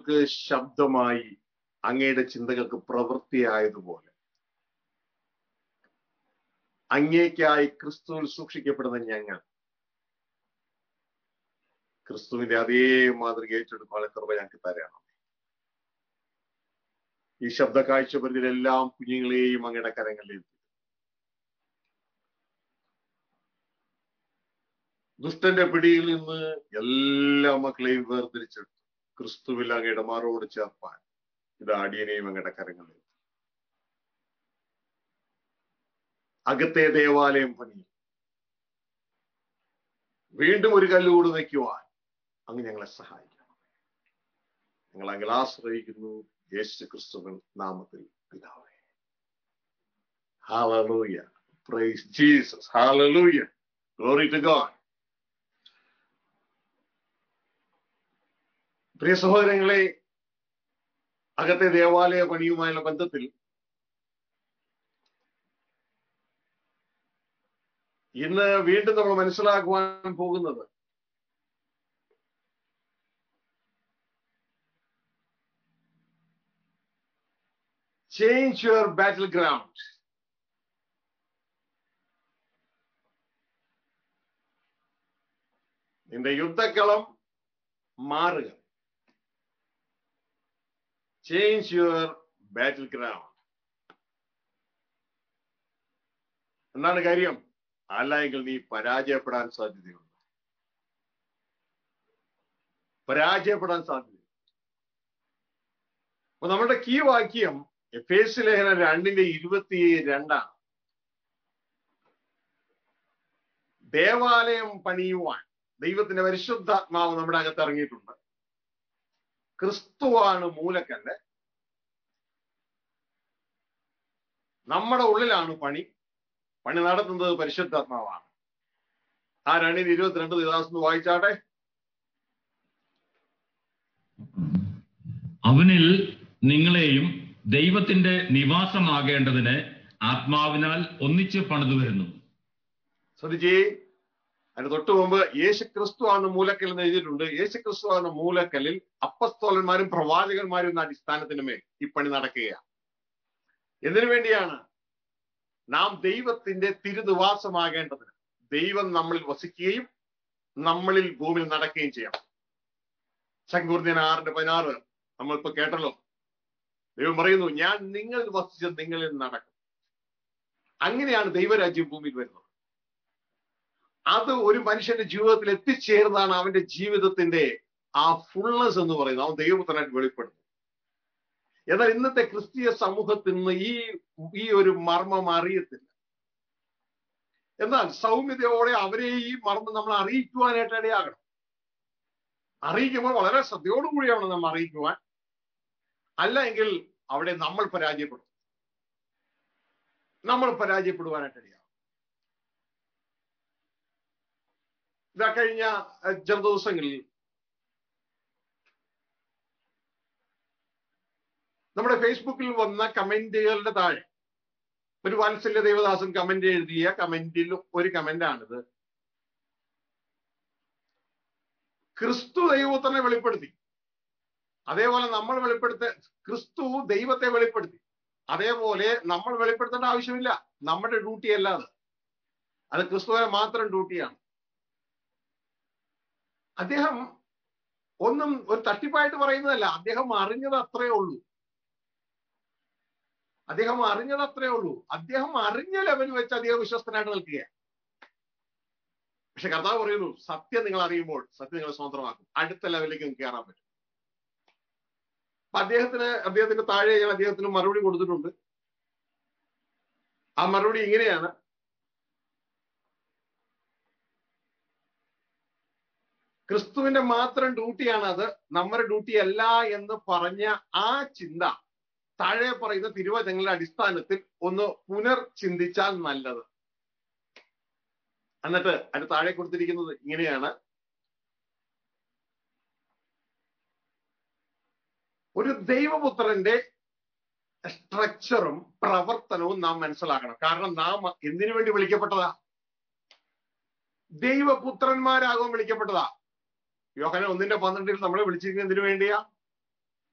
ചിന്തകൾക്ക് ശബ്ദമായി അങ്ങയുടെ ചിന്തകൾക്ക് പ്രവൃത്തിയായതുപോലെ അങ്ങേക്കായി ക്രിസ്തുവിൽ സൂക്ഷിക്കപ്പെടുന്ന ഞങ്ങൾ ക്രിസ്തുവിന്റെ അതേ മാതൃക ഏറ്റെടുക്കാനുള്ള കൃപ ഞങ്ങൾക്ക് തരണം ഈ ശബ്ദ കാഴ്ചപരിധിയിലെല്ലാം കുഞ്ഞുങ്ങളെയും അങ്ങയുടെ കരങ്ങളിൽ ദുഷ്ടന്റെ പിടിയിൽ നിന്ന് എല്ലാ മക്കളെയും വേർതിരിച്ചെടുത്തു ക്രിസ്തുവിൽ അങ്ങയുടെ മാറോട് ചേർപ്പാൻ ഇത് അടിയനെയും അങ്ങയുടെ കരങ്ങളിൽ അകത്തെ ദേവാലയം പണി വീണ്ടും ഒരു കല്ലുകൂട് വയ്ക്കുവാൻ അങ്ങ് ഞങ്ങളെ സഹായിക്കണം ഞങ്ങൾ അങ്ങനെ ആശ്രയിക്കുന്നു യേശു ക്രിസ്തുവിൻ നാമത്തിൽ പിതാവേ Hallelujah. Praise Jesus. Hallelujah. Glory to God. പ്രിയ സഹോദരങ്ങളെ അകത്തെ ദേവാലയ പണിയുമായുള്ള ബന്ധത്തിൽ ഇന്ന് വീണ്ടും നമ്മൾ മനസ്സിലാക്കുവാൻ പോകുന്നത് ചേഞ്ച് യുവർ ബാറ്റിൽ ഗ്രൗണ്ട് നിന്റെ യുദ്ധക്കളം മാറുക ചേഞ്ച് യുവർ ബാറ്റിൽ ഗ്രൗണ്ട് എന്താണ് കാര്യം അല്ല എങ്കിൽ നീ പരാജയപ്പെടാൻ സാധ്യതയുണ്ട് പരാജയപ്പെടാൻ സാധ്യത അപ്പൊ നമ്മുടെ കീ വാക്യം എഫ് എസ് ലേഖനം രണ്ടിന്റെ ഇരുപത്തി രണ്ടാണ് ദേവാലയം പണിയുവാൻ ദൈവത്തിന്റെ പരിശുദ്ധാത്മാവ് നമ്മുടെ അകത്ത് ഇറങ്ങിയിട്ടുണ്ട് ക്രിസ്തുവാണ് മൂലക്കല്ല് നമ്മുടെ ഉള്ളിലാണ് പണി പണി നടത്തുന്നത് പരിശുദ്ധാത്മാവാണ് ആ രണ്ടിന് ഇരുപത്തിരണ്ട് ദിവസം വായിച്ചാട്ടെ അവനിൽ നിങ്ങളെയും ദൈവത്തിന്റെ നിവാസമാകേണ്ടതിന് ആത്മാവിനാൽ ഒന്നിച്ച് പണിതു വരുന്നു ശ്രദ്ധിച്ചേ അതിന് തൊട്ടു മുമ്പ് യേശു ക്രിസ്തു ആണ് മൂലക്കൽ എന്ന് എഴുതിയിട്ടുണ്ട് യേശു ക്രിസ്തു ആണ് മൂലക്കല്ലിൽ അപ്പസ്തോലന്മാരും പ്രവാചകന്മാരും എന്ന അടിസ്ഥാനത്തിന് മേൽ ഈ പണി നടക്കുകയാണ് എന്തിനു വേണ്ടിയാണ് നാം ദൈവത്തിന്റെ തിരുനിവാസമാകേണ്ടതിന് ദൈവം നമ്മളിൽ വസിക്കുകയും നമ്മളിൽ ഭൂമിയിൽ നടക്കുകയും ചെയ്യണം ശങ്കൂർദ്യൻ ആറിന്റെ പതിനാറ് നമ്മളിപ്പോ കേട്ടല്ലോ ദൈവം പറയുന്നു ഞാൻ നിങ്ങളിൽ വസിച്ച് നിങ്ങളിൽ നടക്കും അങ്ങനെയാണ് ദൈവരാജ്യം ഭൂമിയിൽ വരുന്നത് അത് ഒരു മനുഷ്യന്റെ ജീവിതത്തിൽ എത്തിച്ചേർന്നാണ് അവന്റെ ജീവിതത്തിന്റെ ആ ഫുൾനെസ് എന്ന് പറയുന്നത് അവൻ ദൈവപുത്രനായിട്ട് വെളിപ്പെടുന്നു എന്നാൽ ഇന്നത്തെ ക്രിസ്തീയ സമൂഹത്തിൽ നിന്ന് ഈ ഈ ഒരു മർമ്മം അറിയത്തില്ല എന്നാൽ സൗമ്യതയോടെ അവരെ ഈ മർമ്മം നമ്മൾ അറിയിക്കുവാനായിട്ട് ഇടയാകണം അറിയിക്കുമ്പോൾ വളരെ ശ്രദ്ധയോടുകൂടിയാണ് നമ്മൾ അറിയിക്കുവാൻ അല്ല എങ്കിൽ അവിടെ നമ്മൾ പരാജയപ്പെടും നമ്മൾ പരാജയപ്പെടുവാനായിട്ട് ഇടയാകും ഇതാ കഴിഞ്ഞ ചില ദിവസങ്ങളിൽ നമ്മുടെ ഫേസ്ബുക്കിൽ വന്ന കമന്റുകളുടെ താഴെ ഒരു വാത്സല്യ ദേവദാസൻ കമന്റ് എഴുതിയ കമന്റിൽ ഒരു കമന്റാണിത് ക്രിസ്തു ദൈവത്തിനെ വെളിപ്പെടുത്തി അതേപോലെ നമ്മൾ വെളിപ്പെടുത്ത ക്രിസ്തു ദൈവത്തെ വെളിപ്പെടുത്തി അതേപോലെ നമ്മൾ വെളിപ്പെടുത്തേണ്ട ആവശ്യമില്ല നമ്മുടെ ഡ്യൂട്ടി അല്ല അത് അത് ക്രിസ്തുവിനെ മാത്രം ഡ്യൂട്ടിയാണ് അദ്ദേഹം ഒന്നും ഒരു തട്ടിപ്പായിട്ട് പറയുന്നതല്ല അദ്ദേഹം അറിഞ്ഞത് അത്രേ ഉള്ളൂ അദ്ദേഹം അറിഞ്ഞത് അത്രേ ഉള്ളൂ അദ്ദേഹം അറിഞ്ഞ ലെവൽ വെച്ച് അദ്ദേഹം വിശ്വസ്തനായിട്ട് നിൽക്കുകയാണ് പക്ഷെ കർത്താവ് പറയുന്നു സത്യം നിങ്ങൾ അറിയുമ്പോൾ സത്യം നിങ്ങൾ സ്വതന്ത്രമാക്കും അടുത്ത ലെവലിലേക്ക് നിങ്ങൾക്ക് കയറാൻ പറ്റും അപ്പൊ അദ്ദേഹത്തിന് അദ്ദേഹത്തിന്റെ താഴെ ഞാൻ അദ്ദേഹത്തിന് മറുപടി കൊടുത്തിട്ടുണ്ട് ആ മറുപടി ഇങ്ങനെയാണ് ക്രിസ്തുവിന്റെ മാത്രം ഡ്യൂട്ടിയാണ് അത് നമ്മുടെ ഡ്യൂട്ടി അല്ല എന്ന് പറഞ്ഞ ആ ചിന്ത താഴെ പറയുന്ന തിരുവചനങ്ങളുടെ അടിസ്ഥാനത്തിൽ ഒന്ന് പുനർ ചിന്തിച്ചാൽ നല്ലത് എന്നിട്ട് അതിന് താഴെ കൊടുത്തിരിക്കുന്നത് ഇങ്ങനെയാണ് ഒരു ദൈവപുത്രന്റെ സ്ട്രക്ചറും പ്രവർത്തനവും നാം മനസ്സിലാക്കണം കാരണം നാം എന്തിനു വേണ്ടി വിളിക്കപ്പെട്ടതാ ദൈവപുത്രന്മാരാകും വിളിക്കപ്പെട്ടതാ യോഹന ഒന്നിന്റെ പന്ത്രണ്ടിൽ നമ്മളെ വിളിച്ചിരിക്കുന്നത് എന്തിനു വേണ്ടിയാ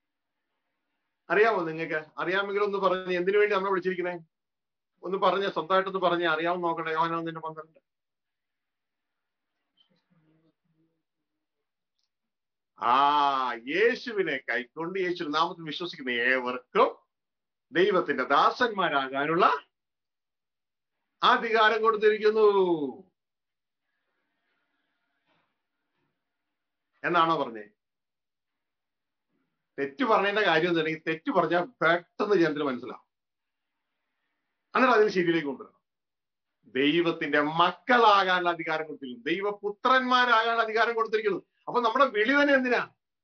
അറിയാമോ നിങ്ങൾക്ക് അറിയാമെങ്കിൽ ഒന്ന് പറഞ്ഞ് എന്തിനു വേണ്ടി നമ്മളെ വിളിച്ചിരിക്കുന്നത് ഒന്ന് പറഞ്ഞ സ്വന്തമായിട്ടൊന്ന് പറഞ്ഞ് അറിയാമോ നോക്കട്ടെ യോഹന ഒന്നിന്റെ പന്ത്രണ്ട് ആ യേശുവിനെ കൈക്കൊണ്ട് യേശു നാമത്തിൽ വിശ്വസിക്കുന്ന ഏവർക്കും ദൈവത്തിന്റെ ദാസന്മാരാകാനുള്ള അധികാരം കൊടുത്തിരിക്കുന്നു എന്നാണോ പറഞ്ഞേ തെറ്റ് പറഞ്ഞതിന്റെ കാര്യം എന്താണെങ്കിൽ തെറ്റ് പറഞ്ഞാൽ പെട്ടെന്ന് ജനത്തിന് മനസ്സിലാവും അങ്ങനെ അതിന് ശരിയിലേക്ക് കൊണ്ടുവരണം ദൈവത്തിന്റെ മക്കളാകാനുള്ള അധികാരം കൊടുത്തിരിക്കുന്നു ദൈവപുത്രന്മാരാകാനുള്ള അധികാരം കൊടുത്തിരിക്കുന്നു അപ്പൊ നമ്മുടെ വിളി തന്നെ എന്തിനാ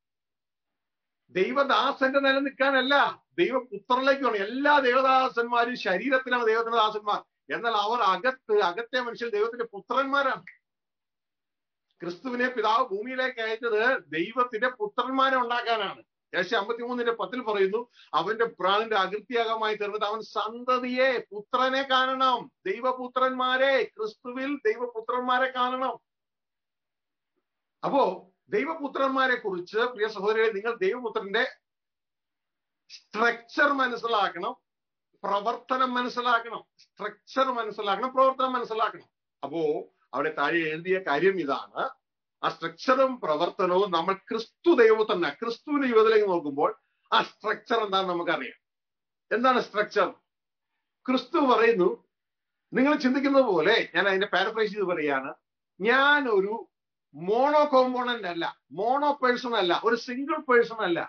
ദൈവദാസന്റെ നില നിൽക്കാനല്ല ദൈവപുത്രനിലേക്ക് വേണം എല്ലാ ദേവദാസന്മാരും ശരീരത്തിലാണ് ദൈവത്തിന്റെ ദാസന്മാർ എന്നാൽ അവർ അകത്ത് അകത്തെ മനുഷ്യർ ദൈവത്തിന്റെ പുത്രന്മാരാണ് ക്രിസ്തുവിനെ പിതാവ് ഭൂമിയിലേക്ക് അയച്ചത് ദൈവത്തിന്റെ പുത്രന്മാരെ ഉണ്ടാക്കാനാണ് ഏഷ്യ അമ്പത്തിമൂന്നിന്റെ പത്തിൽ പറയുന്നു അവന്റെ പ്രാണിന്റെ അകൃത്യാഗമായി തീർന്നിട്ട് അവൻ സന്തതിയെ പുത്രനെ കാണണം ദൈവപുത്രന്മാരെ ക്രിസ്തുവിൽ ദൈവപുത്രന്മാരെ കാണണം അപ്പോ ദൈവപുത്രന്മാരെ കുറിച്ച് പ്രിയ സഹോദരരെ നിങ്ങൾ ദൈവപുത്രന്റെ സ്ട്രക്ചർ മനസ്സിലാക്കണം പ്രവർത്തനം മനസ്സിലാക്കണം സ്ട്രക്ചർ മനസ്സിലാക്കണം പ്രവർത്തനം മനസ്സിലാക്കണം അപ്പോ അവിടെ താഴെ എഴുതിയ കാര്യം ഇതാണ് ആ സ്ട്രക്ചറും പ്രവർത്തനവും നമ്മൾ ക്രിസ്തു ദൈവപുത്രന ക്രിസ്തുവിന്റെ യുവതിലേക്ക് നോക്കുമ്പോൾ ആ സ്ട്രക്ചർ എന്താണെന്ന് നമുക്കറിയാം എന്താണ് സ്ട്രക്ചർ ക്രിസ്തു പറയുന്നു നിങ്ങൾ ചിന്തിക്കുന്നത് പോലെ ഞാൻ അതിന്റെ പാരഫ്രൈസ് ചെയ്ത് പറയാണ് ഞാൻ ഒരു മോണോ കോമ്പോണന്റ് അല്ല മോണോ പേഴ്സൺ അല്ല ഒരു സിംഗിൾ പേഴ്സൺ അല്ല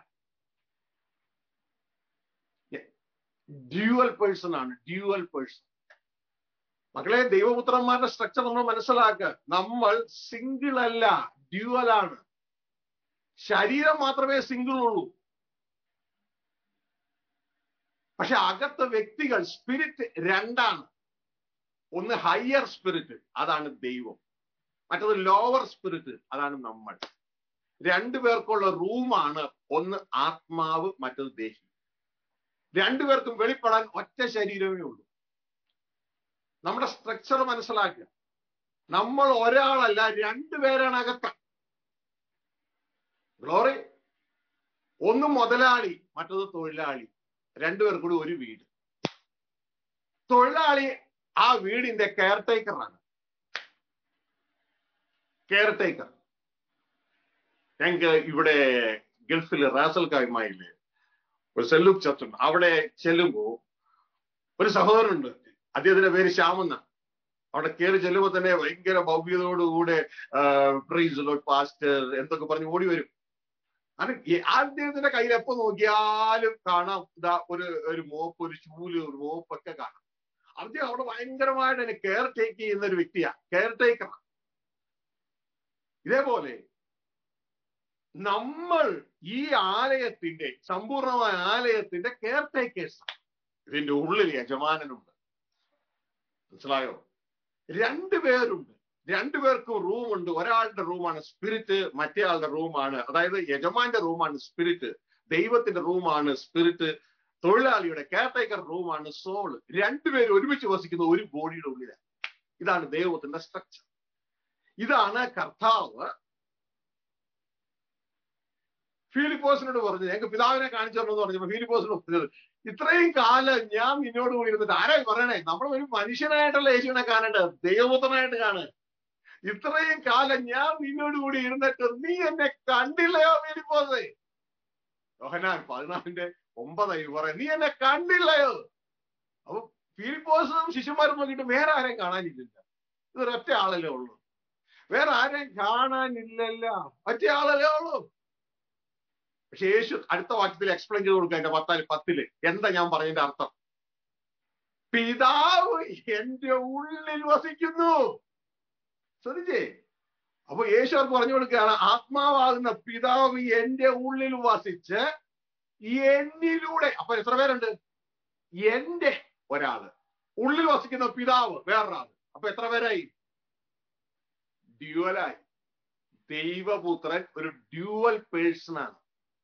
ഡ്യൂവൽ പേഴ്സൺ ആണ് ഡ്യൂവൽ പേഴ്സൺ മക്കളെ ദൈവപുത്രന്മാരുടെ സ്ട്രക്ചർ നമ്മൾ മനസ്സിലാക്കുക നമ്മൾ സിംഗിൾ അല്ല ഡ്യുവൽ ആണ് ശരീരം മാത്രമേ സിംഗിൾ ഉള്ളൂ പക്ഷെ അകത്ത് വ്യക്തികൾ സ്പിരിറ്റ് രണ്ടാണ് ഒന്ന് ഹയർ സ്പിരിറ്റ് അതാണ് ദൈവം മറ്റത് ലോവർ സ്പിരിറ്റ് അതാണ് നമ്മൾ രണ്ടു പേർക്കുള്ള റൂമാണ് ഒന്ന് ആത്മാവ് മറ്റത് ദേഹി രണ്ടുപേർക്കും വെളിപ്പെടാൻ ഒറ്റ ശരീരമേ ഉള്ളൂ നമ്മുടെ സ്ട്രക്ചർ മനസ്സിലാക്കുക നമ്മൾ ഒരാളല്ല രണ്ടുപേരാണ് അകത്ത് ഗ്ലോറി ഒന്ന് മുതലാളി മറ്റത് തൊഴിലാളി രണ്ടുപേർ കൂടി ഒരു വീട് തൊഴിലാളി ആ വീടിന്റെ കെയർ ടേക്കറാണ് കെയർ ടേക്കർ ഞങ്ങൾക്ക് ഇവിടെ ഗൾഫിൽ റാസൽ കായ്മയില് ഒരു സെല്ലൂക്ക് ചത്തുണ്ട് അവിടെ ചെല്ലുമ്പോ ഒരു സഹോദരനുണ്ട് അദ്ദേഹത്തിന്റെ പേര് ശ്യാമെന്ന അവിടെ കയറി ചെല്ലുമ്പോ തന്നെ ഭയങ്കര ഭവ്യതയോടുകൂടെ പ്രൈസ് ലോഡ് പാസ്റ്റർ എന്തൊക്കെ പറഞ്ഞ് ഓടി വരും അത് അദ്ദേഹത്തിന്റെ കയ്യിൽ എപ്പോ നോക്കിയാലും കാണാം ഇതാ ഒരു ഒരു മോപ്പ് ഒരു ചൂല് ഒരു മോപ്പൊക്കെ കാണാം അദ്ദേഹം അവിടെ ഭയങ്കരമായിട്ട് തന്നെ കെയർ ടേക്ക് ചെയ്യുന്ന ഒരു വ്യക്തിയാ കെയർ ടേക്കർ ഇതേപോലെ നമ്മൾ ഈ ആലയത്തിന്റെ സമ്പൂർണമായ ആലയത്തിന്റെ കെയർ ടേക്കേഴ്സ് ഇതിന്റെ ഉള്ളിൽ യജമാനനുണ്ട് മനസ്സിലായോ രണ്ടുപേരുണ്ട് രണ്ടുപേർക്കും റൂമുണ്ട് ഒരാളുടെ റൂമാണ് സ്പിരിറ്റ് മറ്റേ ആളുടെ റൂമാണ് അതായത് യജമാന്റെ റൂമാണ് സ്പിരിറ്റ് ദൈവത്തിന്റെ റൂമാണ് സ്പിരിറ്റ് തൊഴിലാളിയുടെ കെയർടേക്കർ റൂമാണ് സോൾ രണ്ടുപേരും ഒരുമിച്ച് വസിക്കുന്ന ഒരു ബോഡിയുടെ ഉള്ളിലാണ് ഇതാണ് ദൈവത്തിന്റെ സ്ട്രക്ചർ ഇതാണ് കർത്താവ് ഫീലിപ്പോസിനോട് പറഞ്ഞു ഞങ്ങൾക്ക് പിതാവിനെ കാണിച്ചു തരണമെന്ന് പറഞ്ഞപ്പോ ഫീലിപ്പോസിനോട് പറഞ്ഞത് ഇത്രയും കാലം ഞാൻ നിന്നോട് കൂടി ഇരുന്നിട്ട് ആരായി പറയണേ നമ്മൾ ഒരു മനുഷ്യനായിട്ടുള്ള യേശുവിനെ കാണേണ്ടത് ദൈവപുത്രനായിട്ട് കാണ് ഇത്രയും കാലം ഞാൻ നിന്നോട് കൂടി ഇരുന്നിട്ട് നീ എന്നെ കണ്ടില്ലയോ ഫീലിപ്പോസേ യോഹനാൻ പതിനാലിന്റെ ഒമ്പതായി പറയാം നീ എന്നെ കണ്ടില്ലയോ അപ്പൊ ഫിലിപ്പോസും ശിശുമാരും നോക്കിയിട്ട് വേറെ ആരെയും കാണാനില്ല ഇതൊരൊറ്റ ആളല്ലേ ഉള്ളൂ വേറെ ആരെയും കാണാനില്ലല്ല ഒറ്റ ആളല്ലേ ഉള്ളൂ പക്ഷെ യേശു അടുത്ത വാക്യത്തിൽ എക്സ്പ്ലെയിൻ ചെയ്ത് കൊടുക്കുക എന്റെ പത്താല് പത്തില് എന്താ ഞാൻ പറഞ്ഞതിന്റെ അർത്ഥം പിതാവ് എന്റെ ഉള്ളിൽ വസിക്കുന്നു ശ്രദ്ധിച്ചേ അപ്പൊ യേശു അവർക്ക് പറഞ്ഞു കൊടുക്കുകയാണ് ആത്മാവാകുന്ന പിതാവ് എന്റെ ഉള്ളിൽ വസിച്ച് എന്നിലൂടെ അപ്പൊ എത്ര പേരുണ്ട് എന്റെ ഒരാള് ഉള്ളിൽ വസിക്കുന്ന പിതാവ് വേറൊരാള് അപ്പൊ എത്ര പേരായി ഡ്യുവലായി ദൈവപുത്രൻ ഒരു ഡ്യുവൽ പേഴ്സൺ ആണ്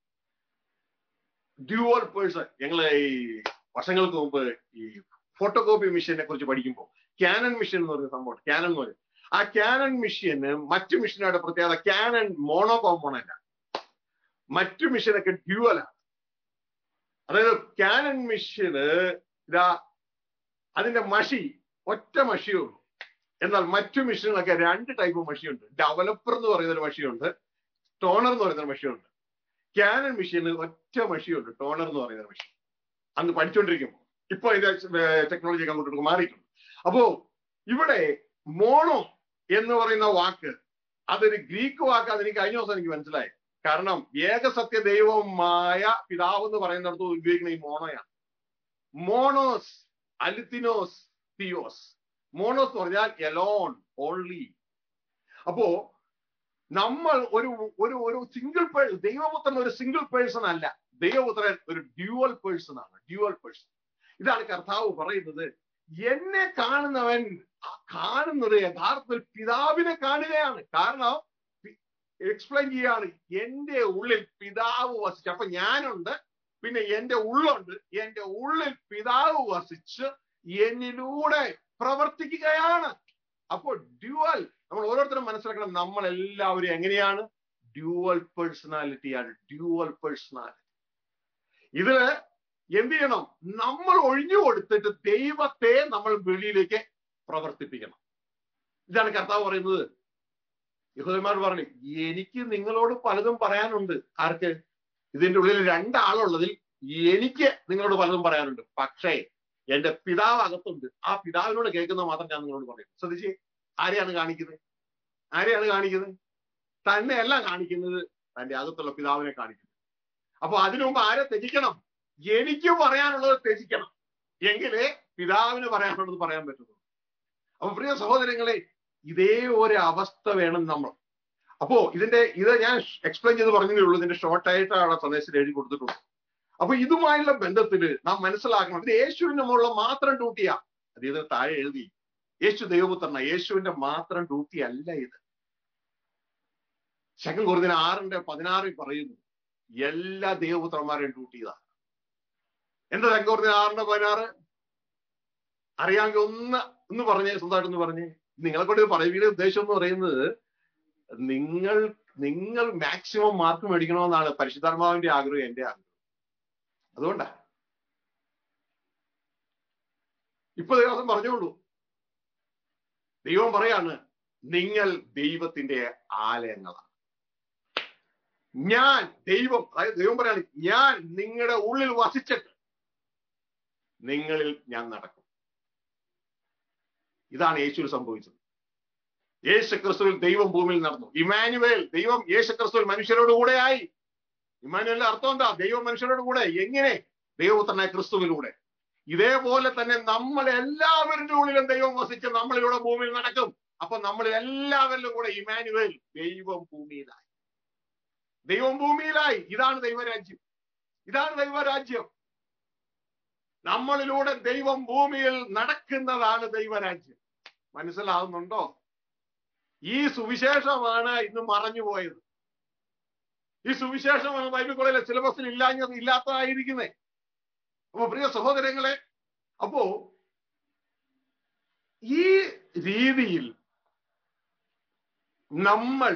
ഡ്യുവൽ പേഴ്സൺ ഞങ്ങള് ഈ വർഷങ്ങൾക്ക് മുമ്പ് ഈ ഫോട്ടോ കോപ്പി മെഷീനെ കുറിച്ച് പഠിക്കുമ്പോൾ ക്യാനൺ മെഷീൻ എന്ന് പറയുന്ന സംഭവം ക്യാനൺ എന്ന് പറയും ആ ക്യാനൺ മെഷീന് മറ്റു മെഷീനുകളുടെ പ്രത്യേകത ക്യാനൺ മോണോ കോമ്പോണന്റ് ആണ് മറ്റു മെഷീനൊക്കെ ഡ്യുവലാണ് അതായത് ക്യാനൻ മിഷന് ഇതാ അതിന്റെ മഷി ഒറ്റ മഷിയേ ഉള്ളൂ എന്നാൽ മറ്റു മെഷീനുകളൊക്കെ രണ്ട് ടൈപ്പ് മഷിയുണ്ട് ഡെവലപ്പർ എന്ന് പറയുന്ന ഒരു മഷിയുണ്ട് ടോണർ എന്ന് പറയുന്ന ഒരു മഷിയുണ്ട് ക്യാനൻ മെഷീന് ഒറ്റ മഷിയുണ്ട് ടോണർ എന്ന് പറയുന്ന മെഷീൻ അന്ന് പഠിച്ചുകൊണ്ടിരിക്കുമ്പോൾ ഇപ്പൊ ഇതിന്റെ ടെക്നോളജി ഒക്കെ അങ്ങോട്ട് മാറിയിട്ടുണ്ട് അപ്പോ ഇവിടെ മോണോ എന്ന് പറയുന്ന വാക്ക് അതൊരു ഗ്രീക്ക് വാക്ക് അതെനിക്ക് കഴിഞ്ഞ ദിവസം എനിക്ക് മനസ്സിലായി കാരണം ഏകസത്യ ദൈവമായ പിതാവ് എന്ന് പറയുന്നിടത്ത് ഉപയോഗിക്കുന്ന ഈ മോണോയാണ് മോണോസ് അലിത്തിനോസ് തിയോസ് മോണോസ് എന്ന് പറഞ്ഞാൽ എലോൺ ഓൺലി അപ്പോ നമ്മൾ ഒരു ഒരു ഒരു സിംഗിൾ പേഴ്സൺ ദൈവപുത്രൻ ഒരു സിംഗിൾ പേഴ്സൺ അല്ല ദൈവപുത്രൻ ഒരു ഡ്യുവൽ പേഴ്സൺ ആണ് ഡ്യുവൽ പേഴ്സൺ ഇതാണ് കർത്താവ് പറയുന്നത് എന്നെ കാണുന്നവൻ ആ കാണുന്നത് യഥാർത്ഥത്തിൽ പിതാവിനെ കാണുകയാണ് കാരണം എക്സ്പ്ലെയിൻ ചെയ്യാണ് എന്റെ ഉള്ളിൽ പിതാവ് വസിച്ച് അപ്പൊ ഞാനുണ്ട് പിന്നെ എന്റെ ഉള്ളുണ്ട് എന്റെ ഉള്ളിൽ പിതാവ് വസിച്ച് എന്നിലൂടെ പ്രവർത്തിക്കുകയാണ് അപ്പോൾ ഡ്യുവൽ നമ്മൾ ഓരോരുത്തരും മനസ്സിലാക്കണം നമ്മൾ എല്ലാവരും എങ്ങനെയാണ് ഡ്യുവൽ പേഴ്സണാലിറ്റിയാണ് ഡ്യുവൽ പേഴ്സണാലിറ്റി ഇതില് എന്ത് ചെയ്യണം നമ്മൾ ഒഴിഞ്ഞു കൊടുത്തിട്ട് ദൈവത്തെ നമ്മൾ വെളിയിലേക്ക് പ്രവർത്തിപ്പിക്കണം ഇതാണ് കർത്താവ് പറയുന്നത് യഹൂദന്മാർ പറഞ്ഞു എനിക്ക് നിങ്ങളോട് പലതും പറയാനുണ്ട് ആർക്ക് ഇതിന്റെ ഉള്ളിൽ രണ്ടാളുള്ളതിൽ എനിക്ക് നിങ്ങളോട് പലതും പറയാനുണ്ട് പക്ഷേ എന്റെ പിതാവ് അകത്തുണ്ട് ആ പിതാവിനോട് കേൾക്കുന്നത് മാത്രം ഞാൻ നിങ്ങളോട് പറയും ശ്രദ്ധിച്ചേ ആരെയാണ് കാണിക്കുന്നത് ആരെയാണ് കാണിക്കുന്നത് തന്നെയല്ല കാണിക്കുന്നത് തന്റെ അകത്തുള്ള പിതാവിനെ കാണിക്കുന്നത് അപ്പൊ അതിനു മുമ്പ് ആരെ ത്യജിക്കണം എനിക്ക് പറയാനുള്ളത് ത്യജിക്കണം എങ്കിലേ പിതാവിന് പറയാനുള്ളത് പറയാൻ പറ്റുള്ളൂ അപ്പൊ പ്രിയ സഹോദരങ്ങളെ ഇതേ ഒരു അവസ്ഥ വേണം നമ്മൾ അപ്പോ ഇതിന്റെ ഇത് ഞാൻ എക്സ്പ്ലെയിൻ ചെയ്ത് പറഞ്ഞതേ ഉള്ളൂ ഇതിന്റെ ഷോർട്ട് ആയിട്ടാണ് സന്ദേശത്തിൽ എഴുതി കൊടുത്തിട്ടുള്ളത് അപ്പൊ ഇതുമായുള്ള ബന്ധത്തില് നാം മനസ്സിലാക്കണം ഇത് യേശുവിന്റെ മുകളിൽ മാത്രം ഡ്യൂട്ടിയാ അത് ഇത് താഴെ എഴുതി യേശു ദൈവപുത്രന യേശുവിന്റെ മാത്രം ഡ്യൂട്ടി അല്ല ഇത് ശകം കുറുതിന് ആറിന്റെ പതിനാറിൽ പറയുന്നു എല്ലാ ദൈവപുത്രന്മാരെയും ഡ്യൂട്ടി ഇതാ എന്താ ശകം കുറുതിന് ആറിന്റെ പതിനാറ് അറിയാമെങ്കിൽ ഒന്ന് ഒന്ന് പറഞ്ഞേ സ്വന്തമായിട്ടൊന്ന് പറഞ്ഞേ നിങ്ങളെ കൊണ്ട് പറയുന്ന ഉദ്ദേശം എന്ന് പറയുന്നത് നിങ്ങൾ നിങ്ങൾ മാക്സിമം മാർക്ക് മേടിക്കണമെന്നാണ് പരിശുദ്ധാത്മാവിന്റെ ആഗ്രഹം എന്റെ ആഗ്രഹം അതുകൊണ്ടാ ഇപ്പൊ ദിവസം പറഞ്ഞോളൂ ദൈവം പറയാണ് നിങ്ങൾ ദൈവത്തിന്റെ ആലയങ്ങളാണ് ഞാൻ ദൈവം അതായത് ദൈവം പറയാണ് ഞാൻ നിങ്ങളുടെ ഉള്ളിൽ വസിച്ചിട്ട് നിങ്ങളിൽ ഞാൻ നടക്കും ഇതാണ് യേശുവിൽ സംഭവിച്ചത് യേശു ക്രിസ്തുവിൽ ദൈവം ഭൂമിയിൽ നടന്നു ഇമാനുവേൽ ദൈവം യേശു ക്രിസ്തുവിൽ മനുഷ്യരോട് കൂടെ ആയി ഇമാനുവലിന്റെ അർത്ഥം എന്താ ദൈവം മനുഷ്യരോട് കൂടെ എങ്ങനെ ദൈവപുത്രനായ ക്രിസ്തുവിലൂടെ ഇതേപോലെ തന്നെ നമ്മൾ എല്ലാവരുടെ ഉള്ളിലും ദൈവം വസിച്ച് നമ്മളിലൂടെ ഭൂമിയിൽ നടക്കും അപ്പൊ നമ്മൾ എല്ലാവരിലും കൂടെ ഇമാനുവേൽ ദൈവം ഭൂമിയിലായി ദൈവം ഭൂമിയിലായി ഇതാണ് ദൈവരാജ്യം ഇതാണ് ദൈവരാജ്യം നമ്മളിലൂടെ ദൈവം ഭൂമിയിൽ നടക്കുന്നതാണ് ദൈവരാജ്യം മനസ്സിലാവുന്നുണ്ടോ ഈ സുവിശേഷമാണ് ഇന്ന് മറഞ്ഞു പോയത് ഈ സുവിശേഷമാണ് ബൈബിൾ കോളേജിലെ സിലബസിൽ ഇല്ലാഞ്ഞ ഇല്ലാത്തതായിരിക്കുന്നേ അപ്പൊ പ്രിയ സഹോദരങ്ങളെ അപ്പോ ഈ രീതിയിൽ നമ്മൾ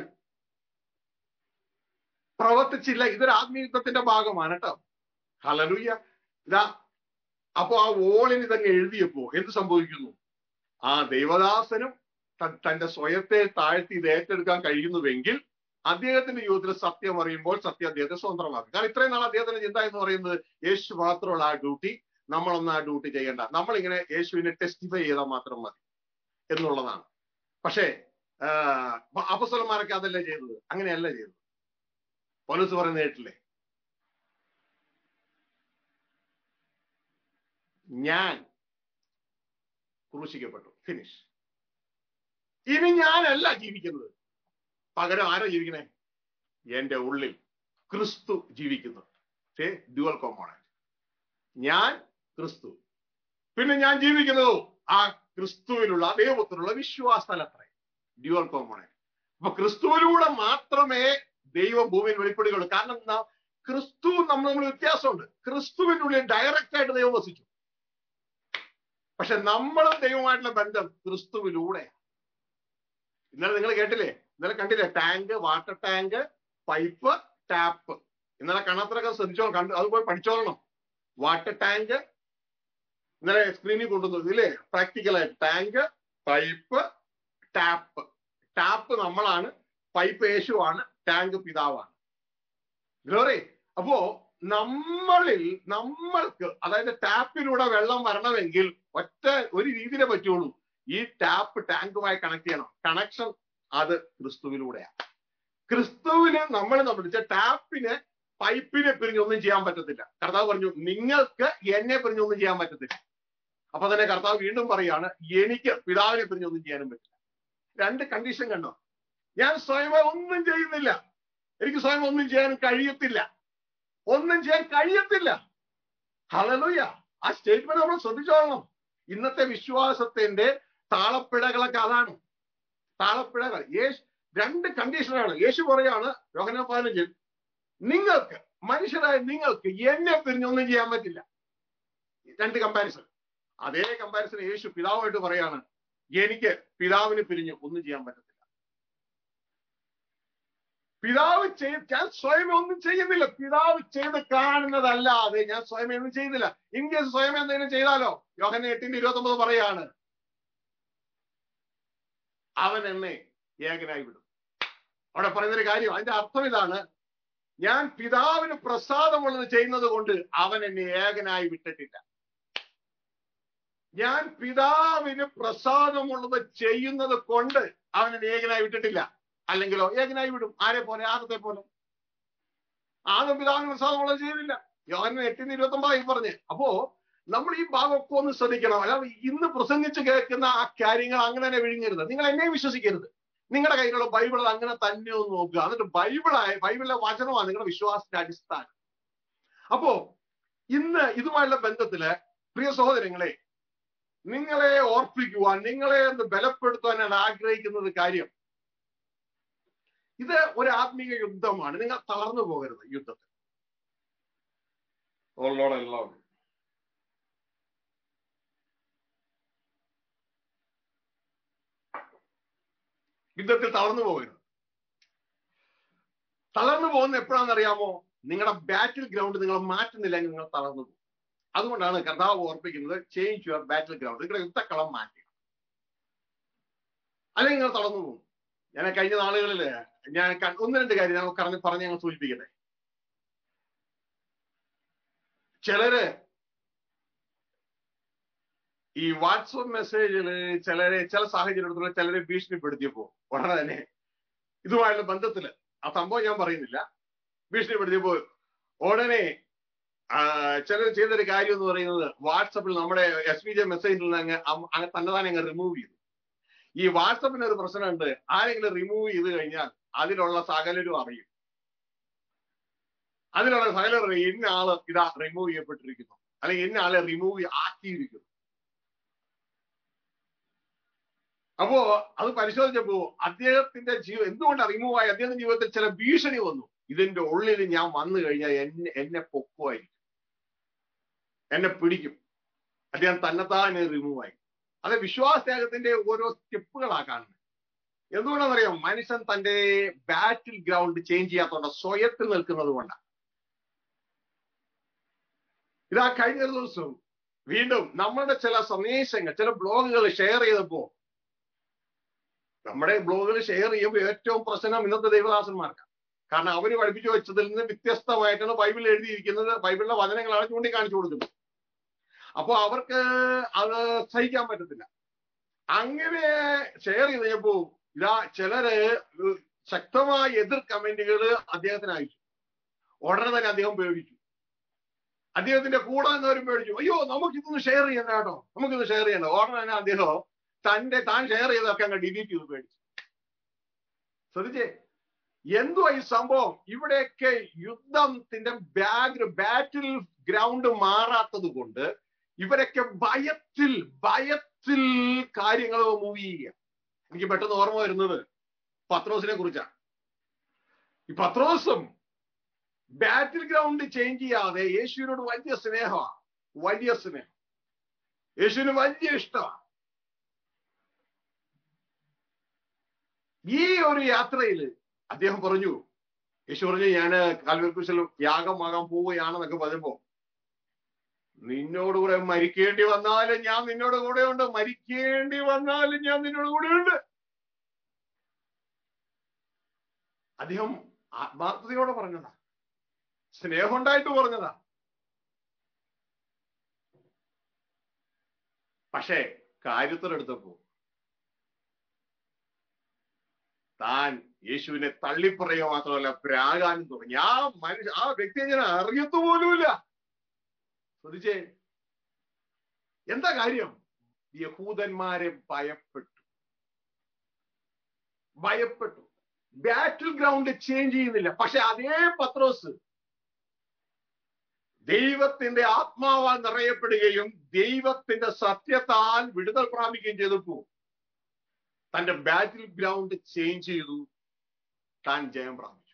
പ്രവർത്തിച്ചില്ല ഇതൊരു ആത്മീയത്വത്തിന്റെ ഭാഗമാണ് കേട്ടോ ഹലലുയ്യ ഇതാ അപ്പോ ആ ഓളിന് ഇതങ്ങ് എഴുതിയപ്പോ എന്ത് സംഭവിക്കുന്നു ആ ദൈവദാസനും തന്റെ സ്വയത്തെ താഴ്ത്തി ഇത് ഏറ്റെടുക്കാൻ കഴിയുന്നുവെങ്കിൽ അദ്ദേഹത്തിന്റെ ജീവിതത്തിൽ സത്യം അറിയുമ്പോൾ സത്യം അദ്ദേഹത്തെ സ്വതന്ത്രമാക്കും കാരണം ഇത്രയും നാൾ അദ്ദേഹത്തിന്റെ ചിന്ത എന്ന് പറയുന്നത് യേശു മാത്രമുള്ള ആ ഡ്യൂട്ടി നമ്മളൊന്നും ആ ഡ്യൂട്ടി ചെയ്യേണ്ട നമ്മളിങ്ങനെ യേശുവിനെ ടെസ്റ്റിഫൈ ചെയ്താൽ മാത്രം മതി എന്നുള്ളതാണ് പക്ഷേ അപസ്വലന്മാരൊക്കെ അതല്ലേ ചെയ്തത് അങ്ങനെയല്ല ചെയ്തത് പോലീസ് പറയുന്ന കേട്ടില്ലേ ഞാൻ ക്രൂശിക്കപ്പെട്ടു ഫിനിഷ് ഇനി ഞാനല്ല ജീവിക്കുന്നത് പകരം ആരാ ജീവിക്കണേ എന്റെ ഉള്ളിൽ ക്രിസ്തു ജീവിക്കുന്നു ഡ്യുവൽ കോമ്പോണന്റ് ഞാൻ ക്രിസ്തു പിന്നെ ഞാൻ ജീവിക്കുന്നതോ ആ ക്രിസ്തുവിലുള്ള ദൈവത്തിലുള്ള വിശ്വാസത്തലത്രേ ഡ്യുവൽ കോമ്പോണന്റ് അപ്പൊ ക്രിസ്തുവിലൂടെ മാത്രമേ ദൈവം ഭൂമിയിൽ വെളിപ്പെടുകയുള്ളൂ കാരണം എന്താ ക്രിസ്തു നമ്മൾ നമ്മൾ വ്യത്യാസമുണ്ട് ക്രിസ്തുവിന്റെ ഉള്ളിൽ ഡയറക്റ്റ് ആയിട്ട് ദൈവം വസിക്കും പക്ഷെ നമ്മളും ദൈവമായിട്ടുള്ള ബന്ധം ക്രിസ്തുവിലൂടെയാണ് ഇന്നലെ നിങ്ങൾ കേട്ടില്ലേ ഇന്നലെ കണ്ടില്ലേ tank water tank pipe tap ഇന്നലെ കാണാത്തരൊക്കെ ശ്രദ്ധിച്ചോ കണ്ടു അത് പോയി പഠിച്ചോളണം വാട്ടർ ടാങ്ക് ഇന്നലെ സ്ക്രീനിൽ കൊണ്ടുവന്നത് ഇല്ലേ പ്രാക്ടിക്കലായി ടാങ്ക് പൈപ്പ് ടാപ്പ് ടാപ്പ് നമ്മളാണ് പൈപ്പ് യേശുവാണ് ടാങ്ക് പിതാവാണ് ഗ്ലോറി അപ്പോ നമ്മളിൽ നമ്മൾക്ക് അതായത് ടാപ്പിലൂടെ വെള്ളം വരണമെങ്കിൽ ഒറ്റ ഒരു രീതിയിലേ പറ്റുള്ളൂ ഈ ടാപ്പ് ടാങ്കുമായി കണക്ട് ചെയ്യണം കണക്ഷൻ അത് ക്രിസ്തുവിലൂടെയാണ് ക്രിസ്തുവിന് നമ്മൾ സംബന്ധിച്ച ടാപ്പിന് പൈപ്പിനെ പിരിഞ്ഞൊന്നും ചെയ്യാൻ പറ്റത്തില്ല കർത്താവ് പറഞ്ഞു നിങ്ങൾക്ക് എന്നെ പിരിഞ്ഞൊന്നും ചെയ്യാൻ പറ്റത്തില്ല അപ്പൊ തന്നെ കർത്താവ് വീണ്ടും പറയാണ് എനിക്ക് പിതാവിനെ പിരിഞ്ഞൊന്നും ചെയ്യാനും പറ്റില്ല രണ്ട് കണ്ടീഷൻ കണ്ടോ ഞാൻ സ്വയമേ ഒന്നും ചെയ്യുന്നില്ല എനിക്ക് സ്വയം ഒന്നും ചെയ്യാൻ കഴിയത്തില്ല ഒന്നും ചെയ്യാൻ കഴിയത്തില്ല ഹലലുയ ആ സ്റ്റേറ്റ്മെന്റ് നമ്മൾ ശ്രദ്ധിച്ചോളണം ഇന്നത്തെ വിശ്വാസത്തിന്റെ താളപ്പിഴകളൊക്കെ അതാണ് താളപ്പിഴകൾ യേശു രണ്ട് കണ്ടീഷനാണ് യേശു പറയാണ് യോഹന പതിനഞ്ചിൽ നിങ്ങൾക്ക് മനുഷ്യരായ നിങ്ങൾക്ക് എന്നെ പിരിഞ്ഞൊന്നും ചെയ്യാൻ പറ്റില്ല രണ്ട് കമ്പാരിസൺ അതേ കമ്പാരിസൺ യേശു പിതാവായിട്ട് പറയാണ് എനിക്ക് പിതാവിന് പിരിഞ്ഞ് ഒന്നും ചെയ്യാൻ പറ്റത്തില്ല പിതാവ് ചെയ് ഞാൻ സ്വയം ഒന്നും ചെയ്യുന്നില്ല പിതാവ് ചെയ്ത് കാണുന്നതല്ലാതെ ഞാൻ സ്വയം ഒന്നും ചെയ്യുന്നില്ല ഇൻ കേസ് സ്വയം എന്തെങ്കിലും ചെയ്താലോ യോഹന എട്ടിന്റെ ഇരുപത്തി ഒമ്പത് പറയാണ് അവൻ എന്നെ ഏകനായി വിടും അവിടെ പറയുന്നൊരു കാര്യം അതിന്റെ അർത്ഥം ഇതാണ് ഞാൻ പിതാവിന് പ്രസാദമുള്ളത് ചെയ്യുന്നത് കൊണ്ട് അവൻ എന്നെ ഏകനായി വിട്ടിട്ടില്ല ഞാൻ പിതാവിന് പ്രസാദമുള്ളത് ചെയ്യുന്നത് കൊണ്ട് അവൻ എന്നെ ഏകനായി വിട്ടിട്ടില്ല അല്ലെങ്കിലോ ഏകനായി വിടും ആരെ പോലെ ആദത്തെ പോലെ ആദം പിതാവിന് പ്രസാദമുള്ളത് ചെയ്തില്ല യോഹന എട്ടിന് ഇരുപത്തി ഒമ്പതായി പറഞ്ഞ് അപ്പോ നമ്മൾ ഈ ഭാഗമൊക്കെ ഒന്ന് ശ്രദ്ധിക്കണം അല്ലാതെ ഇന്ന് പ്രസംഗിച്ച് കേൾക്കുന്ന ആ കാര്യങ്ങൾ അങ്ങനെ തന്നെ വിഴുങ്ങരുത് നിങ്ങൾ എന്നെ വിശ്വസിക്കരുത് നിങ്ങളുടെ കയ്യിലുള്ള ബൈബിൾ അങ്ങനെ തന്നെ ഒന്ന് നോക്കുക എന്നിട്ട് ബൈബിളായ ബൈബിളിലെ വചനമാണ് നിങ്ങളുടെ വിശ്വാസത്തിന്റെ അടിസ്ഥാനം അപ്പോ ഇന്ന് ഇതുമായുള്ള ബന്ധത്തില് പ്രിയ സഹോദരങ്ങളെ നിങ്ങളെ ഓർപ്പിക്കുവാൻ നിങ്ങളെ ഒന്ന് ബലപ്പെടുത്തുവാൻ ഞാൻ ആഗ്രഹിക്കുന്നത് കാര്യം ഇത് ഒരു ആത്മീക യുദ്ധമാണ് നിങ്ങൾ തളർന്നു പോകരുത് യുദ്ധത്തിൽ എല്ലാം യുദ്ധത്തിൽ തളർന്നു പോകരുത് തളർന്നു പോകുന്ന എപ്പോഴാണെന്ന് അറിയാമോ നിങ്ങളുടെ ബാറ്റിൽ ഗ്രൗണ്ട് നിങ്ങൾ മാറ്റുന്നില്ലെങ്കിൽ നിങ്ങൾ തളർന്നു പോകും അതുകൊണ്ടാണ് കർത്താവ് ഓർപ്പിക്കുന്നത് ചേഞ്ച് യുവർ ബാറ്റിൽ ഗ്രൗണ്ട് നിങ്ങളുടെ യുദ്ധക്കളം മാറ്റുക അല്ലെങ്കിൽ നിങ്ങൾ തളർന്നു പോകും ഞാൻ കഴിഞ്ഞ നാളുകളിൽ ഞാൻ ഒന്ന് രണ്ട് കാര്യം ഞാൻ പറഞ്ഞ് പറഞ്ഞ് ഞങ്ങൾ സൂചിപ്പിക്കട്ടെ ചിലര് ഈ വാട്സപ്പ് മെസ്സേജില് ചിലരെ ചില സാഹചര്യത്തിൽ ചിലരെ ഭീഷണിപ്പെടുത്തിയപ്പോ ഉടനെ തന്നെ ഇതുമായുള്ള ബന്ധത്തില് ആ സംഭവം ഞാൻ പറയുന്നില്ല ഭീഷണിപ്പെടുത്തിയപ്പോ ഉടനെ ചിലർ ചെയ്തൊരു കാര്യം എന്ന് പറയുന്നത് വാട്സപ്പിൽ നമ്മുടെ എസ് പി ജെ മെസ്സേജിൽ നിന്ന് അങ്ങ് അങ്ങ് തന്നെ തന്നെ അങ്ങ് റിമൂവ് ചെയ്തു ഈ വാട്സപ്പിന് ഒരു പ്രശ്നമുണ്ട് ആരെങ്കിലും റിമൂവ് ചെയ്ത് കഴിഞ്ഞാൽ അതിലുള്ള സകലരും അറിയും അതിലുള്ള സകലർ ഇന്ന ആള് ഇതാ റിമൂവ് ചെയ്യപ്പെട്ടിരിക്കുന്നു അല്ലെങ്കിൽ ഇന്ന ആളെ റിമൂവ് ആക്കിയിരിക്കുന്നു അപ്പോ അത് പരിശോധിച്ചപ്പോ അദ്ദേഹത്തിന്റെ ജീവ എന്തുകൊണ്ട് റിമൂവ് ആയി അദ്ദേഹത്തിന്റെ ജീവിതത്തിൽ ചില ഭീഷണി വന്നു ഇതിന്റെ ഉള്ളിൽ ഞാൻ വന്നു കഴിഞ്ഞാൽ എന്നെ എന്നെ പൊക്കുമായിരിക്കും എന്നെ പിടിക്കും അദ്ദേഹം തന്നെത്താനെ റിമൂവ് ആയി അത് വിശ്വാസത്യാഗത്തിന്റെ ഓരോ സ്റ്റെപ്പുകളാ കാണുന്നത് എന്തുകൊണ്ടാണെന്നറിയാം മനുഷ്യൻ തന്റെ ബാറ്റിൽ ഗ്രൗണ്ട് ചേഞ്ച് ചെയ്യാത്തതുകൊണ്ട് സ്വയത്തിൽ നിൽക്കുന്നത് കൊണ്ടാണ് ഇതാ കഴിഞ്ഞ ദിവസവും വീണ്ടും നമ്മളുടെ ചില സന്ദേശങ്ങൾ ചില ബ്ലോഗുകൾ ഷെയർ ചെയ്തപ്പോ നമ്മുടെ ബ്ലോഗുകൾ ഷെയർ ചെയ്യുമ്പോൾ ഏറ്റവും പ്രശ്നം ഇന്നത്തെ ദൈവദാസന്മാർക്കാണ് കാരണം അവര് പഠിപ്പിച്ചു വെച്ചതിൽ നിന്ന് വ്യത്യസ്തമായിട്ടാണ് ബൈബിൾ എഴുതിയിരിക്കുന്നത് ബൈബിളിലെ വചനങ്ങളാണ് ചൂണ്ടിക്കാണിച്ചു കൊടുക്കുന്നത് അപ്പൊ അവർക്ക് അത് സഹിക്കാൻ പറ്റത്തില്ല അങ്ങനെ ഷെയർ ചെയ്ത് കഴിഞ്ഞപ്പോ ഇതാ ചിലര് ശക്തമായ എതിർ കമന്റുകൾ അദ്ദേഹത്തിന് അയച്ചു ഉടനെ തന്നെ അദ്ദേഹം പേടിച്ചു അദ്ദേഹത്തിന്റെ കൂടെ നിന്നവരും പേടിച്ചു അയ്യോ നമുക്കിതൊന്ന് ഷെയർ ചെയ്യണ്ട കേട്ടോ നമുക്കിത് ഷെയർ ചെയ്യണ്ട ഉടനെ തന്നെ അദ്ദേഹം തന്റെ താൻ ഷെയർ ചെയ്തൊക്കെ അങ്ങ് ഡിലീറ്റ് ചെയ്ത് പേടിച്ചു ശ്രദ്ധിച്ചേ എന്തുവാ ഈ സംഭവം ഇവിടെയൊക്കെ യുദ്ധത്തിന്റെ ബാഗ് ബാറ്റിൽ ഗ്രൗണ്ട് മാറാത്തത് കൊണ്ട് ഇവരൊക്കെ ഭയത്തിൽ ഭയത്തിൽ കാര്യങ്ങൾ മൂവ് ചെയ്യുക എനിക്ക് പെട്ടെന്ന് ഓർമ്മ വരുന്നത് പത്രോസിനെ കുറിച്ചാണ് ഈ പത്രോസും ബാറ്റിൽ ഗ്രൗണ്ട് ചേഞ്ച് ചെയ്യാതെ യേശുവിനോട് വലിയ സ്നേഹമാണ് വലിയ സ്നേഹം യേശുവിന് വലിയ ഇഷ്ടമാണ് ഈ ഒരു യാത്രയിൽ അദ്ദേഹം പറഞ്ഞു യേശു പറഞ്ഞു ഞാൻ കാൽവൽക്കുശൽ യാഗമാകാൻ പോവുകയാണെന്നൊക്കെ പറഞ്ഞപ്പോ നിന്നോടുകൂടെ മരിക്കേണ്ടി വന്നാലും ഞാൻ നിന്നോട് കൂടെ ഉണ്ട് മരിക്കേണ്ടി വന്നാലും ഞാൻ നിന്നോട് കൂടെ ഉണ്ട് അദ്ദേഹം ആത്മാർത്ഥതയോടെ പറഞ്ഞതാ സ്നേഹം ഉണ്ടായിട്ട് പറഞ്ഞതാ പക്ഷേ കാര്യത്തിലെടുത്തപ്പോ താൻ യേശുവിനെ തള്ളിപ്പറയുക മാത്രമല്ല പ്രാകാനും തുടങ്ങി ആ മനുഷ്യ ആ വ്യക്തിയെ ഞാൻ അറിയത്തു പോലുമില്ല ശ്രദ്ധിച്ചേ എന്താ കാര്യം യഹൂദന്മാരെ ഭയപ്പെട്ടു ഭയപ്പെട്ടു ബാറ്റിൽ ഗ്രൗണ്ട് ചേഞ്ച് ചെയ്യുന്നില്ല പക്ഷെ അതേ പത്രോസ് ദൈവത്തിന്റെ ആത്മാവാൽ നിറയപ്പെടുകയും ദൈവത്തിന്റെ സത്യത്താൽ വിടുതൽ പ്രാപിക്കുകയും ചെയ്തപ്പോ തന്റെ ബാറ്റിൽ ഗ്രൗണ്ട് ചേഞ്ച് ചെയ്തു താൻ ജയം പ്രാപിച്ചു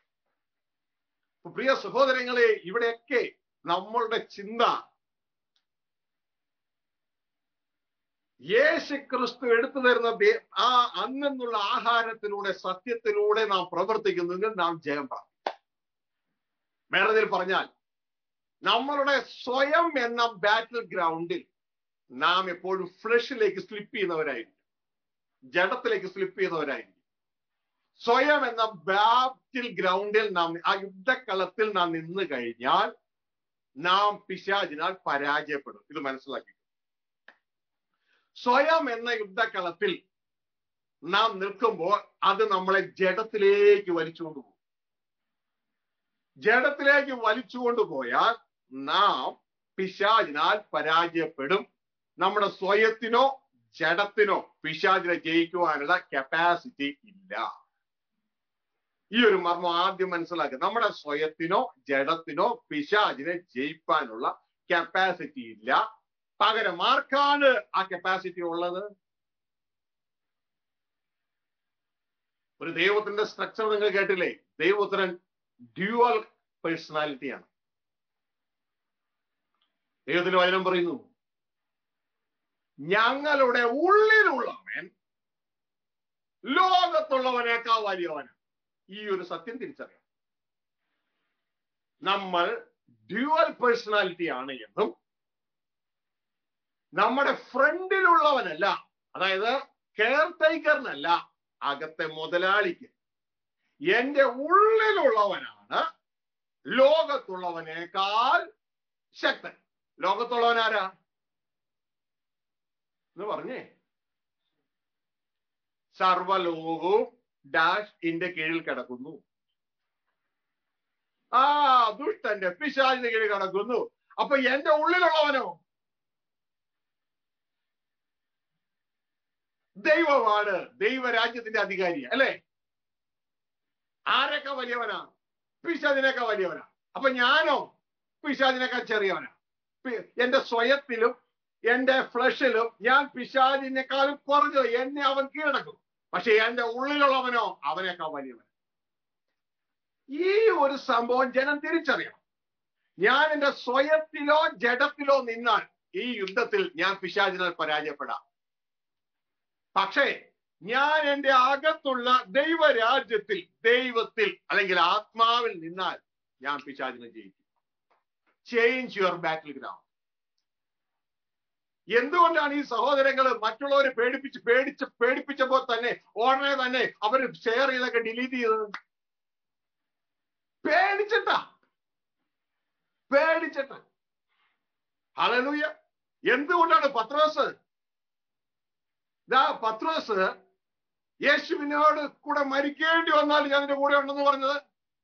പ്രിയ സഹോദരങ്ങളെ ഇവിടെയൊക്കെ നമ്മളുടെ ചിന്ത യേശു ക്രിസ്തു എടുത്തു തരുന്ന ആ അന്നെന്നുള്ള ആഹാരത്തിലൂടെ സത്യത്തിലൂടെ നാം പ്രവർത്തിക്കുന്നെങ്കിൽ നാം ജയം പ്രാപിക്കും വേറെ പറഞ്ഞാൽ നമ്മളുടെ സ്വയം എന്ന ബാറ്റിൽ ഗ്രൗണ്ടിൽ നാം എപ്പോഴും ഫ്ലഷിലേക്ക് സ്ലിപ്പ് ചെയ്യുന്നവരായിരിക്കും ജഡത്തിലേക്ക് സ്ലിപ്പ് ചെയ്യുന്നവരായിരിക്കും സ്വയം എന്ന ബാറ്റിൽ ഗ്രൗണ്ടിൽ നാം ആ യുദ്ധക്കളത്തിൽ നാം നിന്ന് കഴിഞ്ഞാൽ നാം പിശാചിനാൽ പരാജയപ്പെടും ഇത് മനസ്സിലാക്കി സ്വയം എന്ന യുദ്ധക്കളത്തിൽ നാം നിൽക്കുമ്പോൾ അത് നമ്മളെ ജഡത്തിലേക്ക് വലിച്ചുകൊണ്ടുപോകും ജഡത്തിലേക്ക് വലിച്ചുകൊണ്ടുപോയാൽ നാം പിശാചിനാൽ പരാജയപ്പെടും നമ്മുടെ സ്വയത്തിനോ ജഡത്തിനോ പിശാചിനെ ജയിക്കുവാനുള്ള കപ്പാസിറ്റി ഇല്ല ഈ ഒരു മർമ്മം ആദ്യം മനസ്സിലാക്കുക നമ്മുടെ സ്വയത്തിനോ ജഡത്തിനോ പിശാചിനെ ജയിപ്പാനുള്ള കപ്പാസിറ്റി ഇല്ല പകരം ആർക്കാണ് ആ കപ്പാസിറ്റി ഉള്ളത് ഒരു ദൈവത്തിന്റെ സ്ട്രക്ചർ നിങ്ങൾ കേട്ടില്ലേ ദൈവപുത്രൻ ഡ്യുവൽ പേഴ്സണാലിറ്റിയാണ് ദൈവത്തിന്റെ വചനം പറയുന്നു ഞങ്ങളുടെ ഉള്ളിലുള്ളവൻ ലോകത്തുള്ളവനേക്കാൾ വലിയവനാണ് ഈ ഒരു സത്യം തിരിച്ചറിയാം നമ്മൾ ഡ്യുവൽ പേഴ്സണാലിറ്റി ആണ് എന്നും നമ്മുടെ ഫ്രണ്ടിലുള്ളവനല്ല അതായത് കെയർ ടേക്കറിനല്ല അകത്തെ മുതലാളിക്ക് എന്റെ ഉള്ളിലുള്ളവനാണ് ലോകത്തുള്ളവനേക്കാൾ ശക്തൻ ലോകത്തുള്ളവനാരാ എന്ന് പറഞ്ഞേ സർവലോകവും ഡാഷ് ഇന്റെ കീഴിൽ കിടക്കുന്നു ആ ദുഷ്ടന്റെ പിശാചിന്റെ കീഴിൽ കിടക്കുന്നു അപ്പൊ എന്റെ ഉള്ളിലുള്ളവനോ ദൈവമാണ് ദൈവരാജ്യത്തിന്റെ അധികാരി അല്ലെ ആരൊക്കെ വലിയവനാ പിശാചിനൊക്കെ വലിയവനാ അപ്പൊ ഞാനോ പിശാചിനേക്കാൾ ചെറിയവനാ എന്റെ സ്വയത്തിലും എന്റെ ഫ്ലഷിലും ഞാൻ പിശാചിനേക്കാളും കുറഞ്ഞു എന്നെ അവൻ കീഴടക്കും പക്ഷെ എന്റെ ഉള്ളിലുള്ളവനോ അവനേക്കാൾ വലിയവൻ ഈ ഒരു സംഭവം ജനം തിരിച്ചറിയണം ഞാൻ എന്റെ സ്വയത്തിലോ ജഡത്തിലോ നിന്നാൽ ഈ യുദ്ധത്തിൽ ഞാൻ പിശാചിനാൽ പരാജയപ്പെടാം പക്ഷേ ഞാൻ എന്റെ അകത്തുള്ള ദൈവരാജ്യത്തിൽ ദൈവത്തിൽ അല്ലെങ്കിൽ ആത്മാവിൽ നിന്നാൽ ഞാൻ പിശാചിനെ ജയിക്കും ചേഞ്ച് യുവർ ബാറ്റിൽ ഗ്രൗണ്ട് എന്തുകൊണ്ടാണ് ഈ സഹോദരങ്ങൾ മറ്റുള്ളവരെ പേടിപ്പിച്ച് പേടിച്ച് പേടിപ്പിച്ചപ്പോൾ തന്നെ ഉടനെ തന്നെ അവർ ഷെയർ ചെയ്തൊക്കെ ഡിലീറ്റ് ചെയ്തത് പേടിച്ചിട്ടാ പേടിച്ചിട്ട് ഹലലൂയ എന്തുകൊണ്ടാണ് പത്രോസ് ഇതാ പത്രോസ് യേശുവിനോട് കൂടെ മരിക്കേണ്ടി വന്നാൽ ഞാൻ എന്റെ കൂടെ ഉണ്ടെന്ന് പറഞ്ഞത്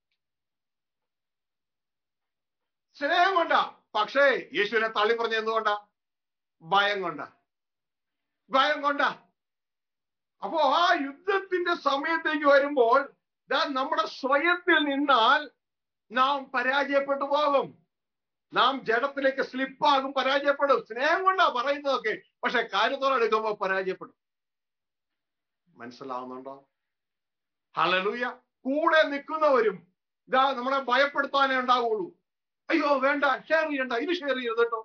സ്നേഹം കൊണ്ടാ പക്ഷേ യേശുവിനെ തള്ളി പറഞ്ഞ എന്തുകൊണ്ടാ ഭയം കൊണ്ടാ ഭയം കൊണ്ടാ അപ്പോ ആ യുദ്ധത്തിന്റെ സമയത്തേക്ക് വരുമ്പോൾ ദാ നമ്മുടെ സ്വയത്തിൽ നിന്നാൽ നാം പരാജയപ്പെട്ടു പോകും നാം ജഡത്തിലേക്ക് സ്ലിപ്പാകും പരാജയപ്പെടും സ്നേഹം കൊണ്ടാ പറയുന്നതൊക്കെ പക്ഷെ കാര്യത്തോടെ എടുക്കുമ്പോൾ പരാജയപ്പെടും മനസ്സിലാവുന്നുണ്ടോ ഹലലൂയ കൂടെ നിൽക്കുന്നവരും ഇതാ നമ്മളെ ഭയപ്പെടുത്താനേ ഉണ്ടാവുള്ളൂ അയ്യോ വേണ്ട ഷെയർ ചെയ്യണ്ട ഇത് ഷെയർ ചെയ്യരുത് കേട്ടോ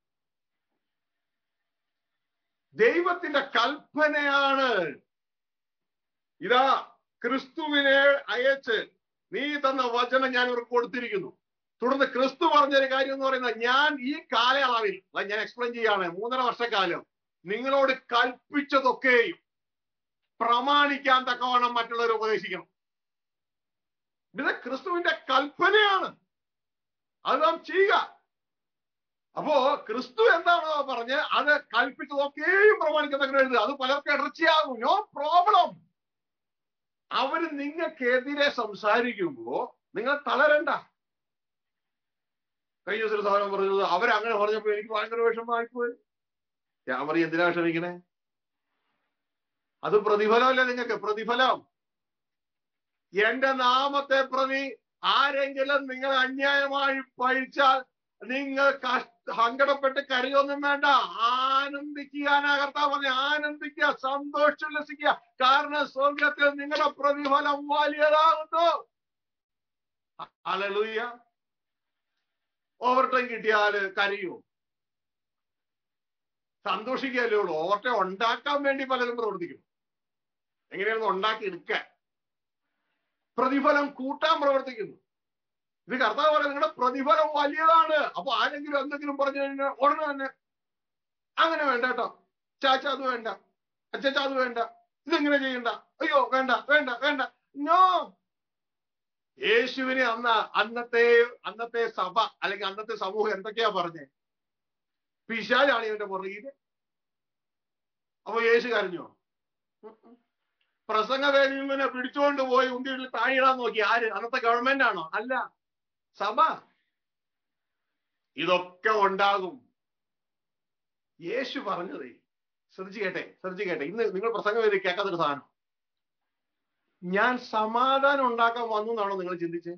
ദൈവത്തിന്റെ കൽപ്പനയാണ് ഇതാ ക്രിസ്തുവിനെ അയച്ച് നീ തന്ന വചനം ഞാൻ ഇവർക്ക് കൊടുത്തിരിക്കുന്നു തുടർന്ന് ക്രിസ്തു പറഞ്ഞൊരു കാര്യം എന്ന് പറയുന്നത് ഞാൻ ഈ കാലയളവിൽ അത് ഞാൻ എക്സ്പ്ലെയിൻ ചെയ്യാണ് മൂന്നര വർഷക്കാലം നിങ്ങളോട് കൽപ്പിച്ചതൊക്കെയും പ്രമാണിക്കാൻ തക്കവണ്ണം മറ്റുള്ളവർ ഉപദേശിക്കണം ഇത് ക്രിസ്തുവിന്റെ കൽപ്പനയാണ് അത് നാം ചെയ്യുക അപ്പോ ക്രിസ്തു എന്താണോ പറഞ്ഞ് അത് കൽപ്പിച്ചതൊക്കെയും പ്രമാണിക്കുന്ന എഴുതുക അത് പലർക്കും ഇടർച്ചയാകും നോ പ്രോബ്ലം അവര് നിങ്ങൾക്കെതിരെ സംസാരിക്കുമ്പോ നിങ്ങൾ തളരണ്ട കഴിഞ്ഞ ദിവസം ഒരു സാധനം പറഞ്ഞത് അവരങ്ങനെ പറഞ്ഞപ്പോ എനിക്ക് ഭയങ്കര വിഷമമായിപ്പോയി ഞാൻ പറയും എന്തിനാ വിഷമിക്കണേ അത് പ്രതിഫലമല്ലേ നിങ്ങൾക്ക് പ്രതിഫലം എന്റെ നാമത്തെ പ്രതി ആരെങ്കിലും നിങ്ങൾ അന്യായമായി പഴിച്ചാൽ നിങ്ങൾ കഷ്ട സങ്കടപ്പെട്ട് കരയൊന്നും വേണ്ട ആനന്ദിക്കാനാ കർത്താവ് പറഞ്ഞ ആനന്ദിക്കുക സന്തോഷുല്ലസിക്കുക കാരണം സ്വർഗത്തിൽ നിങ്ങളുടെ പ്രതിഫലം വലിയതാകുന്നു അലലൂയ ഓവർ ടൈം കിട്ടിയാല് കരയോ സന്തോഷിക്കുകയല്ലേ ഉള്ളൂ ഓവർ ടൈം ഉണ്ടാക്കാൻ വേണ്ടി പലരും പ്രവർത്തിക്കും എങ്ങനെയാണെന്ന് ഉണ്ടാക്കി എടുക്കാൻ പ്രതിഫലം കൂട്ടാൻ പ്രവർത്തിക്കുന്നു ഇത് കർത്താവ് പറയാം നിങ്ങളുടെ പ്രതിഫലം വലിയതാണ് അപ്പൊ ആരെങ്കിലും എന്തെങ്കിലും പറഞ്ഞു കഴിഞ്ഞാൽ ഉടനെ തന്നെ അങ്ങനെ വേണ്ട കേട്ടോ ചാച്ച അത് വേണ്ട അച്ചച്ച അത് വേണ്ട ഇതെങ്ങനെ ചെയ്യണ്ട അയ്യോ വേണ്ട വേണ്ട വേണ്ട നോ യേശുവിനെ അന്ന് അന്നത്തെ അന്നത്തെ സഭ അല്ലെങ്കിൽ അന്നത്തെ സമൂഹം എന്തൊക്കെയാ പറഞ്ഞേ പിശാലാണ് ഇവന്റെ പുറകില് അപ്പൊ യേശു കരഞ്ഞോ പ്രസംഗ വേദിയിൽ നിന്ന് പിടിച്ചുകൊണ്ട് പോയി ഉന്തിയിൽ താഴിടാൻ നോക്കി ആര് അന്നത്തെ ഗവൺമെന്റ് ആണോ അല്ല സഭ ഇതൊക്കെ ഉണ്ടാകും യേശു പറഞ്ഞതേ ശ്രദ്ധിച്ചു കേട്ടെ ശ്രദ്ധിച്ചു കേട്ടെ ഇന്ന് നിങ്ങൾ പ്രസംഗം വേദി കേൾക്കാത്തൊരു സാധനം ഞാൻ സമാധാനം ഉണ്ടാക്കാൻ വന്നു എന്നാണോ നിങ്ങൾ ചിന്തിച്ചേ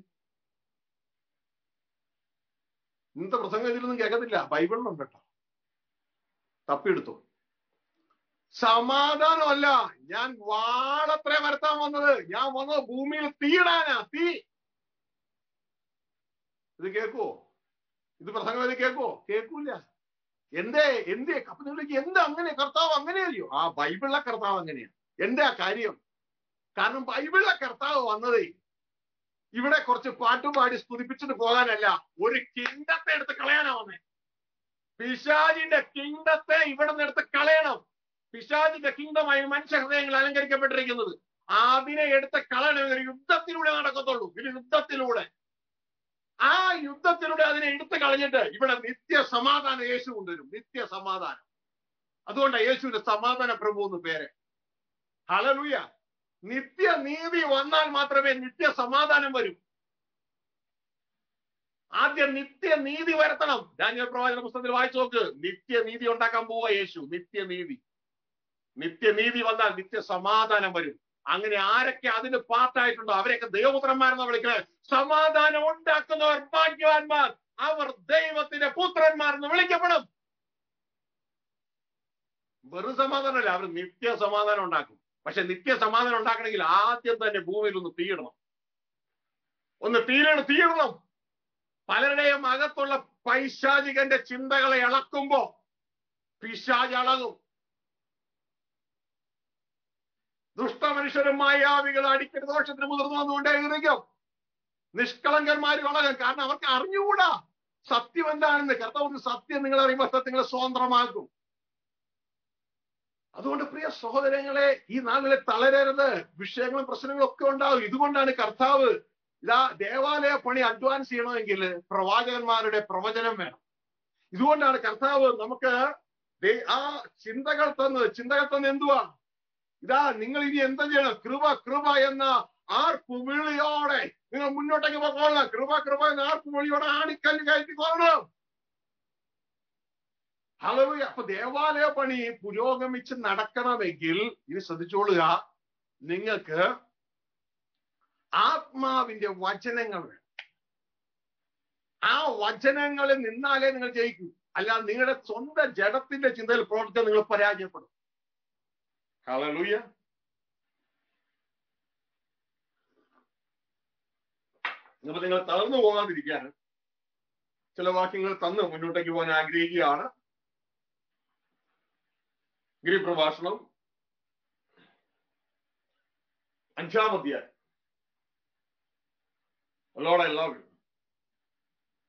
ഇന്നത്തെ പ്രസംഗ വേദിയിലൊന്നും കേൾക്കത്തില്ല ബൈബിളിലുണ്ട് കേട്ടോ തപ്പിയെടുത്തു സമാധാനമല്ല ഞാൻ വാളത്രേ വരുത്താൻ വന്നത് ഞാൻ വന്നത് ഭൂമിയിൽ തീയിടാനാ തീ ഇത് കേൾക്കുവോ ഇത് പ്രസംഗം കേൾക്കുവോ കേൾക്കൂല എന്തേ എന്തേ അപ്പൊ നിങ്ങൾക്ക് എന്താ അങ്ങനെ കർത്താവ് അങ്ങനെ അറിയോ ആ ബൈബിളിലെ കർത്താവ് അങ്ങനെയാ എന്താ കാര്യം കാരണം ബൈബിളിലെ കർത്താവ് വന്നതേ ഇവിടെ കുറച്ച് പാട്ടുപാടി സ്തുതിപ്പിച്ചിട്ട് പോകാനല്ല ഒരു കിങ്ഡത്തെ എടുത്ത് കളയാനാ വന്നേ പിശാജിന്റെ കിങ്ഡത്തെ ഇവിടെ നിന്ന് എടുത്ത് കളയണം പിശാജിന്റെ കിങ്ഡമായി മനുഷ്യ ഹൃദയങ്ങൾ അലങ്കരിക്കപ്പെട്ടിരിക്കുന്നത് അതിനെ എടുത്ത് കളയണമെങ്കിൽ യുദ്ധത്തിലൂടെ നടക്കത്തുള്ളൂ ഒരു യുദ്ധത്തിലൂടെ ആ യുദ്ധത്തിലൂടെ അതിനെ എടുത്തു കളഞ്ഞിട്ട് ഇവിടെ നിത്യ സമാധാനം യേശു കൊണ്ടുവരും നിത്യ സമാധാനം അതുകൊണ്ടാണ് യേശുവിന്റെ സമാധാന പ്രഭു എന്ന് പേര് ഹലലുയ നിത്യ നീതി വന്നാൽ മാത്രമേ നിത്യ സമാധാനം വരൂ ആദ്യം നിത്യനീതി വരുത്തണം ഡാനിയൽ പ്രവാചന പുസ്തകത്തിൽ വായിച്ചു നോക്ക് നിത്യനീതി ഉണ്ടാക്കാൻ പോവുക യേശു നിത്യനീതി നിത്യനീതി വന്നാൽ നിത്യ സമാധാനം വരും അങ്ങനെ ആരൊക്കെ അതിന് പാർട്ടായിട്ടുണ്ടോ അവരെയൊക്കെ ദൈവപുത്രന്മാരെന്ന് വിളിക്കുന്നത് സമാധാനം ഉണ്ടാക്കുന്നവർ ഭാഗ്യവാന്മാർ അവർ ദൈവത്തിന്റെ പുത്രന്മാർ എന്ന് വിളിക്കപ്പെടും വെറും സമാധാനമല്ല അവർ നിത്യ സമാധാനം ഉണ്ടാക്കും പക്ഷെ നിത്യ സമാധാനം ഉണ്ടാക്കണമെങ്കിൽ ആദ്യം തന്നെ ഭൂമിയിൽ ഒന്ന് തീയിടണം ഒന്ന് തീരണം തീയിടണം പലരുടെയും അകത്തുള്ള പൈശാചികന്റെ ചിന്തകളെ ഇളക്കുമ്പോ പിശാജ് അളകും ദുഷ്ടമനുഷ്യരും മായാവികൾ അടിക്കടി ദോഷത്തിന് മുതിർന്നു വന്നുകൊണ്ടേയിരിക്കും നിഷ്കളങ്കന്മാരും അളകും കാരണം അവർക്ക് അറിഞ്ഞുകൂടാ സത്യം എന്താണെന്ന് കർത്താവ് സത്യം നിങ്ങൾ അറിയുമ്പോൾ സത്യങ്ങളെ സ്വതന്ത്രമാക്കും അതുകൊണ്ട് പ്രിയ സഹോദരങ്ങളെ ഈ നാളിലെ തളരരുത് വിഷയങ്ങളും പ്രശ്നങ്ങളും ഒക്കെ ഉണ്ടാവും ഇതുകൊണ്ടാണ് കർത്താവ് ഇതാ ദേവാലയ പണി അഡ്വാൻസ് ചെയ്യണമെങ്കിൽ പ്രവാചകന്മാരുടെ പ്രവചനം വേണം ഇതുകൊണ്ടാണ് കർത്താവ് നമുക്ക് ആ ചിന്തകൾ തന്നത് ചിന്തകൾ തന്ന് എന്തുവാ ഇതാ നിങ്ങൾ ഇനി എന്താ ചെയ്യണം കൃപ കൃപ എന്ന ആർപ്പുവിളിയോടെ നിങ്ങൾ മുന്നോട്ടേക്ക് പോകണം കൃപ കൃപ എന്ന ആർപ്പുവിളിയോടെ ആണിക്കല്ല് കയറ്റി പോകണം ഹലോ അപ്പൊ ദേവാലയ പണി പുരോഗമിച്ച് നടക്കണമെങ്കിൽ ഇനി ശ്രദ്ധിച്ചോളുക നിങ്ങൾക്ക് ആത്മാവിന്റെ വചനങ്ങൾ വേണം ആ വചനങ്ങളിൽ നിന്നാലേ നിങ്ങൾ ജയിക്കൂ അല്ല നിങ്ങളുടെ സ്വന്തം ജഡത്തിന്റെ ചിന്തയിൽ പ്രവർത്തിക്കാൻ നിങ്ങൾ പരാജയപ്പെടും ഹലലൂയ അപ്പൊ നിങ്ങൾ തളർന്നു പോകാതിരിക്കാൻ ചില വാക്യങ്ങൾ തന്ന് മുന്നോട്ടേക്ക് പോകാൻ ആഗ്രഹിക്കുകയാണ് ഗിരിപ്രഭാഷണം അഞ്ചാം അധ്യായം Lord, I love you.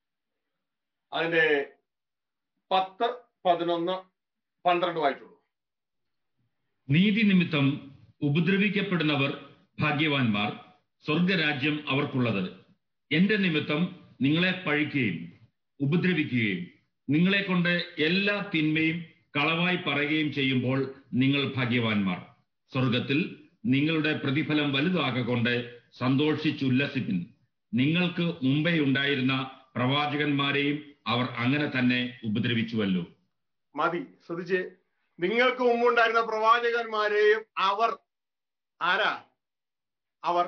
അതിന്റെ പത്ത് പതിനൊന്ന് പന്ത്രണ്ട് വായിച്ചുള്ളൂ നീതി നിമിത്തം ഉപദ്രവിക്കപ്പെടുന്നവർ ഭാഗ്യവാന്മാർ സ്വർഗരാജ്യം അവർക്കുള്ളത് എന്റെ നിമിത്തം നിങ്ങളെ പഴിക്കുകയും ഉപദ്രവിക്കുകയും നിങ്ങളെ കൊണ്ട് എല്ലാ തിന്മയും കളവായി പറയുകയും ചെയ്യുമ്പോൾ നിങ്ങൾ ഭാഗ്യവാന്മാർ സ്വർഗത്തിൽ നിങ്ങളുടെ പ്രതിഫലം വലുതാകൊണ്ട് സന്തോഷിച്ചുല്ലസിപ്പിൻ നിങ്ങൾക്ക് മുമ്പേ ഉണ്ടായിരുന്ന പ്രവാചകന്മാരെയും അവർ അങ്ങനെ തന്നെ ഉപദ്രവിച്ചുവല്ലോ മതി ശ്രദ്ധിച്ച് നിങ്ങൾക്ക് മുമ്പുണ്ടായിരുന്ന പ്രവാചകന്മാരെയും അവർ ആരാ അവർ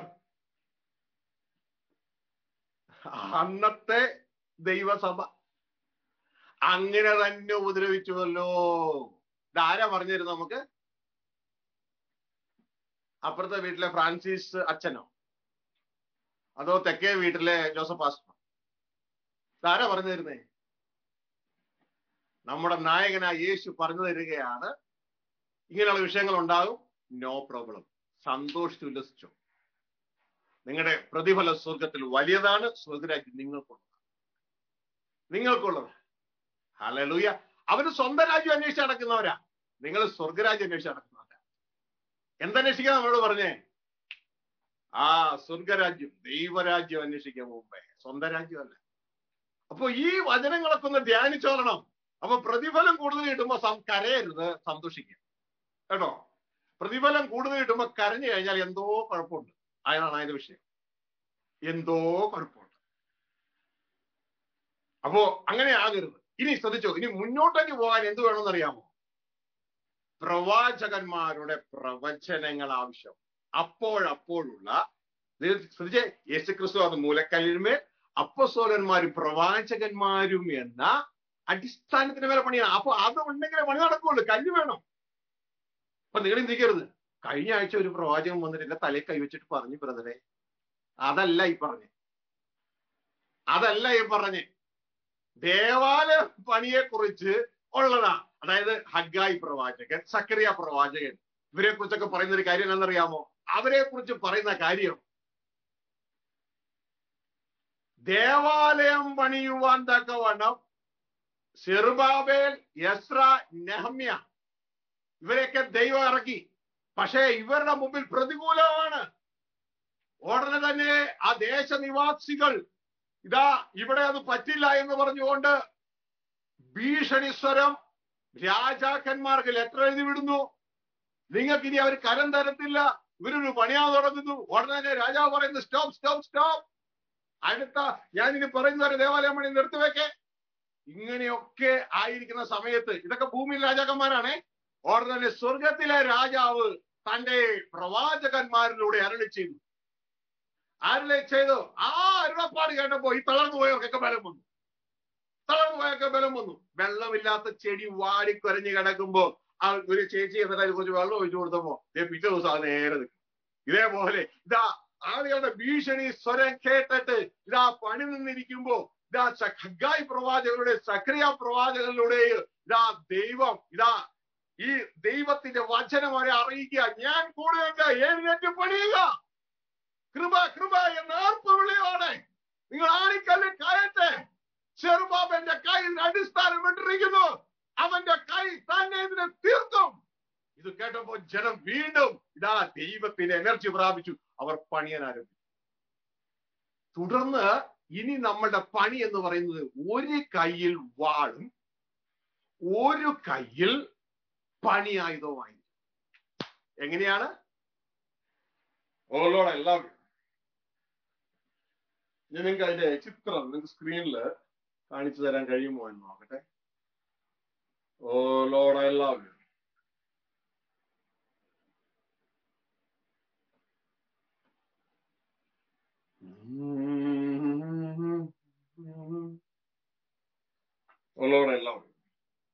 അന്നത്തെ ദൈവസഭ അങ്ങനെ തന്നെ ഉപദ്രവിച്ചുവല്ലോ ഇതാരാ പറഞ്ഞു തരുന്നത് നമുക്ക് അപ്പുറത്തെ വീട്ടിലെ ഫ്രാൻസിസ് അച്ഛനോ അതോ തെക്കേ വീട്ടിലെ ജോസഫ് ആസ്റ്റർ ഇതാരാ പറഞ്ഞു തരുന്നേ നമ്മുടെ നായകനായ യേശു പറഞ്ഞു തരികയാണ് ഇങ്ങനെയുള്ള വിഷയങ്ങൾ ഉണ്ടാകും നോ പ്രോബ്ലം സന്തോഷിച്ചു ഉല്ലസിച്ചു നിങ്ങളുടെ പ്രതിഫല സ്വർഗത്തിൽ വലിയതാണ് സ്വർഗരാജ്യം നിങ്ങൾക്കുള്ളത് നിങ്ങൾക്കുള്ളത് ഹലലൂയ അവര് സ്വന്തം രാജ്യം അന്വേഷിച്ച് നടക്കുന്നവരാ നിങ്ങൾ സ്വർഗരാജ്യം അന്വേഷിച്ച് നടക്കുന്നവരാ എന്തന്വേഷിക്കാൻ നമ്മളോട് പറഞ്ഞേ ആ സ്വർഗരാജ്യം ദൈവരാജ്യം അന്വേഷിക്കാൻ മുമ്പേ സ്വന്തം രാജ്യമല്ല അപ്പൊ ഈ വചനങ്ങളൊക്കെ ഒന്ന് ധ്യാനിച്ചോളണം അപ്പൊ പ്രതിഫലം കൂടുതൽ കിട്ടുമ്പോ സം- കരയരുത് സന്തോഷിക്കുക കേട്ടോ പ്രതിഫലം കൂടുതൽ കിട്ടുമ്പോ കരഞ്ഞു കഴിഞ്ഞാൽ എന്തോ കുഴപ്പമുണ്ട് അതാണ് അതിന്റെ വിഷയം എന്തോ കുഴപ്പമുണ്ട് അപ്പോ അങ്ങനെ ആകരുത് ഇനി ശ്രദ്ധിച്ചോ ഇനി മുന്നോട്ടേക്ക് പോകാൻ എന്ത് വേണമെന്ന് അറിയാമോ പ്രവാചകന്മാരുടെ പ്രവചനങ്ങൾ ആവശ്യം അപ്പോഴപ്പോഴുള്ള ഇത് ശ്രദ്ധിച്ചേ യേശുക്രിസ്തു അത് മൂലക്കല്ലിന്മേൽ അപ്പസോലന്മാരും പ്രവാചകന്മാരും എന്ന അടിസ്ഥാനത്തിന് മേലെ പണിയാണ് അപ്പൊ അത് ഉണ്ടെങ്കിലേ പണി നടക്കുള്ളൂ കല്ല് വേണം അപ്പൊ നിങ്ങൾ ചിന്തിക്കരുത് കഴിഞ്ഞ ആഴ്ച ഒരു പ്രവാചകൻ വന്നിട്ട് തലയിൽ കൈവച്ചിട്ട് പറഞ്ഞു ബ്രദറെ അതല്ല ഈ പറഞ്ഞ് അതല്ല ഈ പറഞ്ഞ് ദേവാലയ പണിയെ കുറിച്ച് ഉള്ളതാ അതായത് ഹഗ്ഗായി പ്രവാചകൻ സക്കറിയ പ്രവാചകൻ ഇവരെ കുറിച്ചൊക്കെ പറയുന്ന ഒരു കാര്യം എന്താണെന്നറിയാമോ അവരെ കുറിച്ച് പറയുന്ന കാര്യം ദേവാലയം പണിയുവാൻ തക്കവണ്ണം സെറുബാബേൽ യസ്ര നെഹമ്യ ഇവരെയൊക്കെ ദൈവം ഇറക്കി പക്ഷേ ഇവരുടെ മുമ്പിൽ പ്രതികൂലമാണ് ഉടനെ തന്നെ ആ ദേശനിവാസികൾ ഇതാ ഇവിടെ അത് പറ്റില്ല എന്ന് പറഞ്ഞുകൊണ്ട് ഭീഷണി സ്വരം രാജാക്കന്മാർക്ക് ലെറ്റർ എഴുതി വിടുന്നു നിങ്ങൾക്ക് ഇനി അവർ കരം തരത്തില്ല ഇവരൊരു പണിയാൻ തുടങ്ങുന്നു ഉടനെ തന്നെ രാജാവ് പറയുന്നു സ്റ്റോപ്പ് സ്റ്റോപ്പ് സ്റ്റോപ്പ് അടുത്ത ഞാൻ ഇനി പറയുന്നവരെ ദേവാലയം പണി നിർത്തിവെക്കേ ഇങ്ങനെയൊക്കെ ആയിരിക്കുന്ന സമയത്ത് ഇതൊക്കെ ഭൂമിയിൽ രാജാക്കന്മാരാണേ ഉടനെ തന്നെ സ്വർഗത്തിലെ രാജാവ് തന്റെ പ്രവാചകന്മാരിലൂടെ അരളി ചെയ്തു അരളി ചെയ്തു ആ അരുളപ്പാട് കേട്ടപ്പോ ഈ തളർന്നു പോയവർക്കൊക്കെ ബലം വന്നു തളർന്നു പോയൊക്കെ ബലം വന്നു വെള്ളമില്ലാത്ത ചെടി വാടിക്കുരഞ്ഞു കിടക്കുമ്പോ ആ ഒരു ചേച്ചി എന്നിട്ട് അതിൽ കുറച്ച് വെള്ളം ഒഴിച്ചു കൊടുത്തപ്പോ ദേ പിറ്റേ ദിവസം അത് നേരെ നിൽക്കും ഇതേപോലെ ഇതാ ആളുകളുടെ ഭീഷണി സ്വരം കേട്ടിട്ട് ഇതാ പണി നിന്നിരിക്കുമ്പോ ഇതാ സ- ഹഗ്ഗായി പ്രവാചകരുടെ സക്രിയ പ്രവാചകനിലൂടെ ഇതാ ദൈവം ഇതാ ഈ ദൈവത്തിന്റെ വചനം അവരെ അറിയിക്കുക ഞാൻ കൂടുതലുണ്ട് എഴുന്നേറ്റ് പണിയുക കൃപ കൃപ എന്ന ആർപ്പവിളിയോടെ നിങ്ങൾ ആണിക്കല്ലിൽ കയറ്റെ ചെറുബാബന്റെ കയ്യിൽ അടിസ്ഥാനം ഇട്ടിരിക്കുന്നു അവന്റെ കൈ തന്നെ ഇതിനെ തീർക്കും ഇത് കേട്ടപ്പോ ജനം വീണ്ടും ഇതാ ദൈവത്തിന്റെ എനർജി പ്രാപിച്ചു അവർ പണിയാൻ ആരംഭിച്ചു തുടർന്ന് ഇനി നമ്മളുടെ പണി എന്ന് പറയുന്നത് ഒരു കയ്യിൽ വാളും ഒരു കയ്യിൽ പണിയായുധവുമായി എങ്ങനെയാണ് ഓലോടെ എല്ലാവരും ഞാൻ നിങ്ങൾക്ക് അതിന്റെ ചിത്രം നിങ്ങൾക്ക് സ്ക്രീനിൽ കാണിച്ചു തരാൻ കഴിയുമോ എന്ന് നോക്കട്ടെ oh lord I love you oh lord I love you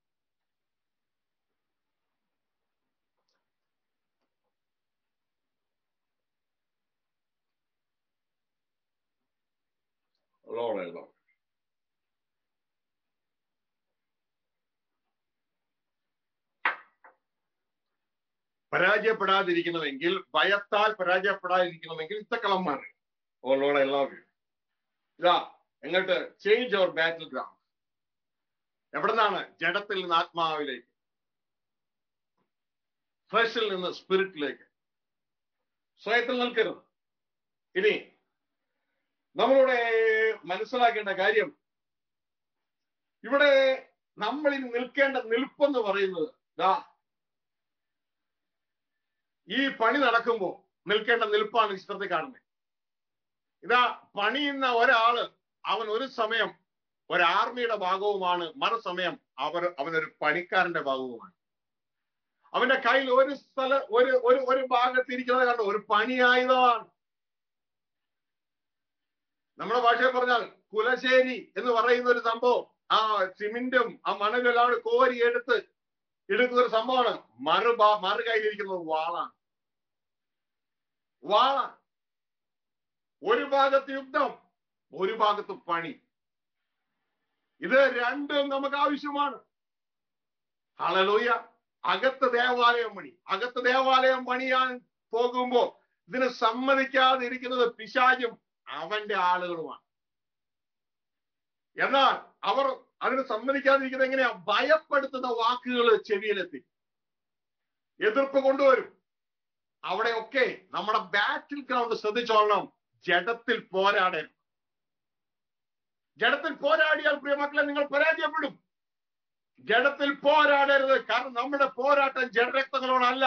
Lord, I love you. പരാജയപ്പെടാതിരിക്കണമെങ്കിൽ ഭയത്താൽ പരാജയപ്പെടാതിരിക്കണമെങ്കിൽ ഇത്തക്കളന്മാർ oh lord I love you ഇതാ എങ്ങോട്ട് ചേഞ്ച് അവർ ബാറ്റിൽ ഗ്രൗണ്ട് എവിടെ നിന്നാണ് ജഡത്തിൽ നിന്ന് ആത്മാവിലേക്ക് ഫ്ലഷിൽ നിന്ന് സ്പിരിറ്റിലേക്ക് സ്വയത്തിൽ നിൽക്കരുത് ഇനി നമ്മളിവിടെ മനസ്സിലാക്കേണ്ട കാര്യം ഇവിടെ നമ്മൾ ഇനി നിൽക്കേണ്ട നിൽപ്പെന്ന് പറയുന്നത് ദാ ഈ പണി നടക്കുമ്പോ നിൽക്കേണ്ട നിൽപ്പാണ് ഈ ചിത്രത്തിൽ കാണുന്നത് ഇതാ പണിയുന്ന ഒരാള് അവൻ ഒരു സമയം ഒരു ആർമിയുടെ ഭാഗവുമാണ് മറുസമയം അവർ അവനൊരു പണിക്കാരന്റെ ഭാഗവുമാണ് അവന്റെ കയ്യിൽ ഒരു സ്ഥല ഒരു ഒരു ഒരു ഭാഗത്ത് ഇരിക്കുന്നത് കണ്ടോ ഒരു പണിയായുധമാണ് നമ്മുടെ ഭാഷയിൽ പറഞ്ഞാൽ കുലശ്ശേരി എന്ന് പറയുന്ന ഒരു സംഭവം ആ സിമെന്റും ആ മണലും എല്ലാം കൂടി കോരി എടുത്ത് എടുക്കുന്ന ഒരു സംഭവമാണ് മറു മറു കയ്യിലിരിക്കുന്നത് വാളാണ് വാളാണ് ഒരു ഭാഗത്ത് യുദ്ധം ഒരു ഭാഗത്ത് പണി ഇത് രണ്ടും നമുക്ക് ആവശ്യമാണ് ഹളലൂയ അകത്ത് ദേവാലയം പണി അകത്ത് ദേവാലയം പണിയാൻ പോകുമ്പോ ഇതിന് സമ്മതിക്കാതെ ഇരിക്കുന്നത് പിശാചും അവന്റെ ആളുകളുമാണ് എന്നാൽ അവർ അതിന് സമ്മതിക്കാതിരിക്കുന്നത് എങ്ങനെയാ ഭയപ്പെടുത്തുന്ന വാക്കുകൾ ചെവിയിലെത്തി എതിർപ്പ് കൊണ്ടുവരും അവിടെയൊക്കെ നമ്മുടെ ബാറ്റിൽ ഗ്രൗണ്ട് ശ്രദ്ധിച്ചോളണം ജഡത്തിൽ പോരാടരുത് ജഡത്തിൽ പോരാടിയാൽ പ്രിയമക്കളെ നിങ്ങൾ പരാജയപ്പെടും ജഡത്തിൽ പോരാടരുത് കാരണം നമ്മുടെ പോരാട്ടം ജഡരക്തങ്ങളോടല്ല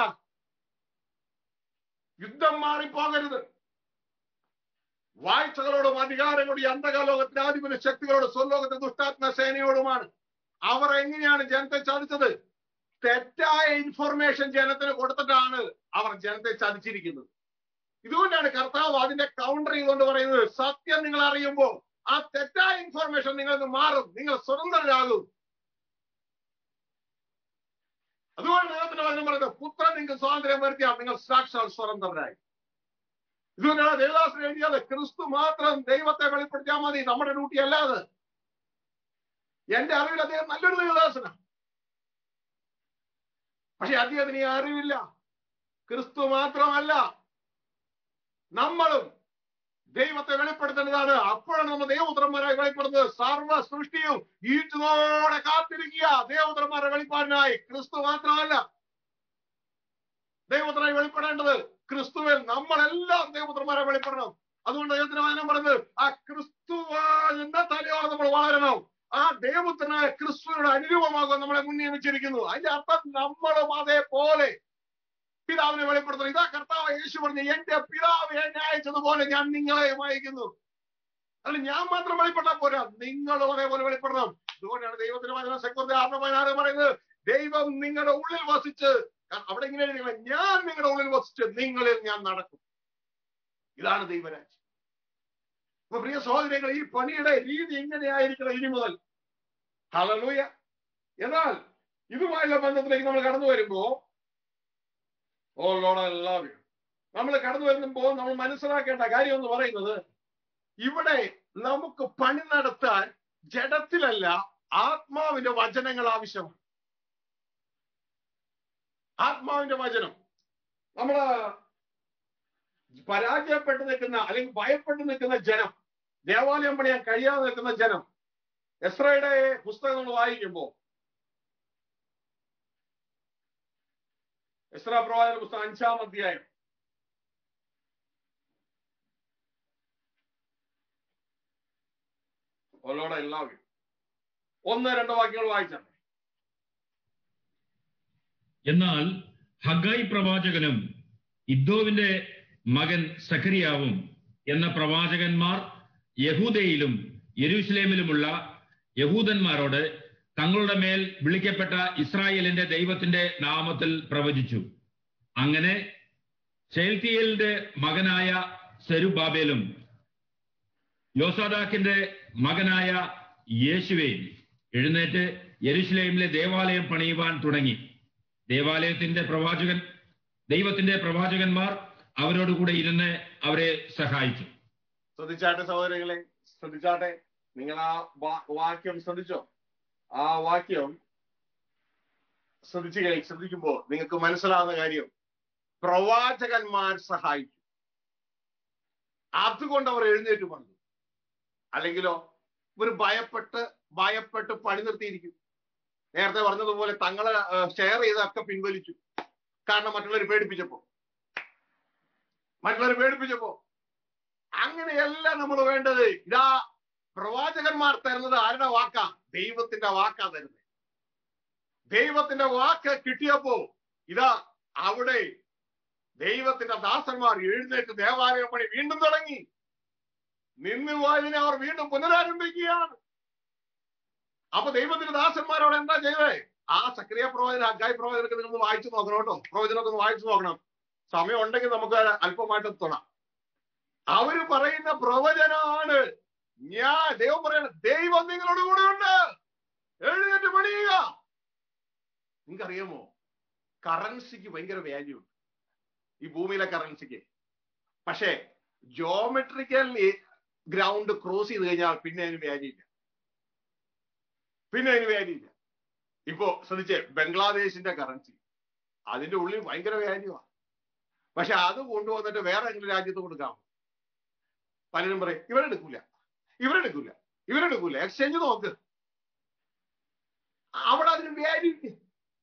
യുദ്ധം മാറിപ്പോകരുത് വാഴ്ചകളോടും അധികാരങ്ങളോടും ഈ അന്ധകാലോകത്തിന്റെ ആധിപത്യ ശക്തികളോടും സ്വലോകത്തെ ദുഷ്ടാത്മ സേനയോടുമാണ് അവർ എങ്ങനെയാണ് ജനത്തെ ചതിച്ചത് തെറ്റായ ഇൻഫർമേഷൻ ജനത്തിന് കൊടുത്തിട്ടാണ് അവർ ജനത്തെ ചതിച്ചിരിക്കുന്നത് ഇതുകൊണ്ടാണ് കർത്താവ് അതിന്റെ കൗണ്ടർ ചെയ്തുകൊണ്ട് പറയുന്നത് സത്യം നിങ്ങൾ അറിയുമ്പോൾ ആ തെറ്റായ ഇൻഫർമേഷൻ നിങ്ങൾക്ക് മാറും നിങ്ങൾ സ്വതന്ത്രരാകും അതുകൊണ്ട് ദൈവത്തിന്റെ വചനം പറയുന്നത് പുത്രൻ നിങ്ങൾക്ക് സ്വാതന്ത്ര്യം വരുത്തിയാൽ നിങ്ങൾ സാക്ഷാൽ സ്വതന്ത്രരായി ഇതുകൊണ്ടാണ് ദേവദാസൻ എഴുതിയത് ക്രിസ്തു മാത്രം ദൈവത്തെ വെളിപ്പെടുത്തിയാൽ മതി നമ്മുടെ ഡ്യൂട്ടി അല്ലാതെ എന്റെ അറിവിൽ അദ്ദേഹം നല്ലൊരു ദേവദാസനാണ് പക്ഷെ അദ്ദേഹത്തിന് ഈ അറിവില്ല ക്രിസ്തു മാത്രമല്ല നമ്മളും ദൈവത്തെ വെളിപ്പെടുത്തേണ്ടതാണ് അപ്പോഴാണ് നമ്മൾ ദേവപുത്രന്മാരായി വെളിപ്പെടുന്നത് സർവ്വ സൃഷ്ടിയും ഈറ്റുനോടെ കാത്തിരിക്കുക ദേവപുത്രന്മാരുടെ വെളിപ്പാടിനായി ക്രിസ്തു മാത്രമല്ല ദൈവപുത്രനായി വെളിപ്പെടേണ്ടത് ക്രിസ്തുവിൽ നമ്മളെല്ലാം ദൈവപുത്രന്മാരെ വെളിപ്പെടണം അതുകൊണ്ട് ദൈവത്തിന് വചനം പറയുന്നത് ആ ക്രിസ്തുവിന്റെ തലയോടെ നമ്മൾ വളരണം ആ ദൈവപുത്രനായ ക്രിസ്തുവിനോട് അനുരൂപമാകുവാൻ നമ്മളെ മുൻനിയമിച്ചിരിക്കുന്നു അതിന്റെ അർത്ഥം നമ്മളും അതേപോലെ പിതാവിനെ വെളിപ്പെടുത്തണം ഇതാ കർത്താവ് യേശു പറഞ്ഞു എന്റെ പിതാവ് എന്നെ അയച്ചതുപോലെ ഞാൻ നിങ്ങളെയും അയക്കുന്നു അല്ല ഞാൻ മാത്രം വെളിപ്പെട്ടാൽ പോരാ നിങ്ങളും അതേപോലെ വെളിപ്പെടണം അതുകൊണ്ടാണ് ദൈവത്തിന് വചന സെക്യൂരിറ്റി ആറ് പതിനാറ് പറയുന്നത് ദൈവം നിങ്ങളുടെ ഉള്ളിൽ വസിച്ച് അവിടെ ഇങ്ങനെ എഴുതിയാണ് ഞാൻ നിങ്ങളുടെ ഉള്ളിൽ വസിച്ച് നിങ്ങളിൽ ഞാൻ നടക്കും ഇതാണ് ദൈവരാജ്യം അപ്പൊ പ്രിയ സഹോദരങ്ങൾ ഈ പണിയുടെ രീതി ഇങ്ങനെയായിരിക്കണം ഇനി മുതൽ ഹലലൂയ എന്നാൽ ഇതുമായുള്ള ബന്ധത്തിലേക്ക് നമ്മൾ കടന്നു വരുമ്പോ ഓ ലോഡ് ലവ് യു നമ്മൾ കടന്നു വരുമ്പോ നമ്മൾ മനസ്സിലാക്കേണ്ട കാര്യം എന്ന് പറയുന്നത് ഇവിടെ നമുക്ക് പണി നടത്താൻ ജഡത്തിലല്ല ആത്മാവിന്റെ വചനങ്ങൾ ആവശ്യമാണ് ആത്മാവിന്റെ വചനം നമ്മള് പരാജയപ്പെട്ട് നിൽക്കുന്ന അല്ലെങ്കിൽ ഭയപ്പെട്ട് നിൽക്കുന്ന ജനം ദേവാലയം പണിയാൻ കഴിയാതെ നിൽക്കുന്ന ജനം എസ്രയുടെ പുസ്തകം നമ്മൾ വായിക്കുമ്പോ എസ്ര പ്രവാചക പുസ്തകം അഞ്ചാം അധ്യായം ഓലോടെ എല്ലാവരും ഒന്ന് രണ്ട് വാക്യങ്ങൾ വായിച്ചാൽ എന്നാൽ ഹഗായി പ്രവാചകനും ഇദ്ദോവിന്റെ മകൻ സഖരിയാവും എന്ന പ്രവാചകന്മാർ യഹൂദയിലും യെരൂശലേമിലുമുള്ള യഹൂദന്മാരോട് തങ്ങളുടെ മേൽ വിളിക്കപ്പെട്ട ഇസ്രായേലിന്റെ ദൈവത്തിന്റെ നാമത്തിൽ പ്രവചിച്ചു അങ്ങനെ ഷെൽത്തിയലിന്റെ മകനായ സെരുബാബേലും യോസാദാക്കിന്റെ മകനായ യേശുവെ എഴുന്നേറ്റ് യെരുഷലേമിലെ ദേവാലയം പണിയുവാൻ തുടങ്ങി ദേവാലയത്തിന്റെ പ്രവാചകൻ ദൈവത്തിന്റെ പ്രവാചകന്മാർ അവരോടുകൂടെ ഇരുന്ന് അവരെ സഹായിച്ചു ശ്രദ്ധിച്ചാട്ടെ സഹോദരങ്ങളെ ശ്രദ്ധിച്ചാട്ടെ നിങ്ങൾ ആ വാക്യം ശ്രദ്ധിച്ചോ ആ വാക്യം ശ്രദ്ധിച്ചു കഴി ശ്രദ്ധിക്കുമ്പോ നിങ്ങൾക്ക് മനസ്സിലാവുന്ന കാര്യം പ്രവാചകന്മാർ സഹായിച്ചു അതുകൊണ്ട് അവർ എഴുന്നേറ്റ് വന്നു അല്ലെങ്കിലോ ഒരു ഭയപ്പെട്ട് ഭയപ്പെട്ട് പണി നിർത്തിയിരിക്കും നേരത്തെ പറഞ്ഞതുപോലെ തങ്ങള് ഷെയർ ചെയ്തൊക്കെ പിൻവലിച്ചു കാരണം മറ്റുള്ളവർ പേടിപ്പിച്ചപ്പോ മറ്റുള്ളവർ പേടിപ്പിച്ചപ്പോ അങ്ങനെയല്ല നമ്മൾ വേണ്ടത് ഇതാ പ്രവാചകന്മാർ തരുന്നത് ആരുടെ വാക്കാ ദൈവത്തിന്റെ വാക്കാ തരുന്നത് ദൈവത്തിന്റെ വാക്ക് കിട്ടിയപ്പോ ഇതാ അവിടെ ദൈവത്തിന്റെ ദാസന്മാർ എഴുന്നേറ്റ് ദേവാലയ പണി വീണ്ടും തുടങ്ങി നിന്നുപോയതിനെ അവർ വീണ്ടും പുനരാരംഭിക്കുകയാണ് അപ്പൊ ദൈവത്തിന്റെ ദാസന്മാരോട് എന്താ ചെയ്തത് ആ സക്രിയ പ്രവചന അഗായി പ്രവചനമൊക്കെ നിങ്ങൾ വായിച്ചു നോക്കണം കേട്ടോ പ്രവചനമൊക്കെ ഒന്ന് വായിച്ചു നോക്കണം സമയം ഉണ്ടെങ്കിൽ നമുക്ക് അല്പമായിട്ട് തൊടാം അവര് പറയുന്ന പ്രവചനമാണ് ഞാൻ ദൈവം പറയണ ദൈവം നിങ്ങളോട് കൂടെ ഉണ്ട് എഴുന്നേറ്റ് പണിയുക നിങ്ങൾക്കറിയാമോ കറൻസിക്ക് ഭയങ്കര വാല്യൂ ഉണ്ട് ഈ ഭൂമിയിലെ കറൻസിക്ക് പക്ഷേ ജോമെട്രിക്കൽ ഗ്രൗണ്ട് ക്രോസ് ചെയ്ത് കഴിഞ്ഞാൽ പിന്നെ അതിന് വാല്യൂ ഇല്ല പിന്നെ അതിന് വാല്യൂ ഇല്ല ഇപ്പോ ശ്രദ്ധിച്ചേ ബംഗ്ലാദേശിന്റെ കറൻസി അതിന്റെ ഉള്ളിൽ ഭയങ്കര വാല്യൂ ആണ് പക്ഷെ അത് കൊണ്ടുവന്നിട്ട് വേറെ ഏതെങ്കിലും രാജ്യത്ത് കൊടുക്കാം പലരും പറയും ഇവരെടുക്കൂല ഇവരെടുക്കൂല ഇവരെടുക്കൂല എക്സ്ചേഞ്ച് നോക്ക് അവിടെ അതിന് വാല്യൂ ഇല്ല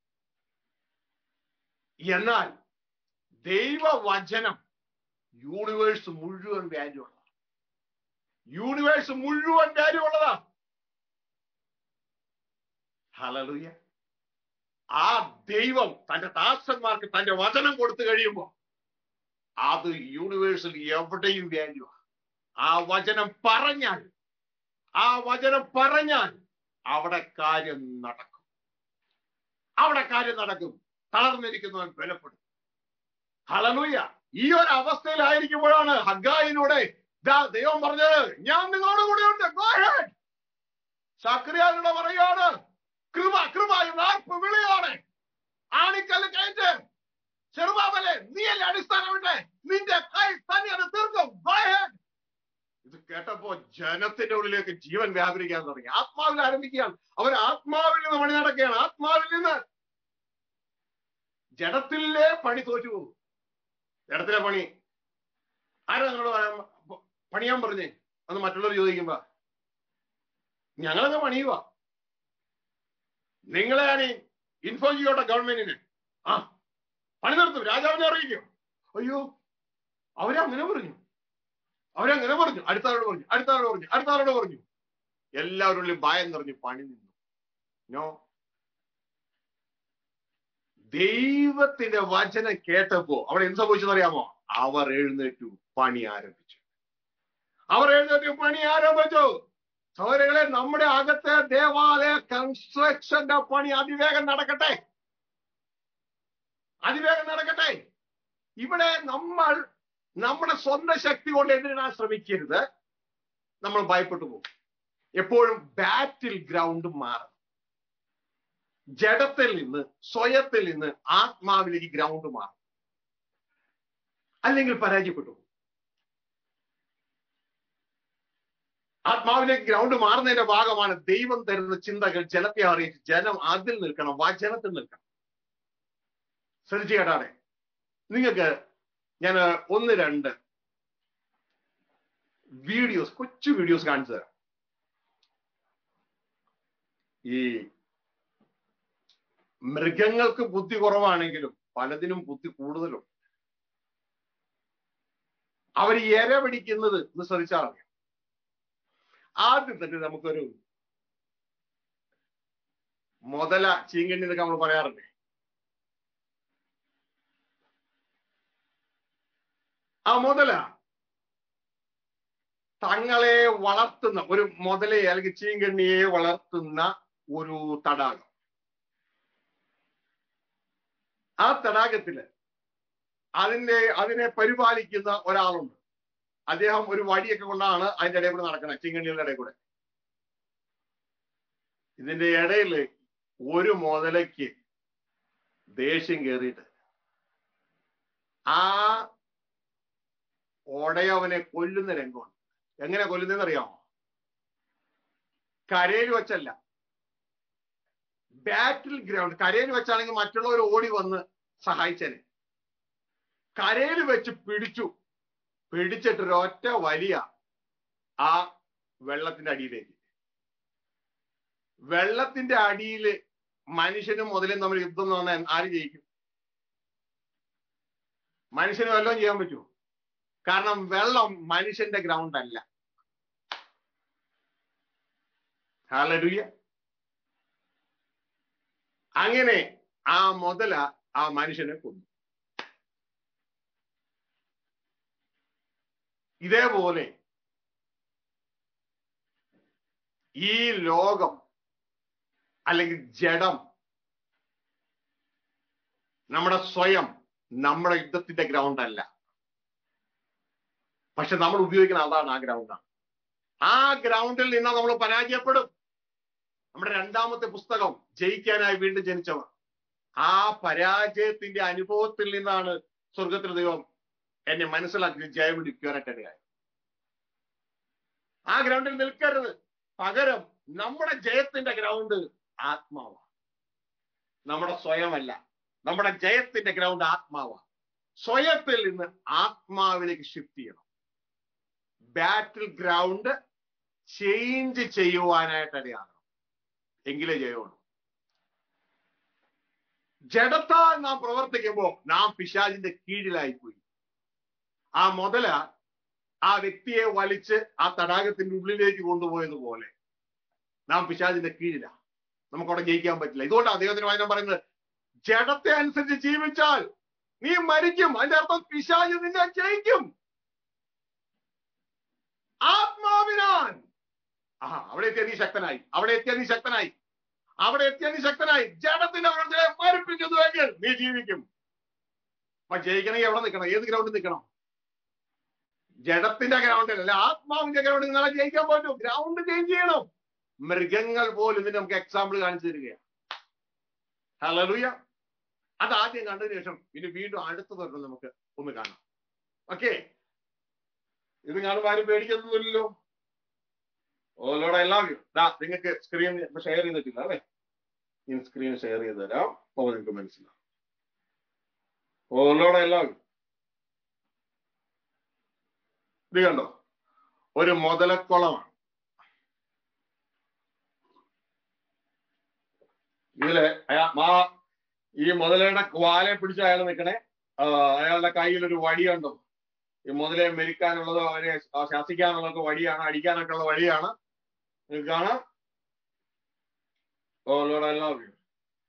എന്നാൽ ദൈവവചനം യൂണിവേഴ്സ് മുഴുവൻ വാല്യൂ ഉള്ളതാണ് യൂണിവേഴ്സ് മുഴുവൻ വാല്യൂ ഉള്ളതാ ഹലലുയ ആ ദൈവം തന്റെ ദാസന്മാർക്ക് തന്റെ വചനം കൊടുത്തു കഴിയുമ്പോ അത് യൂണിവേഴ്സിൽ എവിടെയും വാല്യൂ ആ വചനം പറഞ്ഞാൽ ആ വചനം പറഞ്ഞാൽ അവിടെ കാര്യം നടക്കും അവിടെ കാര്യം നടക്കും തളർന്നിരിക്കുന്നവൻ ബലപ്പെടും ഹലലൂയ ഈ ഒരു അവസ്ഥയിലായിരിക്കുമ്പോഴാണ് ഹഗായിലൂടെ ദൈവം പറഞ്ഞത് ഞാൻ നിങ്ങളോട് കൂടെ ഉണ്ട് സക്രിയാലൂടെ പറയാണ് കൃപ കൃപ ആർപ്പ് വിളിയാണ് ആണിക്കല്ല് കയറ്റ് ചെറുപാവലെ നീയല്ലേ അടിസ്ഥാനമുണ്ട് നിന്റെ കൈ തന്നെ അത് തീർക്കും ഇത് കേട്ടപ്പോ ജനത്തിന്റെ ഉള്ളിലേക്ക് ജീവൻ വ്യാപരിക്കാൻ തുടങ്ങി ആത്മാവിൽ ആരംഭിക്കുകയാണ് അവർ ആത്മാവിൽ നിന്ന് പണി നടക്കുകയാണ് ആത്മാവിൽ നിന്ന് ജഡത്തിലെ പണി തോറ്റു പോകും ജഡത്തിലെ പണി ആരാ നിങ്ങളോട് പണിയാൻ പറഞ്ഞേ അന്ന് മറ്റുള്ളവർ ചോദിക്കുമ്പോ ഞങ്ങളങ്ങ് പണിയുക നിങ്ങളെയാണ് ഇൻഫോം ചെയ്യോട്ടെ ഗവൺമെന്റിന് ആ പണി നിർത്തും രാജാവിനെ അറിയിക്കും അയ്യോ അവരങ്ങനെ പറഞ്ഞു അവരങ്ങനെ പറഞ്ഞു അടുത്ത ആളോട് പറഞ്ഞു അടുത്ത ആളോട് പറഞ്ഞു അടുത്ത ആളോട് പറഞ്ഞു എല്ലാവരും ഭയം നിറഞ്ഞു പണി നിന്നു നോ ദൈവത്തിന്റെ വചനം കേട്ടപ്പോ അവിടെ എന്ത് സംഭവിച്ചെന്ന് അറിയാമോ അവർ എഴുന്നേറ്റു പണി ആരംഭിച്ചു അവർ എഴുന്നേറ്റു പണി ആരംഭിച്ചു സൗകര്യങ്ങളെ നമ്മുടെ അകത്തെ ദേവാലയ കൺസ്ട്രക്ഷന്റെ പണി അതിവേഗം നടക്കട്ടെ അതിവേഗം നടക്കട്ടെ ഇവിടെ നമ്മൾ നമ്മുടെ സ്വന്തം ശക്തി കൊണ്ട് എതിരിടാൻ ശ്രമിക്കരുത് നമ്മൾ ഭയപ്പെട്ടു പോകും എപ്പോഴും ബാറ്റിൽ ഗ്രൗണ്ട് മാറും ജഡത്തിൽ നിന്ന് സ്വയത്തിൽ നിന്ന് ആത്മാവിലേക്ക് ഗ്രൗണ്ട് മാറും അല്ലെങ്കിൽ പരാജയപ്പെട്ടു ആത്മാവിലേക്ക് ഗ്രൗണ്ട് മാറുന്നതിന്റെ ഭാഗമാണ് ദൈവം തരുന്ന ചിന്തകൾ ജനത്തെ അറിയിച്ച് ജനം അതിൽ നിൽക്കണം വചനത്തിൽ നിൽക്കണം ശ്രദ്ധിച്ചു കേട്ടാടെ നിങ്ങൾക്ക് ഞാൻ ഒന്ന് രണ്ട് വീഡിയോസ് കൊച്ചു വീഡിയോസ് കാണിച്ചു തരാം ഈ മൃഗങ്ങൾക്ക് ബുദ്ധി കുറവാണെങ്കിലും പലതിനും ബുദ്ധി കൂടുതലും അവർ ഇര പിടിക്കുന്നത് ഒന്ന് ശ്രദ്ധിച്ചാൽ അറിയാം ആദ്യം തന്നെ നമുക്കൊരു മുതല ചീങ്കണ്ണി എന്നൊക്കെ നമ്മൾ പറയാറുണ്ട് ആ മുതല തങ്ങളെ വളർത്തുന്ന ഒരു മുതലയെ അല്ലെങ്കിൽ ചീങ്കണ്ണിയെ വളർത്തുന്ന ഒരു തടാകം ആ തടാകത്തില് അതിന്റെ അതിനെ പരിപാലിക്കുന്ന ഒരാളുണ്ട് അദ്ദേഹം ഒരു വടിയൊക്കെ കൊണ്ടാണ് അതിന്റെ ഇടയിൽ കൂടെ നടക്കുന്നത് ചിങ്കണ്ണിയുടെ ഇടയിൽ കൂടെ ഇതിന്റെ ഇടയിൽ ഒരു മുതലയ്ക്ക് ദേഷ്യം കയറിയിട്ട് ആ ഓടയവനെ കൊല്ലുന്ന രംഗമാണ് എങ്ങനെ കൊല്ലുന്നതെന്ന് അറിയാമോ കരയിൽ വെച്ചല്ല ബാറ്റിൽ ഗ്രൗണ്ട് കരയിൽ വെച്ചാണെങ്കിൽ മറ്റുള്ളവർ ഓടി വന്ന് സഹായിച്ചനെ കരയിൽ വെച്ച് പിടിച്ചു പിടിച്ചിട്ട് ഒരൊറ്റ വലിയ ആ വെള്ളത്തിന്റെ അടിയിലേക്ക് വെള്ളത്തിന്റെ അടിയിൽ മനുഷ്യനും മുതലും തമ്മിൽ യുദ്ധം വന്നാൽ ആര് ജയിക്കും മനുഷ്യന് വല്ലതും ചെയ്യാൻ പറ്റുമോ കാരണം വെള്ളം മനുഷ്യന്റെ ഗ്രൗണ്ട് അല്ല ഹാലലുയ്യ അങ്ങനെ ആ മുതല ആ മനുഷ്യനെ കൊന്നു ഇതേപോലെ ഈ ലോകം അല്ലെങ്കിൽ ജഡം നമ്മുടെ സ്വയം നമ്മുടെ യുദ്ധത്തിന്റെ ഗ്രൗണ്ട് അല്ല പക്ഷെ നമ്മൾ ഉപയോഗിക്കുന്ന അതാണ് ആ ഗ്രൗണ്ടാണ് ആ ഗ്രൗണ്ടിൽ നിന്ന് നമ്മൾ പരാജയപ്പെടും നമ്മുടെ രണ്ടാമത്തെ പുസ്തകം ജയിക്കാനായി വീണ്ടും ജനിച്ചവർ ആ പരാജയത്തിന്റെ അനുഭവത്തിൽ നിന്നാണ് സ്വർഗത്തിൽ ദൈവം എന്നെ മനസ്സിലാക്കി ജയം ഇടിക്കുവാനായിട്ടിടയായി ആ ഗ്രൗണ്ടിൽ നിൽക്കരുത് പകരം നമ്മുടെ ജയത്തിന്റെ ഗ്രൗണ്ട് ആത്മാവാണ് നമ്മുടെ സ്വയമല്ല നമ്മുടെ ജയത്തിന്റെ ഗ്രൗണ്ട് ആത്മാവാണ് സ്വയത്തിൽ നിന്ന് ആത്മാവിലേക്ക് ഷിഫ്റ്റ് ചെയ്യണം ബാറ്റിൽ ഗ്രൗണ്ട് ചേഞ്ച് ചെയ്യുവാനായിട്ട് ഇടയാകണം എങ്കിലേ ജയമുള്ളൂ ജഡത്താൽ നാം പ്രവർത്തിക്കുമ്പോൾ നാം പിശാചിന്റെ കീഴിലായിപ്പോയി ആ മുതല ആ വ്യക്തിയെ വലിച്ച് ആ തടാകത്തിന്റെ ഉള്ളിലേക്ക് കൊണ്ടുപോയതുപോലെ നാം പിശാചിന്റെ കീഴിലാ നമുക്കവിടെ ജയിക്കാൻ പറ്റില്ല ഇതുകൊണ്ട് അദ്ദേഹത്തിന് വായന പറയുന്നത് ജഡത്തെ അനുസരിച്ച് ജീവിച്ചാൽ നീ മരിക്കും അതിന്റെ അർത്ഥം പിശാച് നിന്നെ ജയിക്കും ആത്മാവിനാൻ ആ അവിടെ എത്തിയ നീ ശക്തനായി അവിടെ എത്തിയ നീ ശക്തനായി അവിടെ എത്തിയ നീ ശക്തനായി ജഡത്തിന്റെ പ്രവർത്തനെ മരിപ്പിക്കുന്നുവെങ്കിൽ നീ ജീവിക്കും അപ്പൊ ജയിക്കണമെങ്കിൽ എവിടെ നിൽക്കണം ഏത് ഗ്രൗണ്ടിൽ നിൽക്കണം ജഡത്തിന്റെ ഗ്രൗണ്ടിൽ അല്ലെ ആത്മാവിന്റെ ഗ്രൗണ്ടിൽ നിങ്ങളെ ജയിക്കാൻ പറ്റും ഗ്രൗണ്ട് ചേഞ്ച് ചെയ്യണം മൃഗങ്ങൾ പോലും ഇതിന് നമുക്ക് എക്സാമ്പിൾ കാണിച്ചു തരികയാണ് ഹലലുയ അത് ആദ്യം കണ്ടതിന് ശേഷം ഇനി വീണ്ടും അടുത്തതൊരെണ്ണം നമുക്ക് ഒന്ന് കാണാം ഓക്കെ ഇത് കാണുമ്പോൾ ആരും പേടിക്കുന്നൊന്നുമില്ലല്ലോ oh lord I love you ദാ നിങ്ങൾക്ക് സ്ക്രീൻ ഷെയർ ചെയ്തിട്ടില്ല അല്ലേ ഞാൻ സ്ക്രീൻ ഷെയർ ചെയ്ത് തരാം അപ്പോൾ നിങ്ങൾക്ക് മനസ്സിലാവും oh lord I love you ഇത് കണ്ടോ ഒരു മുതലക്കുളമാണ് ഇതില് അയാ- ആ ഈ മുതലയുടെ വാലെ പിടിച്ച് അയാൾ നിൽക്കണേ ആ, അയാളുടെ കയ്യിൽ ഒരു വടിയുണ്ടോ ഈ മുതലെ മെരിക്കാനുള്ളതോ അവരെ ശാസിക്കാനുള്ളതൊക്കെ വഴിയാണ് അടിക്കാനൊക്കെ ഉള്ള വഴിയാണ് നിങ്ങൾക്ക് കാണാം oh lord I love you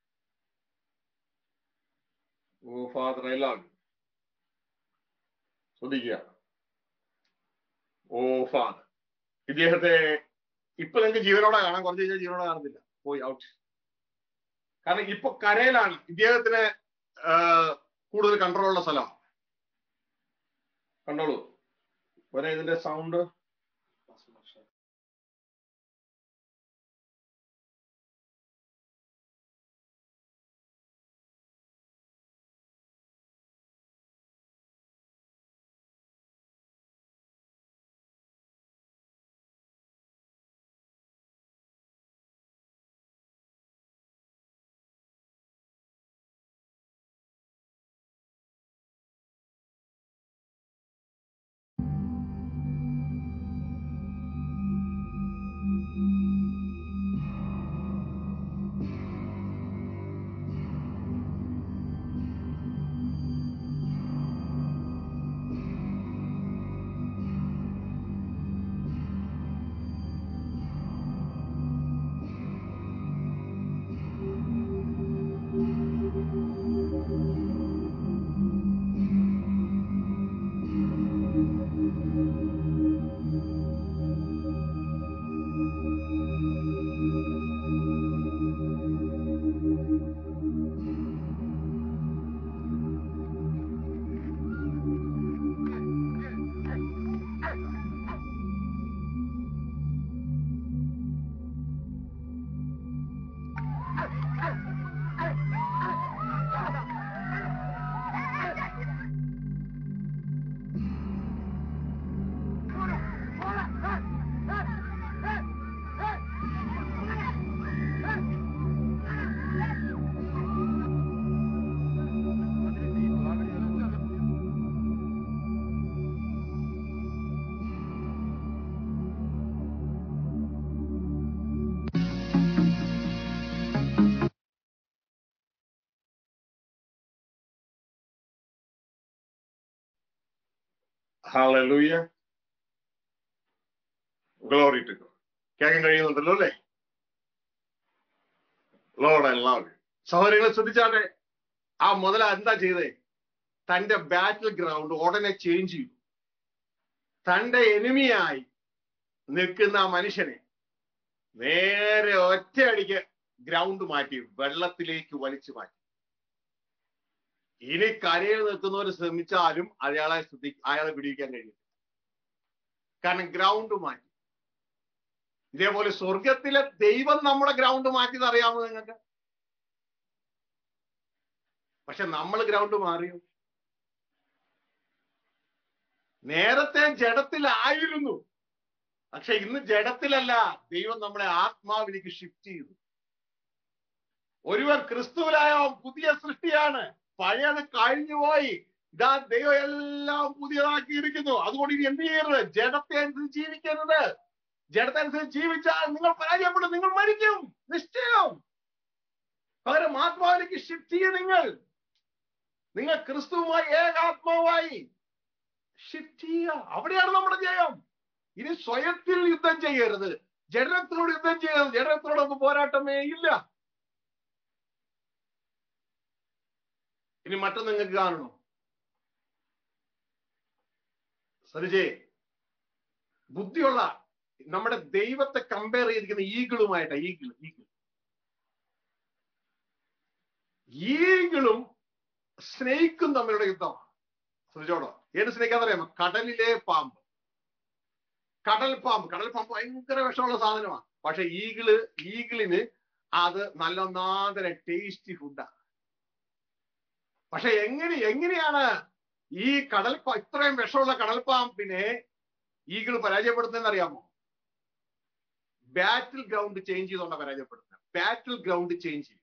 oh father I love you ശ്രദ്ധിക്കുക ഓ ഫാദർ ഇദ്ദേഹത്തെ ഇപ്പൊ നിങ്ങൾക്ക് ജീവനോടെ കാണാം കുറച്ച് കഴിഞ്ഞാൽ ജീവനോടെ കാണുന്നില്ല പോയി ഔട്ട് കാരണം ഇപ്പൊ കരയിലാണ് ഇദ്ദേഹത്തിന് ആ, കൂടുതൽ കൺട്രോൾ ഉള്ള സ്ഥലമാണ് കണ്ടോളൂ വരെ ഇതിന്റെ സൗണ്ട് ഹാലൂയ ഗ്ലോറി ടു കേൾക്കാൻ കഴിയുന്നുണ്ടല്ലോ അല്ലേ ലോഡ് എല്ലാവരും സഹോദരങ്ങളെ ശ്രദ്ധിച്ചാട്ടെ ആ മുതല എന്താ ചെയ്തേ തന്റെ ബാറ്റിൽ ഗ്രൗണ്ട് ഉടനെ ചേഞ്ച് ചെയ്തു തന്റെ എനിമിയായി നിൽക്കുന്ന ആ മനുഷ്യനെ നേരെ ഒറ്റയടിക്ക് ഗ്രൗണ്ട് മാറ്റി വെള്ളത്തിലേക്ക് വലിച്ചു മാറ്റി ഇനി കരയിൽ നിൽക്കുന്നവർ ശ്രമിച്ചാലും അയാളെ ശ്രദ്ധി അയാളെ പിടിക്കാൻ കഴിയും കാരണം ഗ്രൗണ്ട് മാറ്റി ഇതേപോലെ സ്വർഗത്തിലെ ദൈവം നമ്മുടെ ഗ്രൗണ്ട് മാറ്റിയത് അറിയാമോ നിങ്ങൾക്ക് പക്ഷെ നമ്മൾ ഗ്രൗണ്ട് മാറിയോ നേരത്തെ ജഡത്തിലായിരുന്നു പക്ഷെ ഇന്ന് ജഡത്തിലല്ല ദൈവം നമ്മളെ ആത്മാവിലേക്ക് ഷിഫ്റ്റ് ചെയ്തു ഒരുവൻ ക്രിസ്തുവിലായ പുതിയ സൃഷ്ടിയാണ് പഴയത് കഴിഞ്ഞുപോയി ഇതാ ദൈവം എല്ലാം പുതിയതാക്കിയിരിക്കുന്നു അതുകൊണ്ട് ഇനി എന്ത് ചെയ്യരുത് ജഡത്തെ അനുസരിച്ച് ജീവിക്കരുത് ജഡത്തെ അനുസരിച്ച് ജീവിച്ചാൽ നിങ്ങൾ പരാജയപ്പെടും നിങ്ങൾ മരിക്കും നിശ്ചയം പകരം ആത്മാവിലേക്ക് ഷിഫ്റ്റ് ചെയ്യും നിങ്ങൾ നിങ്ങൾ ക്രിസ്തുവുമായി ഏകാത്മാവായി ഷിഫ്റ്റ് ചെയ്യുക അവിടെയാണ് നമ്മുടെ ജയം ഇനി സ്വയത്തിൽ യുദ്ധം ചെയ്യരുത് ജഡത്തിനോട് യുദ്ധം ചെയ്യരുത് ജഡത്തിനോടൊന്നും പോരാട്ടമേ ഇല്ല ഇനി മറ്റൊന്ന് നിങ്ങൾക്ക് കാണണോ സരിജേ ബുദ്ധിയുള്ള നമ്മുടെ ദൈവത്തെ കമ്പയർ ചെയ്തിരിക്കുന്ന ഈഗിളുമായിട്ടാ ഈഗിൾ ഈഗിൾ ഈഗിളും സ്നേഹിക്കും തമ്മിലുള്ള യുദ്ധമാണ് ശ്രദ്ധിച്ചോടോ ഏത് സ്നേഹിക്കാന്നറിയാമോ കടലിലെ പാമ്പ് കടൽ പാമ്പ് കടൽ പാമ്പ് ഭയങ്കര വിഷമുള്ള സാധനമാണ് പക്ഷെ ഈഗിള് ഈഗിളിന് അത് നല്ല ഒന്നാന്തര ടേസ്റ്റി ഫുഡാണ് പക്ഷെ എങ്ങനെ എങ്ങനെയാണ് ഈ കടൽ ഇത്രയും വിഷമുള്ള കടൽ പാമ്പിനെ ഈഗിൾ പരാജയപ്പെടുത്തുന്നതെന്ന് അറിയാമോ ബാറ്റിൽ ഗ്രൗണ്ട് ചേഞ്ച് ചെയ്തുകൊണ്ടാണ് പരാജയപ്പെടുത്തുന്നത് ബാറ്റിൽ ഗ്രൗണ്ട് ചേഞ്ച് ചെയ്യും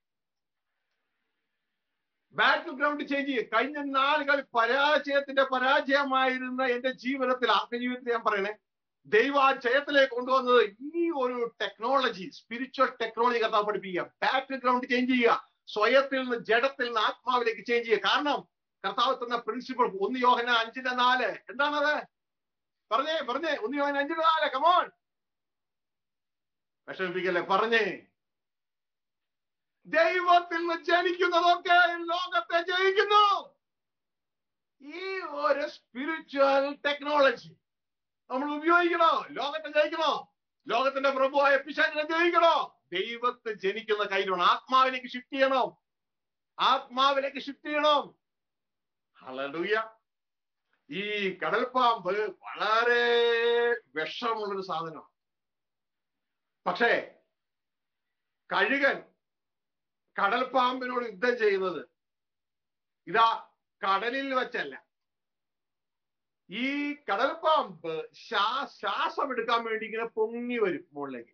ബാറ്റിൽ ഗ്രൗണ്ട് ചേഞ്ച് ചെയ്യും കഴിഞ്ഞ നാളുകൾ പരാജയത്തിന്റെ പരാജയമായിരുന്ന എന്റെ ജീവിതത്തിൽ ആത്മജീവിതത്തിൽ ഞാൻ പറയണേ ദൈവ ആ ജയത്തിലേക്ക് കൊണ്ടുവന്നത് ഈ ഒരു ടെക്നോളജി സ്പിരിച്വൽ ടെക്നോളജി കർത്താവ് പഠിപ്പിക്കുക ബാറ്റിൽ ഗ്രൗണ്ട് ചേഞ്ച് ചെയ്യുക സ്വയത്തിൽ നിന്ന് ജഡത്തിൽ നിന്ന് ആത്മാവിലേക്ക് ചേഞ്ച് ചെയ്യുക കാരണം കർത്താവ് തന്ന പ്രിൻസിപ്പിൾ ഒന്ന് യോഹന അഞ്ചിന്റെ നാല് എന്താണത് പറഞ്ഞേ പറഞ്ഞേ ഒന്ന് യോഹന അഞ്ചിന്റെ നാല് കമോൺ വിഷമിപ്പിക്കല്ലേ പറഞ്ഞേ ദൈവത്തിൽ നിന്ന് ജനിക്കുന്നതൊക്കെ ലോകത്തെ ജയിക്കുന്നു ഈ ഒരു സ്പിരിച്വൽ ടെക്നോളജി നമ്മൾ ഉപയോഗിക്കണോ ലോകത്തെ ജയിക്കണോ ലോകത്തിന്റെ പ്രഭുവായ പിശാചിനെ ജയിക്കണോ ദൈവത്തെ ജനിക്കുന്ന കയ്യിലാണ് ആത്മാവിലേക്ക് ഷിഫ്റ്റ് ചെയ്യണം ആത്മാവിലേക്ക് ഷിഫ്റ്റ് ചെയ്യണം ഹലലൂയ ഈ കടൽപ്പാമ്പ് വളരെ വിഷമുള്ളൊരു സാധനമാണ് പക്ഷേ കഴുകൻ കടൽപ്പാമ്പിനോട് യുദ്ധം ചെയ്യുന്നത് ഇതാ കടലിൽ വെച്ചല്ല ഈ കടൽപ്പാമ്പ് ശ്വാസം എടുക്കാൻ വേണ്ടി ഇങ്ങനെ പൊങ്ങി വരും മുകളിലേക്ക്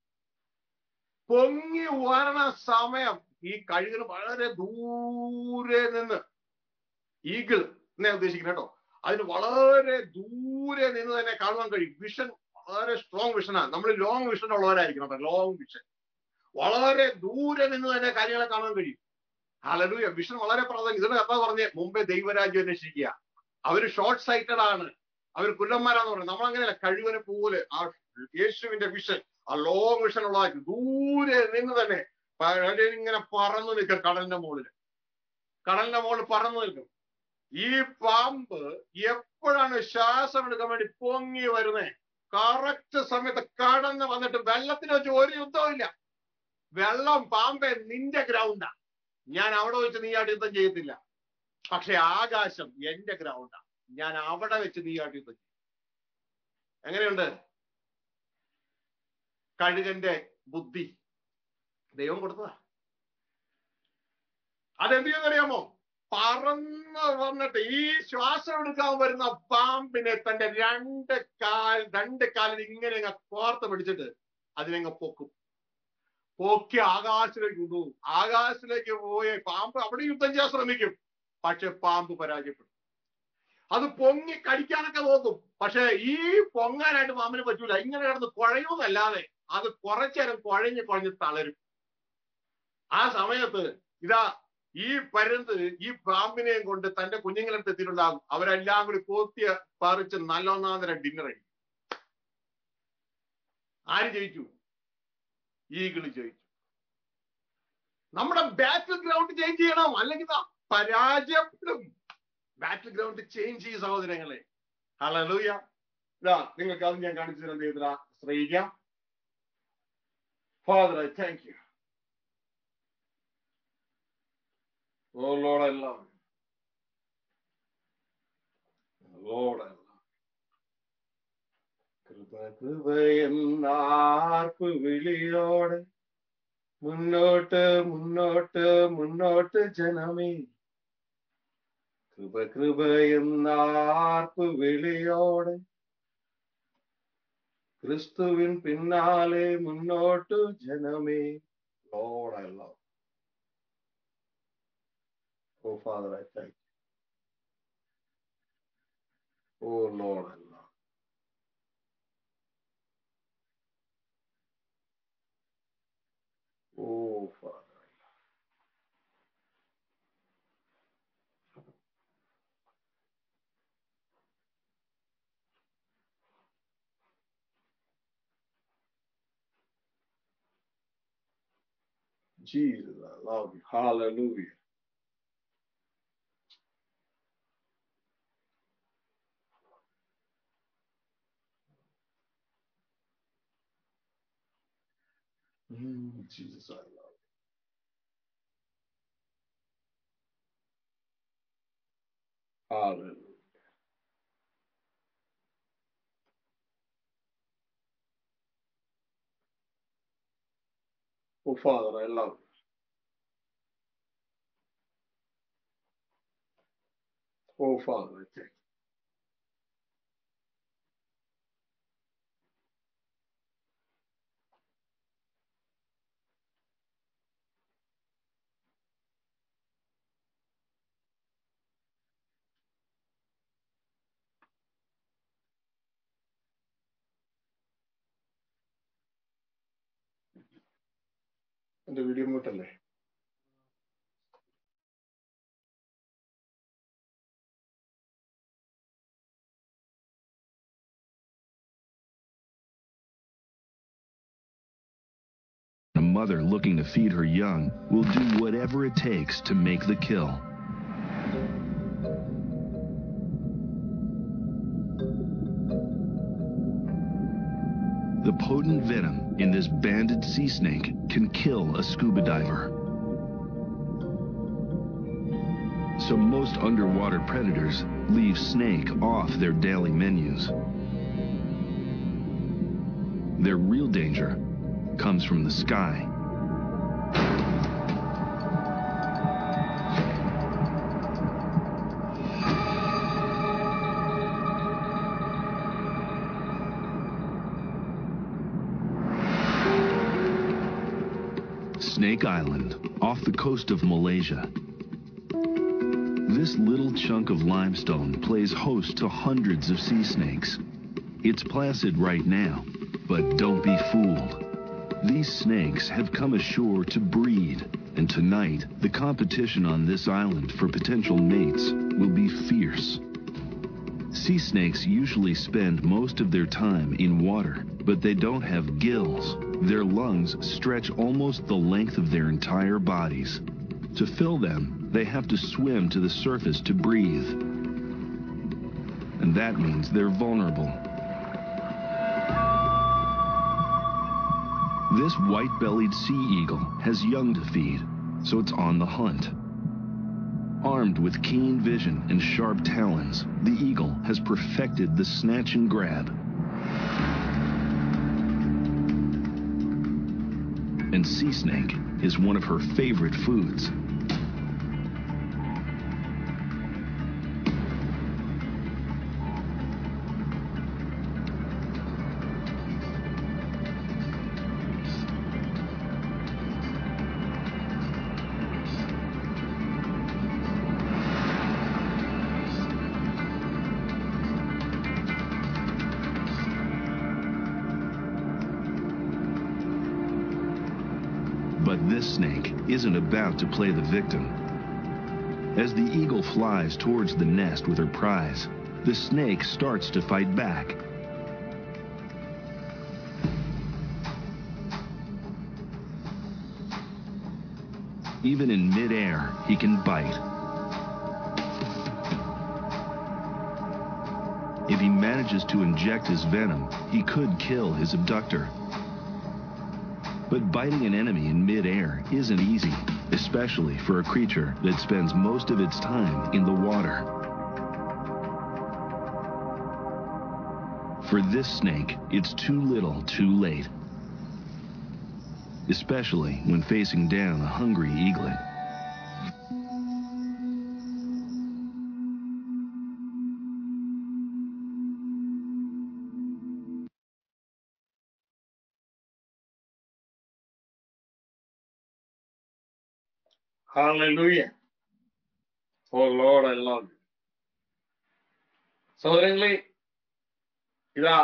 പൊങ്ങി വരണ സമയം ഈ കഴുകന് വളരെ ദൂരെ നിന്ന് ഈഗിൾ എന്നെ ഉദ്ദേശിക്കുന്നത് കേട്ടോ അതിന് വളരെ ദൂരെ നിന്ന് തന്നെ കാണുവാൻ കഴിയും വിഷൻ വളരെ സ്ട്രോങ് വിഷനാണ് നമ്മൾ ലോങ് വിഷൻ ഉള്ളവരായിരിക്കണം കേട്ടോ ലോങ് വിഷൻ വളരെ ദൂരെ നിന്ന് തന്നെ കാര്യങ്ങളെ കാണാൻ കഴിയും ഹലലൂയ വിഷൻ വളരെ പ്രാധാന്യം ഇതിന്റെ കഥ പറഞ്ഞ് മുമ്പേ ദൈവരാജ്യം അന്വേഷിക്കുക അവര് ഷോർട്ട് സൈറ്റഡ് ആണ് അവർ കുല്ലന്മാരാന്ന് പറയുന്നത് നമ്മൾ അങ്ങനെയല്ല കഴിവനെ പോലെ ആ യേശുവിന്റെ വിഷൻ ആ ലോങ് വിഷൻ ഉള്ളതാക്കി ദൂരെ നിന്ന് തന്നെ ഇങ്ങനെ പറന്നു നിൽക്കും കടലിന്റെ മുകളിൽ കടലിന്റെ മുകളിൽ പറന്നു നിൽക്കും ഈ പാമ്പ് എപ്പോഴാണ് ശ്വാസം എടുക്കാൻ വേണ്ടി പൊങ്ങി വരുന്നത് കറക്റ്റ് സമയത്ത് കടന്ന് വന്നിട്ട് വെള്ളത്തിന് വെച്ച് ഒരു യുദ്ധവും ഇല്ല വെള്ളം പാമ്പെ നിന്റെ ഗ്രൗണ്ടാ ഞാൻ അവിടെ വെച്ച് നീയായിട്ട് യുദ്ധം ചെയ്യത്തില്ല പക്ഷെ ആകാശം എന്റെ ഗ്രൗണ്ടാ ഞാൻ അവിടെ വെച്ച് നീയായിട്ട് യുദ്ധം ചെയ്യും എങ്ങനെയുണ്ട് കഴുകന്റെ ബുദ്ധി ദൈവം കൊടുത്തതാ അതെന്ത് ചെയ്യുന്നറിയാമോ പറന്ന് വന്നിട്ട് ഈ ശ്വാസം എടുക്കാൻ വരുന്ന പാമ്പിനെ തന്റെ രണ്ട് കാൽ രണ്ട് കാലിൽ ഇങ്ങനെ അങ്ങ് കോർത്ത് പിടിച്ചിട്ട് അതിനെങ്ങ് പൊക്കും പൊക്കി ആകാശത്തിലേക്ക് കൊണ്ടുപോകും ആകാശത്തിലേക്ക് പോയ പാമ്പ് അവിടെ യുദ്ധം ചെയ്യാൻ ശ്രമിക്കും പക്ഷെ പാമ്പ് പരാജയപ്പെടും അത് പൊങ്ങി കടിക്കാനൊക്കെ നോക്കും പക്ഷെ ഈ പൊങ്ങാനായിട്ട് പാമ്പിന് പറ്റൂല ഇങ്ങനെ കിടന്ന് കുഴയുന്നല്ലാതെ അത് കുറച്ചേരം കുഴഞ്ഞ് കുഴഞ്ഞ് തളരും ആ സമയത്ത് ഇതാ ഈ പരുന്ത് ഈ പാമ്പിനെയും കൊണ്ട് തന്റെ കുഞ്ഞുങ്ങളടുത്ത് എത്തിയിട്ടുണ്ടാകും അവരെല്ലാം കൂടി കോത്തിയ പറിച്ച് നല്ലൊന്നാന്തരം ഡിന്നർ അടിക്കും ആര് ജയിച്ചു ഈഗിള് ജയിച്ചു നമ്മുടെ ബാറ്റിൽ ഗ്രൗണ്ട് ചേഞ്ച് ചെയ്യണം അല്ലെങ്കിൽ ദാ പരാജയപ്പെടും ബാറ്റിൽ ഗ്രൗണ്ട് ചേഞ്ച് ചെയ്യും സഹോദരങ്ങളെ ഹലലൂയ ഇതാ നിങ്ങൾക്ക് അത് ഞാൻ കാണിച്ചു തരാം ദൈവത്തില ശ്രയിക്കാം father I thank you oh lord എല്ലാം ലോഡ് എല്ലാം കൃപ കൃപ എന്നാർപ്പ് വിളിയോടെ മുന്നോട്ട് മുന്നോട്ട് മുന്നോട്ട് ജനമേ കൃപ കൃപ എന്നാർപ്പ് വിളിയോടെ ക്രിസ്തുവിൻ പിന്നാലെ മുന്നോട്ട് ജനമേ lord I love oh father I thank oh lord I love Oh, Father. Jesus, I love you. Hallelujah. Mm, Jesus, I love you. Hallelujah. Oh, Father, I love you. Oh, Father, I thank you. എന്റെ video മ്യൂട്ടല്ലേ A mother looking to feed her young will do whatever it takes to make the kill. The potent venom in this banded sea snake can kill a scuba diver. So most underwater predators leave snake off their daily menus. Their real danger comes from the sky. Snake Island, off the coast of Malaysia. This little chunk of limestone plays host to hundreds of sea snakes. It's placid right now, but don't be fooled. These snakes have come ashore to breed, and tonight the competition on this island for potential mates will be fierce. Sea snakes usually spend most of their time in water, but they don't have gills. Their lungs stretch almost the length of their entire bodies. To fill them, they have to swim to the surface to breathe. And that means they're vulnerable. This white-bellied sea eagle has young to feed, so it's on the hunt. Armed with keen vision and sharp talons, the eagle has perfected the snatch and grab. And sea snake is one of her favorite foods. But this snake isn't about to play the victim. As the eagle flies towards the nest with her prize, the snake starts to fight back. Even in midair, he can bite. If he manages to inject his venom, he could kill his abductor. But biting an enemy in midair isn't easy, especially for a creature that spends most of its time in the water. For this snake, it's too little too late. Especially when facing down a hungry eaglet. Hallelujah. Oh Lord, I love you. സഹോദരങ്ങളെ ഇതാ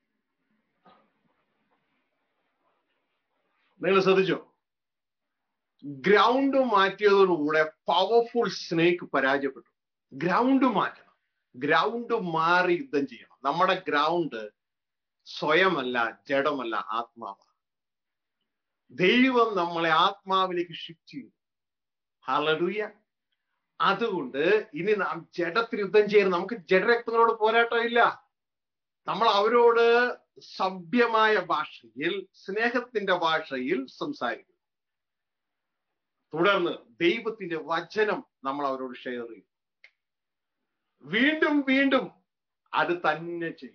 നിങ്ങൾ ശ്രദ്ധിച്ചോ ground മാറ്റിയതോടുകൂടെ powerful snake പരാജയപ്പെട്ടു ground മാറ്റണം ground മാറി യുദ്ധം ചെയ്യണം നമ്മുടെ ഗ്രൗണ്ട് സ്വയമല്ല ജഡമല്ല ആത്മാവാണ് ദൈവം നമ്മളെ ആത്മാവിലേക്ക് ഷിഫ്റ്റ് ചെയ്യും ഹലലുയ അതുകൊണ്ട് ഇനി നാം ജഡത്തിന് യുദ്ധം ചെയ്യണം നമുക്ക് ജഡരക്തങ്ങളോട് പോരാട്ടം ഇല്ല നമ്മൾ അവരോട് സഭ്യമായ ഭാഷയിൽ സ്നേഹത്തിന്റെ ഭാഷയിൽ സംസാരിക്കും തുടർന്ന് ദൈവത്തിന്റെ വചനം നമ്മൾ അവരോട് ഷെയർ ചെയ്യും വീണ്ടും വീണ്ടും അത് തന്നെ ചെയ്യുന്നു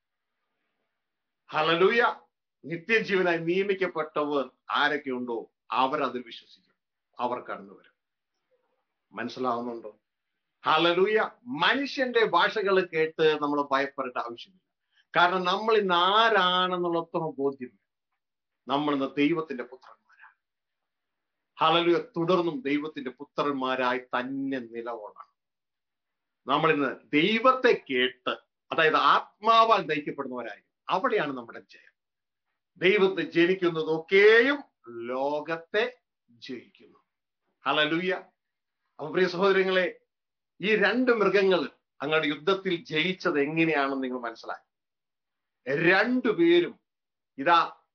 ഹലലൂയ നിത്യജീവനായി നിയമിക്കപ്പെട്ടവർ ആരൊക്കെ ഉണ്ടോ അവർ അതിൽ വിശ്വസിക്കും അവർ കടന്നു വരും മനസ്സിലാവുന്നുണ്ടോ ഹലലൂയ മനുഷ്യന്റെ ഭാഷകൾ കേട്ട് നമ്മൾ ഭയപ്പെടേണ്ട ആവശ്യമില്ല കാരണം നമ്മൾ ഇന്ന് ആരാണെന്നുള്ള ബോധ്യം നമ്മൾ ഇന്ന് ദൈവത്തിന്റെ പുത്രന്മാരാണ് ഹലലുയ തുടർന്നും ദൈവത്തിന്റെ പുത്രന്മാരായി തന്നെ നിലകൊള്ളണം നമ്മൾ ഇന്ന് ദൈവത്തെ കേട്ട് അതായത് ആത്മാവാൽ നയിക്കപ്പെടുന്നവരായി അവിടെയാണ് നമ്മുടെ ജയം ദൈവത്തെ ജനിക്കുന്നതൊക്കെയും ലോകത്തെ ജയിക്കുന്നു ഹലലുയ അപ്പൊ പ്രിയ സഹോദരങ്ങളെ ഈ രണ്ട് മൃഗങ്ങൾ അങ്ങയുടെ യുദ്ധത്തിൽ ജയിച്ചത് എങ്ങനെയാണെന്ന് നിങ്ങൾ മനസ്സിലാക്കി രണ്ടുപേരും ഇതാ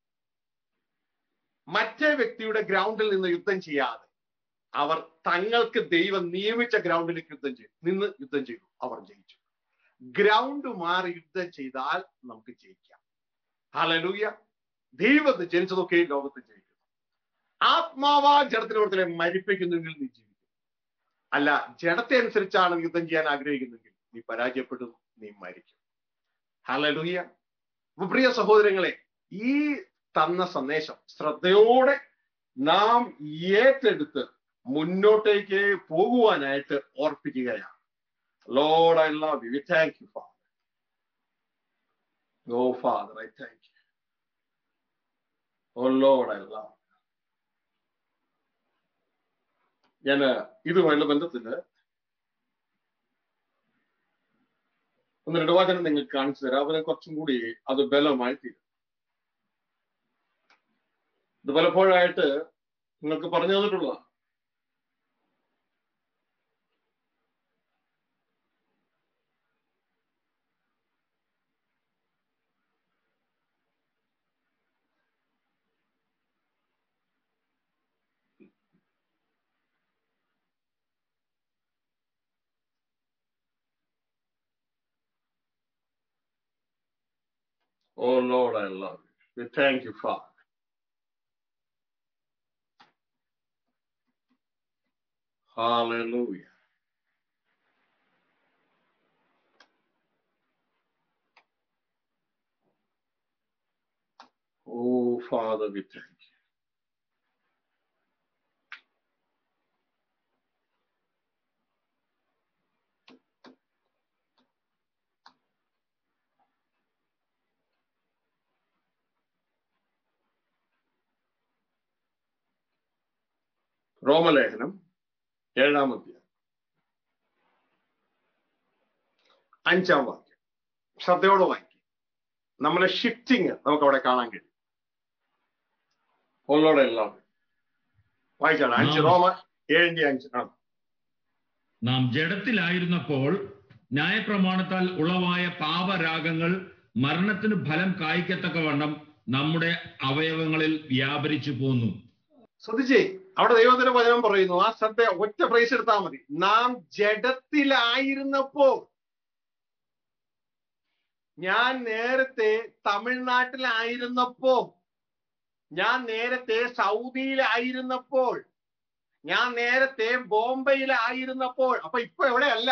മറ്റേ വ്യക്തിയുടെ ഗ്രൗണ്ടിൽ നിന്ന് യുദ്ധം ചെയ്യാതെ അവർ തങ്ങൾക്ക് ദൈവം നിയമിച്ച ഗ്രൗണ്ടിലേക്ക് യുദ്ധം ചെയ്തു നിന്ന് യുദ്ധം ചെയ്തു അവർ ജയിച്ചു ഗ്രൗണ്ട് മാറി യുദ്ധം ചെയ്താൽ നമുക്ക് ജയിക്കാം ഹലലൂയ ദൈവത്തെ ജനിച്ചതൊക്കെ ലോകത്ത് ജയിക്കുന്നു ആത്മാവാ ജഡത്തിനോടത്തിലെ മരിപ്പിക്കുന്നെങ്കിൽ നീ ജീവിക്കും അല്ല ജഡത്തെ അനുസരിച്ചാണ് യുദ്ധം ചെയ്യാൻ ആഗ്രഹിക്കുന്നെങ്കിൽ നീ പരാജയപ്പെടും നീ മരിക്കും ഹലലൂയ പ്രിയ സഹോദരങ്ങളെ ഈ തന്ന സന്ദേശം ശ്രദ്ധയോടെ നാം ഏറ്റെടുത്ത് മുന്നോട്ടേക്ക് പോകുവാനായിട്ട് ഓർപ്പിക്കുകയാണ് lord I love you thank you father oh father I thank you oh lord I love ഞാൻ ഇതുമായുള്ള ബന്ധത്തില് ഒന്ന് രണ്ട് വാചനം നിങ്ങൾക്ക് കാണിച്ചു തരാം അവനെ കുറച്ചും കൂടി അത് ബലമായി തീരും ഇത് പലപ്പോഴായിട്ട് നിങ്ങൾക്ക് പറഞ്ഞു തന്നിട്ടുള്ളതാണ് Oh Lord, I love you. We thank you, Father. Hallelujah. Oh, Father, we thank you. റോമലേഖനം ഏഴാം അധ്യായം അഞ്ചാം വാക്യം ശ്രദ്ധയോടെ വായിക്കും നമ്മളെ ഷിഫ്റ്റിങ് നമുക്ക് അവിടെ കാണാൻ കഴിയും ഒന്നോടെ എല്ലാം വായിച്ചാണ് അഞ്ച് റോമ ഏഴിന്റെ അഞ്ച് ആ നാം ജഡത്തിലായിരുന്നപ്പോൾ ന്യായപ്രമാണത്താൽ ഉളവായ പാപരാഗങ്ങൾ മരണത്തിന് ഫലം കായ്ക്കത്തക്കവണ്ണം നമ്മുടെ അവയവങ്ങളിൽ വ്യാപരിച്ചു പോന്നു ശ്രദ്ധിച്ചേ അവിടെ ദൈവത്തിന്റെ വചനം പറയുന്നു ആ ശ്രദ്ധ ഒറ്റ പ്രൈസ് എടുത്താൽ മതി നാം ജഡത്തിലായിരുന്നപ്പോൾ ഞാൻ നേരത്തെ തമിഴ്നാട്ടിലായിരുന്നപ്പോ ഞാൻ നേരത്തെ സൗദിയിലായിരുന്നപ്പോൾ ഞാൻ നേരത്തെ ബോംബെയിലായിരുന്നപ്പോൾ അപ്പൊ ഇപ്പൊ എവിടെയല്ല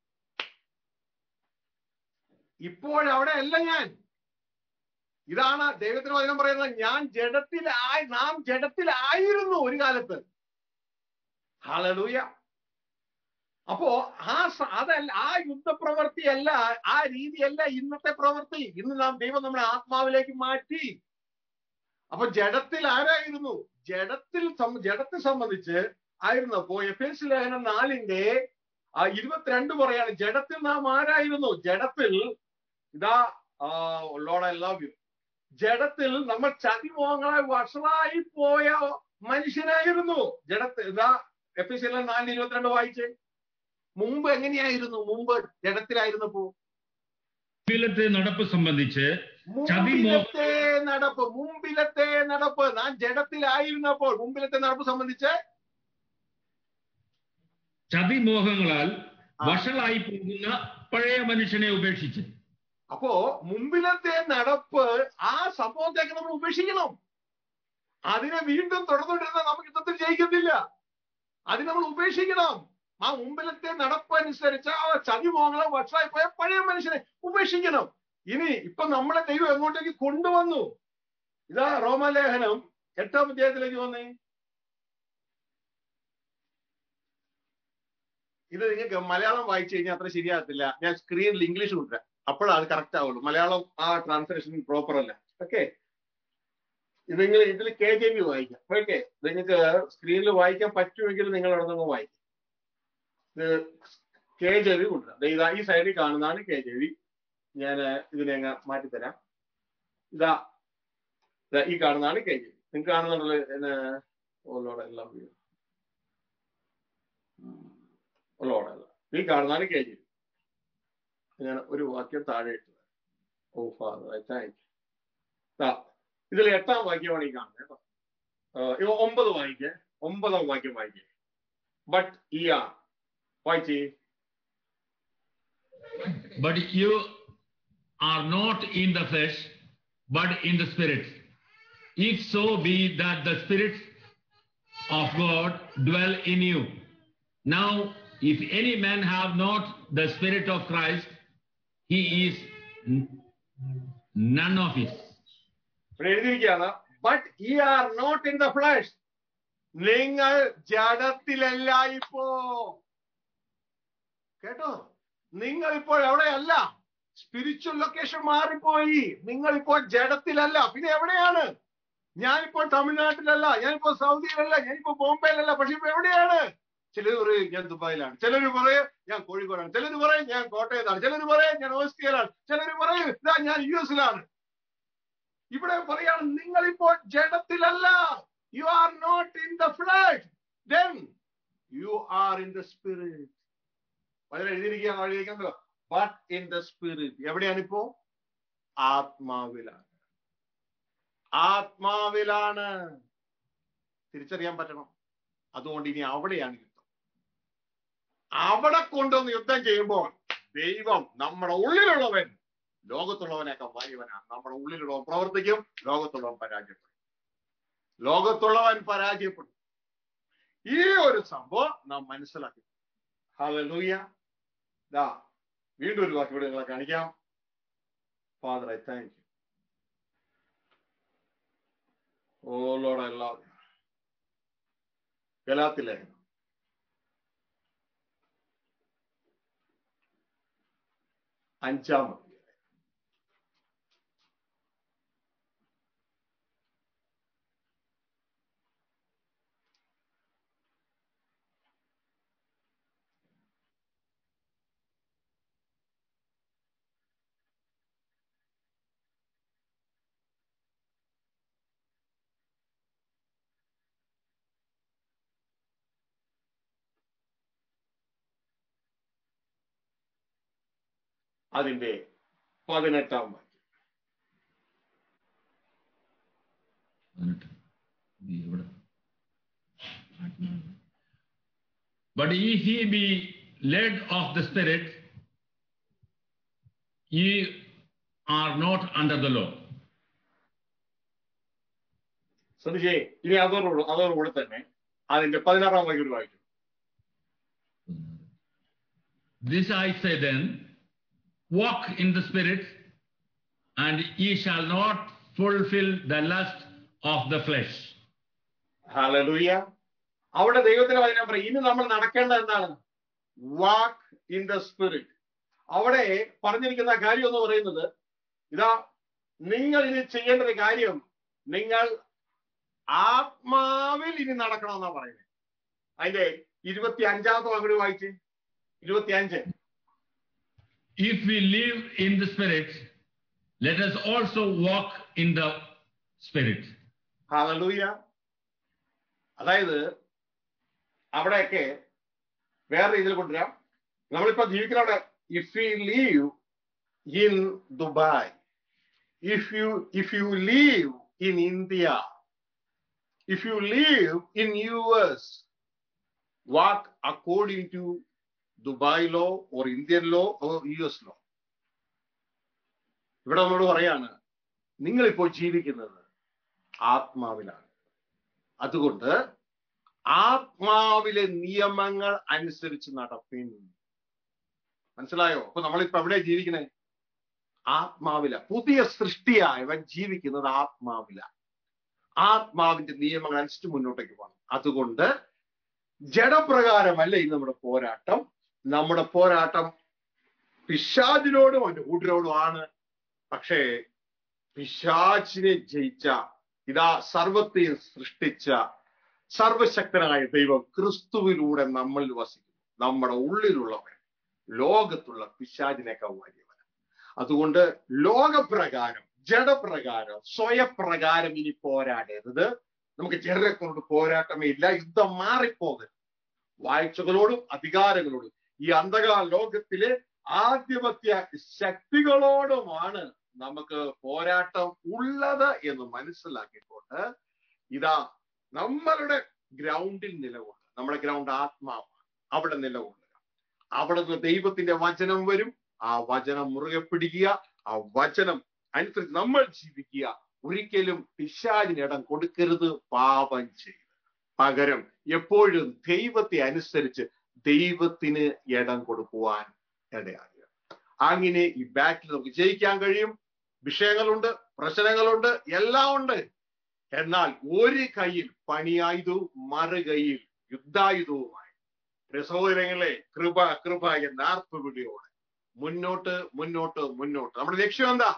ഇപ്പോൾ അവിടെ അല്ല ഞാൻ ഇതാണ് ദൈവത്തിന് വചനം പറയുന്നത് ഞാൻ ജഡത്തിലായി നാം ജഡത്തിലായിരുന്നു ഒരു കാലത്ത് ഹലലൂയ അപ്പോ ആ സ- അതല്ല ആ യുദ്ധപ്രവൃത്തിയല്ല ആ രീതിയല്ല ഇന്നത്തെ പ്രവൃത്തി ഇന്ന് നാം ദൈവം നമ്മുടെ ആത്മാവിലേക്ക് മാറ്റി അപ്പൊ ജഡത്തിൽ ആരായിരുന്നു ജഡത്തിൽ സം- ജഡത്തെ സംബന്ധിച്ച് ആയിരുന്നപ്പോ എഫ് എസ് ലേഖനം നാലിന്റെ ആ ഇരുപത്തിരണ്ട് പറയാണ് ജഡത്തിൽ നാം ആരായിരുന്നു ജഡത്തിൽ ഇതാ ലോഡ് ഐ ലവ് യു ജഡത്തിൽ നമ്മൾ ചതിമോഹങ്ങളെ വഷളായി പോയ മനുഷ്യനായിരുന്നു ജഡത്തിൽ ഇതാ എഫ് എസ് ലേഖനം നാലിന് ഇരുപത്തിരണ്ട് വായിച്ചേ മുമ്പ് എങ്ങനെയായിരുന്നു മുമ്പ് ജഡത്തിലായിരുന്നപ്പോ മുമ്പിലത്തെ നടപ്പ് സംബന്ധിച്ച് ചതിമോ- മുമ്പിലത്തെ നടപ്പ് മുമ്പിലത്തെ നടപ്പ് ഞാൻ ജഡത്തിലായിരുന്നപ്പോൾ മുമ്പിലത്തെ നടപ്പ് സംബന്ധിച്ച് ചതിമോഹങ്ങളാൽ ആ. വഷളായി പോകുന്ന പഴയ മനുഷ്യനെ ഉപേക്ഷിച്ച് അപ്പോ മുമ്പിലത്തെ നടപ്പ് ആ സംഭവത്തേക്ക് നമ്മൾ ഉപേക്ഷിക്കണം അതിനെ വീണ്ടും തുടർന്നുകൊണ്ടിരുന്ന നമുക്ക് യുദ്ധത്തിൽ ജയിക്കത്തില്ല അതിനെ നമ്മൾ ഉപേക്ഷിക്കണം ആ മുമ്പിലത്തെ നടപ്പനുസരിച്ച് ആ ചതിമോഹങ്ങളെ വഷളായി പോയ പഴയ മനുഷ്യനെ ഉപേക്ഷിക്കണം ഇനി ഇപ്പൊ നമ്മളെ ദൈവം എങ്ങോട്ടേക്ക് കൊണ്ടുവന്നു ഇതാ റോമലേഖനം എട്ടാം അധ്യായത്തിലേക്ക് വന്നേ ഇത് നിങ്ങൾക്ക് മലയാളം വായിച്ചു കഴിഞ്ഞാൽ അത്ര ശരിയാകത്തില്ല ഞാൻ സ്ക്രീനിൽ ഇംഗ്ലീഷ് കൊണ്ടുവരാം അപ്പോഴാണ് അത് കറക്റ്റ് ആവുള്ളൂ മലയാളം ആ ട്രാൻസ്ലേഷൻ പ്രോപ്പർ അല്ല ഓക്കെ ഇത് നിങ്ങൾ ഇതിൽ കെ ജെ ബി വായിക്കാം ഓക്കെ നിങ്ങൾക്ക് സ്ക്രീനിൽ വായിക്കാൻ പറ്റുമെങ്കിൽ നിങ്ങൾ അവിടെ നിന്ന് വായിക്കാം ഇത് കെ ജെ ബി കൊണ്ടുവരാം ദേ ഇതാ ഈ സൈഡിൽ കാണുന്നതാണ് കെ ജെ ബി ഞാൻ ഇതിനെ അങ്ങ് മാറ്റിത്തരാം ഇതാ ഇതാ ഈ കാണുന്നതാണ് കെ ജെ ബി നിങ്ങൾക്ക് കാണുന്നുണ്ടല്ലോ എന്നെ ഓലോടെ എല്ലാം ഓലോടെ ഈ കാണുന്നതാണ് കെ ജെ ബി ഞാൻ ഒരു വാക്യം താഴെ ഇട്ടത് ഓ ഫാദർ താങ്ക് യു ഇതിൽ എട്ടാം വാക്യമാണ് ഈ കാണുന്നത് കേട്ടോ ആ, ഇവ ഒമ്പത് വായിക്കേ ഒമ്പതാം വാക്യം വായിക്കേ ബട്ട് ഈ ആ വായിച്ചേ But you are not in the flesh, but in the spirit. If so be that the spirit of God dwell in you. Now, if any man have not the spirit of Christ, he is n- none of his. ഇവിടെ എഴുതിയിരിക്കുകയാണ് but ye are not in the flesh നിങ്ങൾ ജഡത്തിലല്ല ഇപ്പോ കേട്ടോ നിങ്ങൾ ഇപ്പോൾ എവിടെയല്ല spiritual location മാറിപ്പോയി നിങ്ങൾ ഇപ്പോൾ ജഡത്തിലല്ല പിന്നെ എവിടെയാണ് ഞാനിപ്പോൾ തമിഴ്നാട്ടിലല്ല ഞാനിപ്പോ സൗദിയിലല്ല ഞാനിപ്പോ ബോംബെയിലല്ല പക്ഷെ ഇപ്പൊ എവിടെയാണ് ചിലർ പറയും ഞാൻ ദുബായിലാണ് ചിലർ പറയും ഞാൻ കോഴിക്കോടാണ് ചിലർ പറയും ഞാൻ കോട്ടയത്താണ് ചിലർ പറയും ഞാൻ ഓസ്ട്രിയയിലാണ് ചിലർ പറയും ഇതാ ഞാൻ യു എസിലാണ് ഇവിടെ പറയാണ് നിങ്ങൾ ഇപ്പോൾ ജഡത്തിലല്ല you are not in the flesh then you are in the spirit വളരെ എഴുതിയിരിക്കുകയാണ് എഴുതിയിരിക്കുന്നത് ബട്ട് ഇൻ ദ സ്പിരിറ്റ് എവിടെയാണിപ്പോ ആത്മാവിലാണ് ആത്മാവിലാണ് തിരിച്ചറിയാൻ പറ്റണം അതുകൊണ്ട് ഇനി അവിടെയാണ് യുദ്ധം അവിടെ കൊണ്ടുവന്ന് യുദ്ധം ചെയ്യുമ്പോൾ ദൈവം നമ്മുടെ ഉള്ളിലുള്ളവൻ ലോകത്തുള്ളവനൊക്കെ വലിയവനാണ് നമ്മുടെ ഉള്ളിലുള്ളവൻ പ്രവർത്തിക്കും ലോകത്തുള്ളവൻ പരാജയപ്പെടും ലോകത്തുള്ളവൻ പരാജയപ്പെടും ഈ ഒരു സംഭവം നാം മനസ്സിലാക്കി ഹല്ലേലൂയ ദാ വീണ്ടും ഒരു വാക്ക് ഇവിടെ നിങ്ങളെ കാണിക്കാം father I thank you oh lord I love you ഗലാത്തിലെ അഞ്ചാം അധ്യായം. അതിന്റെ പതിനെട്ടാം വാക്യം പതിനെട്ട്. ഈ ഇവിടെ. But if ye be led of the Spirit, ye are not under the law. ശ്രദ്ധിച്ചേ ഇനി അതോടുകൂടെ അതോടുകൂടെ തന്നെ അതിന്റെ പതിനാറാം വാക്യം വായിക്കും This I say then, walk in the Spirit, and ye shall not fulfill the lust of the flesh. ഹല്ലേലൂയ അവിടെ ദൈവത്തിന്റെ വചനം പറയും ഇനി നമ്മൾ നടക്കേണ്ടത് എന്താണ് വാക്ക് ഇൻ ദ സ്പിരിറ്റ് അവിടെ പറഞ്ഞിരിക്കുന്ന കാര്യം എന്ന് പറയുന്നത് ഇതാ നിങ്ങൾ ഇനി ചെയ്യേണ്ട ഒരു കാര്യം നിങ്ങൾ ആത്മാവിൽ ഇനി നടക്കണമെന്നാ പറയുന്നത് അതിന്റെ ഇരുപത്തി അഞ്ചാമത്തെ പകുതി വായിച്ച് ഇരുപത്തി അഞ്ച് If we live in the Spirit, let us also walk in the Spirit. ഹാലലൂയ അതായത് അവിടെയൊക്കെ വേറെ രീതിയിൽ കൊണ്ടുവരാം നമ്മളിപ്പോ ജീവിക്കുന്ന അവിടെ if you live in Dubai if you if you live in India if you live in U S walk according to Dubai law or Indian law or U S law ഇവിടെ നമ്മളോട് പറയാണ് നിങ്ങളിപ്പോൾ ജീവിക്കുന്നത് ആത്മാവിലാണ് അതുകൊണ്ട് ആത്മാവിലെ നിയമങ്ങൾ അനുസരിച്ച് നടപ്പിൻ മനസ്സിലായോ അപ്പൊ നമ്മളിപ്പോ എവിടെ ജീവിക്കണേ ആത്മാവില പുതിയ സൃഷ്ടിയായവൻ ജീവിക്കുന്നത് ആത്മാവില ആത്മാവിന്റെ നിയമങ്ങൾ അനുസരിച്ച് മുന്നോട്ടേക്ക് പോകണം അതുകൊണ്ട് ജഡപ്രകാരമല്ല ഈ നമ്മുടെ പോരാട്ടം നമ്മുടെ പോരാട്ടം പിശാചിനോടും അവന്റെ കൂട്ടരോടുമാണ് പക്ഷേ പിശാചിനെ ജയിച്ച ഇതാ സർവത്തെയും സൃഷ്ടിച്ച സർവശക്തനായ ദൈവം ക്രിസ്തുവിലൂടെ നമ്മളിൽ വസിക്കുന്നു നമ്മുടെ ഉള്ളിലുള്ളവൻ ലോകത്തുള്ള പിശാചിനേക്കാൾ വലിയവൻ അതുകൊണ്ട് ലോകപ്രകാരം ജഡപ്രകാരം സ്വയപ്രകാരം ഇനി പോരാടരുത് നമുക്ക് ജഡരെ കൊണ്ട് പോരാട്ടമേ ഇല്ല യുദ്ധം മാറിപ്പോകരുത് വാഴ്ചകളോടും അധികാരങ്ങളോടും ഈ അന്ധകാല ലോകത്തിലെ ആധിപത്യ ശക്തികളോടുമാണ് നമുക്ക് പോരാട്ടം ഉള്ളത് എന്ന് മനസ്സിലാക്കിക്കൊണ്ട് ഇതാ നമ്മളുടെ ഗ്രൗണ്ടിൽ നിലകൊള്ളുക നമ്മുടെ ഗ്രൗണ്ട് ആത്മാവാണ് അവിടെ നിലകൊള്ളുക അവിടെ നിന്ന് ദൈവത്തിന്റെ വചനം വരും ആ വചനം മുറുകെ പിടിക്കുക ആ വചനം അനുസരിച്ച് നമ്മൾ ജീവിക്കുക ഒരിക്കലും പിശാചിന് ഇടം കൊടുക്കരുത് പാപം ചെയ്ത് പകരം എപ്പോഴും ദൈവത്തെ അനുസരിച്ച് ദൈവത്തിന് ഇടം കൊടുക്കുവാൻ ഇടയാകുക അങ്ങനെ ഈ ബാറ്റിൽ നമുക്ക് ജയിക്കാൻ കഴിയും വിഷയങ്ങളുണ്ട് പ്രശ്നങ്ങളുണ്ട് എല്ലാം ഉണ്ട് എന്നാൽ ഒരു കയ്യിൽ പണിയായുധവും മറുകൈയിൽ യുദ്ധായുധവുമായി പ്രിയ സഹോദരങ്ങളെ കൃപ കൃപ എന്ന ആർപ്പുവിളിയോടെ മുന്നോട്ട് മുന്നോട്ട് മുന്നോട്ട് നമ്മുടെ ലക്ഷ്യം എന്താ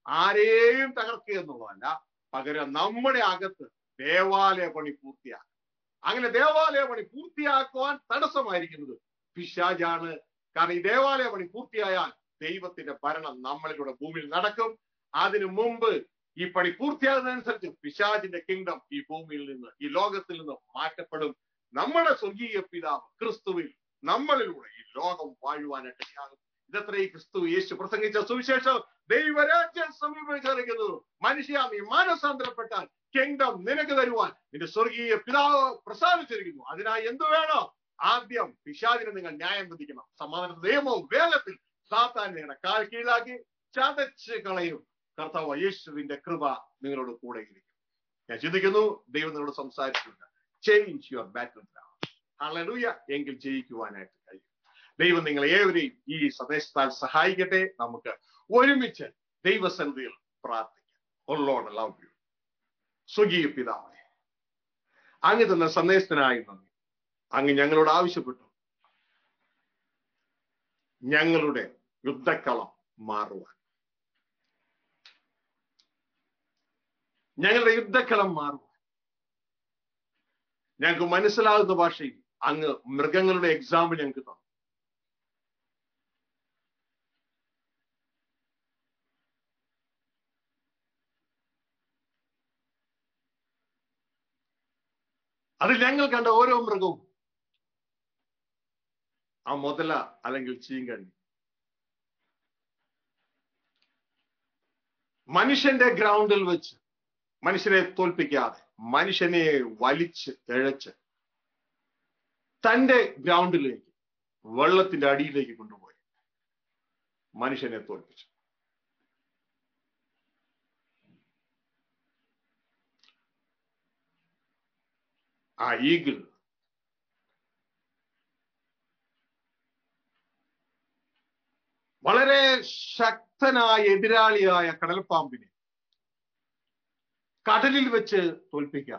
ആരെയും തകർക്കുക എന്നുള്ളതല്ല പകരം നമ്മുടെ അകത്ത് ദേവാലയ പണി പൂർത്തിയാക്കുക അങ്ങനെ ദേവാലയ പണി പൂർത്തിയാക്കുവാൻ തടസ്സമായിരിക്കുന്നത് പിശാജാണ് കാരണം ഈ ദേവാലയ പണി പൂർത്തിയായാൽ ദൈവത്തിന്റെ ഭരണം നമ്മളിലൂടെ ഭൂമിയിൽ നടക്കും അതിനു മുമ്പ് ഈ പണി പൂർത്തിയാകുന്നതനുസരിച്ച് പിശാജിന്റെ കിങ്ഡം ഈ ഭൂമിയിൽ നിന്ന് ഈ ലോകത്തിൽ നിന്ന് മാറ്റപ്പെടും നമ്മുടെ സ്വർഗീയ പിതാവ് ക്രിസ്തുവിൽ നമ്മളിലൂടെ ഈ ലോകം വാഴുവാനായിട്ട് ഇടയാകും ഇതത്ര ഈ ക്രിസ്തു യേശു പ്രസംഗിച്ച സുവിശേഷം ദൈവരാജ്യം സമീപിച്ചിരിക്കുന്നു മനുഷ്യ നീ മാനസാന്തരപ്പെട്ടാൽ കിങ്ഡം നിനക്ക് തരുവാൻ നിന്റെ സ്വർഗീയ പിതാവ് പ്രസാദിച്ചിരിക്കുന്നു അതിനായി എന്തു വേണോ ആദ്യം പിശാദിനെ നിങ്ങൾ ന്യായം വിധിക്കണം സമാധാന നിയമവും വേഗത്തിൽ സാത്താൻ നിങ്ങളുടെ കാൽ കീഴാക്കി ചതച്ച് കളയും കർത്താവ് യേശുവിന്റെ കൃപ നിങ്ങളോട് കൂടെ ഇരിക്കും ഞാൻ ചിന്തിക്കുന്നു ദൈവം നിങ്ങളോട് സംസാരിച്ചിട്ടുണ്ട് ചേഞ്ച് യുവർ ബാറ്റിൽ ഹല്ലേലൂയ എങ്കിൽ ജയിക്കുവാനായിട്ട് കഴിയും ദൈവം നിങ്ങൾ ഏവരെയും ഈ സന്ദേശത്താൽ സഹായിക്കട്ടെ നമുക്ക് ഒരുമിച്ച് ദൈവസന്നിധിയിൽ പ്രാർത്ഥിക്കാം ഒള്ളോട് ലവ് യു സ്വകീയ പിതാവേ അങ്ങ് തന്ന സന്ദേശത്തിനായി നന്ദി അങ്ങ് ഞങ്ങളോട് ആവശ്യപ്പെട്ടു ഞങ്ങളുടെ യുദ്ധക്കളം മാറുവാൻ ഞങ്ങളുടെ യുദ്ധക്കളം മാറുവാൻ ഞങ്ങൾക്ക് മനസ്സിലാകുന്ന ഭാഷയിൽ അങ്ങ് മൃഗങ്ങളുടെ എക്സാമ്പിൾ ഞങ്ങൾക്ക് തന്നു അതിൽ ഞങ്ങൾ കണ്ട ഓരോ മൃഗവും ആ മുതല അല്ലെങ്കിൽ ചീങ്കണ്ണി മനുഷ്യന്റെ ഗ്രൗണ്ടിൽ വെച്ച് മനുഷ്യനെ തോൽപ്പിക്കാതെ മനുഷ്യനെ വലിച്ച് ഇഴച്ച് തന്റെ ഗ്രൗണ്ടിലേക്ക് വെള്ളത്തിന്റെ അടിയിലേക്ക് കൊണ്ടുപോയി മനുഷ്യനെ തോൽപ്പിച്ചു ആ ഈഗിൾ വളരെ ശക്തനായ എതിരാളിയായ കടൽപ്പാമ്പിനെ കടലിൽ വെച്ച് തോൽപ്പിക്കുക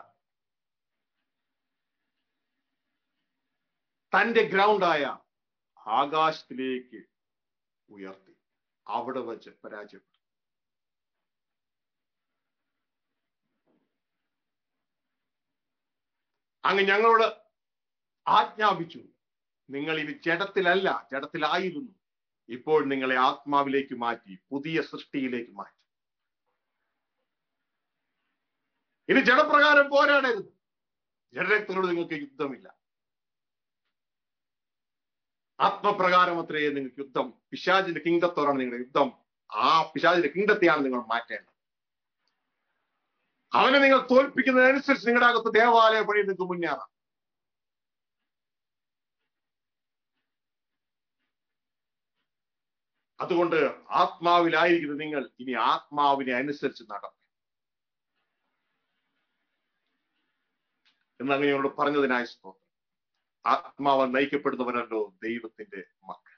തന്റെ ഗ്രൗണ്ടായ ആകാശത്തിലേക്ക് ഉയർത്തി അവിടെ വെച്ച് പരാജയപ്പെട്ടു അങ്ങ് ഞങ്ങളോട് ആജ്ഞാപിച്ചു നിങ്ങൾ ഇനി ജഡത്തിലല്ല ജഡത്തിലായിരുന്നു ഇപ്പോൾ നിങ്ങളെ ആത്മാവിലേക്ക് മാറ്റി പുതിയ സൃഷ്ടിയിലേക്ക് മാറ്റി ഇനി ജഡപ്രകാരം പോരാടരുത് ജഡരക്തങ്ങളോട് നിങ്ങൾക്ക് യുദ്ധമില്ല ആത്മപ്രകാരം അത്രേ നിങ്ങൾക്ക് യുദ്ധം പിശാചിന്റെ കിങ്ഡത്തോടാണ് നിങ്ങളുടെ യുദ്ധം ആ പിശാചിന്റെ കിങ്ഡത്തെയാണ് നിങ്ങൾ മാറ്റേണ്ടത് അവനെ നിങ്ങൾ തോൽപ്പിക്കുന്നതിനനുസരിച്ച് നിങ്ങളുടെ അകത്ത് ദേവാലയ പണി നിങ്ങൾക്ക് മുന്നേറാം അതുകൊണ്ട് ആത്മാവിലായിരിക്കുന്ന നിങ്ങൾ ഇനി ആത്മാവിനെ അനുസരിച്ച് നടക്കും എന്ന് അങ്ങനെയോട് പറഞ്ഞതിനായി സ്തോത്രം ആത്മാവ് നയിക്കപ്പെടുന്നവരല്ലോ ദൈവത്തിന്റെ മക്കൾ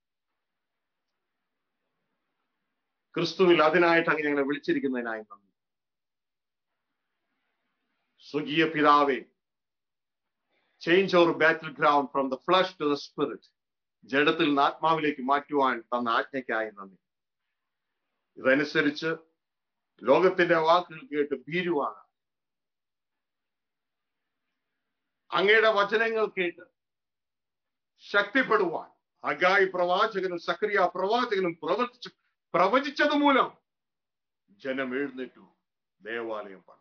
ക്രിസ്തുവിൽ അതിനായിട്ട് അങ്ങ് ഞങ്ങളെ വിളിച്ചിരിക്കുന്നതിനായി നന്ദി സ്വകീയ പിതാവേ change our battle ground from the flesh to the spirit ജഡത്തിൽ നിന്ന് ആത്മാവിലേക്ക് മാറ്റുവാൻ തന്ന ആജ്ഞയ്ക്കായി നന്ദി ഇതനുസരിച്ച് ലോകത്തിന്റെ വാക്കുകൾ കേട്ട് ഭീരുവാണ് അങ്ങയുടെ വചനങ്ങൾ കേട്ട് ശക്തിപ്പെടുവാൻ അഗായി പ്രവാചകനും സക്രിയ പ്രവാചകനും പ്രവർത്തിച്ചു പ്രവചിച്ചത് മൂലം ജനം എഴുന്നേറ്റു ദേവാലയം പണിതു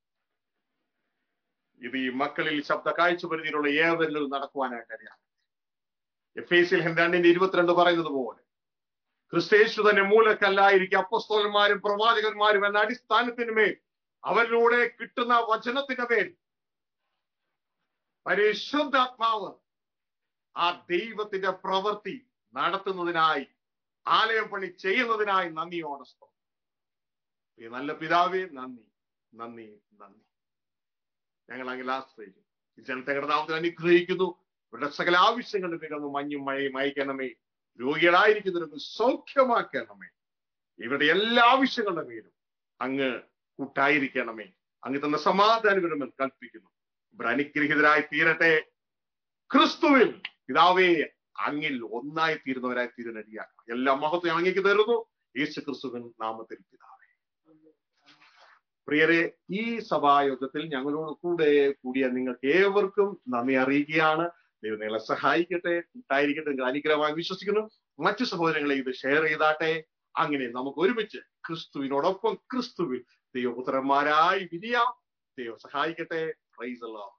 ഇത് ഈ മക്കളിൽ ശബ്ദ കാഴ്ചപരിധിയിലുള്ള ഏവരിലും നടക്കുവാനായിട്ട് അറിയാം എഫ് എസിൽ രണ്ടിന്റെ ഇരുപത്തിരണ്ട് പറയുന്നത് പോലെ ക്രിസ്തേശു തന്നെ മൂലക്കല്ലായിരിക്കും അപ്പസ്തോലന്മാരും പ്രവാചകന്മാരും എന്ന അടിസ്ഥാനത്തിന് മേൽ അവരിലൂടെ കിട്ടുന്ന വചനത്തിന്റെ മേൽ പരിശുദ്ധാത്മാവ് ആ ദൈവത്തിന്റെ പ്രവൃത്തി നടത്തുന്നതിനായി ആലയം പണി ചെയ്യുന്നതിനായി നന്ദിയോടെ ഈ നല്ല പിതാവേ നന്ദി നന്ദി നന്ദി ഞങ്ങൾ അങ്ങനെ ആശ്രയിക്കും ഈ ജനത്തെ നാമത്തിൽ അനുഗ്രഹിക്കുന്നു ഇവരുടെ സകല ആവശ്യങ്ങളുടെ മികന്ന് മഞ്ഞും മഴയും അയക്കണമേ രോഗികളായിരിക്കുന്നവർക്ക് സൗഖ്യമാക്കണമേ ഇവരുടെ എല്ലാ ആവശ്യങ്ങളുടെ മേലും അങ്ങ് കൂട്ടായിരിക്കണമേ അങ്ങ് തന്ന സമാധാനം ഇവരുടെ കൽപ്പിക്കുന്നു ഇവർ അനുഗ്രഹിതരായി തീരട്ടെ ക്രിസ്തുവിൽ പിതാവേ അങ്ങിൽ ഒന്നായി തീരുന്നവരായി തീരുന്നടിയാക്കണം എല്ലാ മഹത്വം അങ്ങേക്ക് തരുന്നു യേശു ക്രിസ്തുവിൻ നാമത്തിൽ പിതാവേ പ്രിയരെ ഈ സഭായോഗത്തിൽ ഞങ്ങളോട് കൂടെ കൂടിയ നിങ്ങൾക്ക് ഏവർക്കും നന്ദി അറിയിക്കുകയാണ് ദൈവം നിങ്ങളെ സഹായിക്കട്ടെ ഉണ്ടായിരിക്കട്ടെ നിങ്ങൾ അനുഗ്രഹമായി വിശ്വസിക്കുന്നു മറ്റു സഹോദരങ്ങളെ ഇത് ഷെയർ ചെയ്താട്ടെ അങ്ങനെ നമുക്ക് ഒരുമിച്ച് ക്രിസ്തുവിനോടൊപ്പം ക്രിസ്തുവിൽ ദൈവപുത്രന്മാരായി വിരിയാം ദൈവം സഹായിക്കട്ടെ പ്രൈസ് അല്ലാഹ്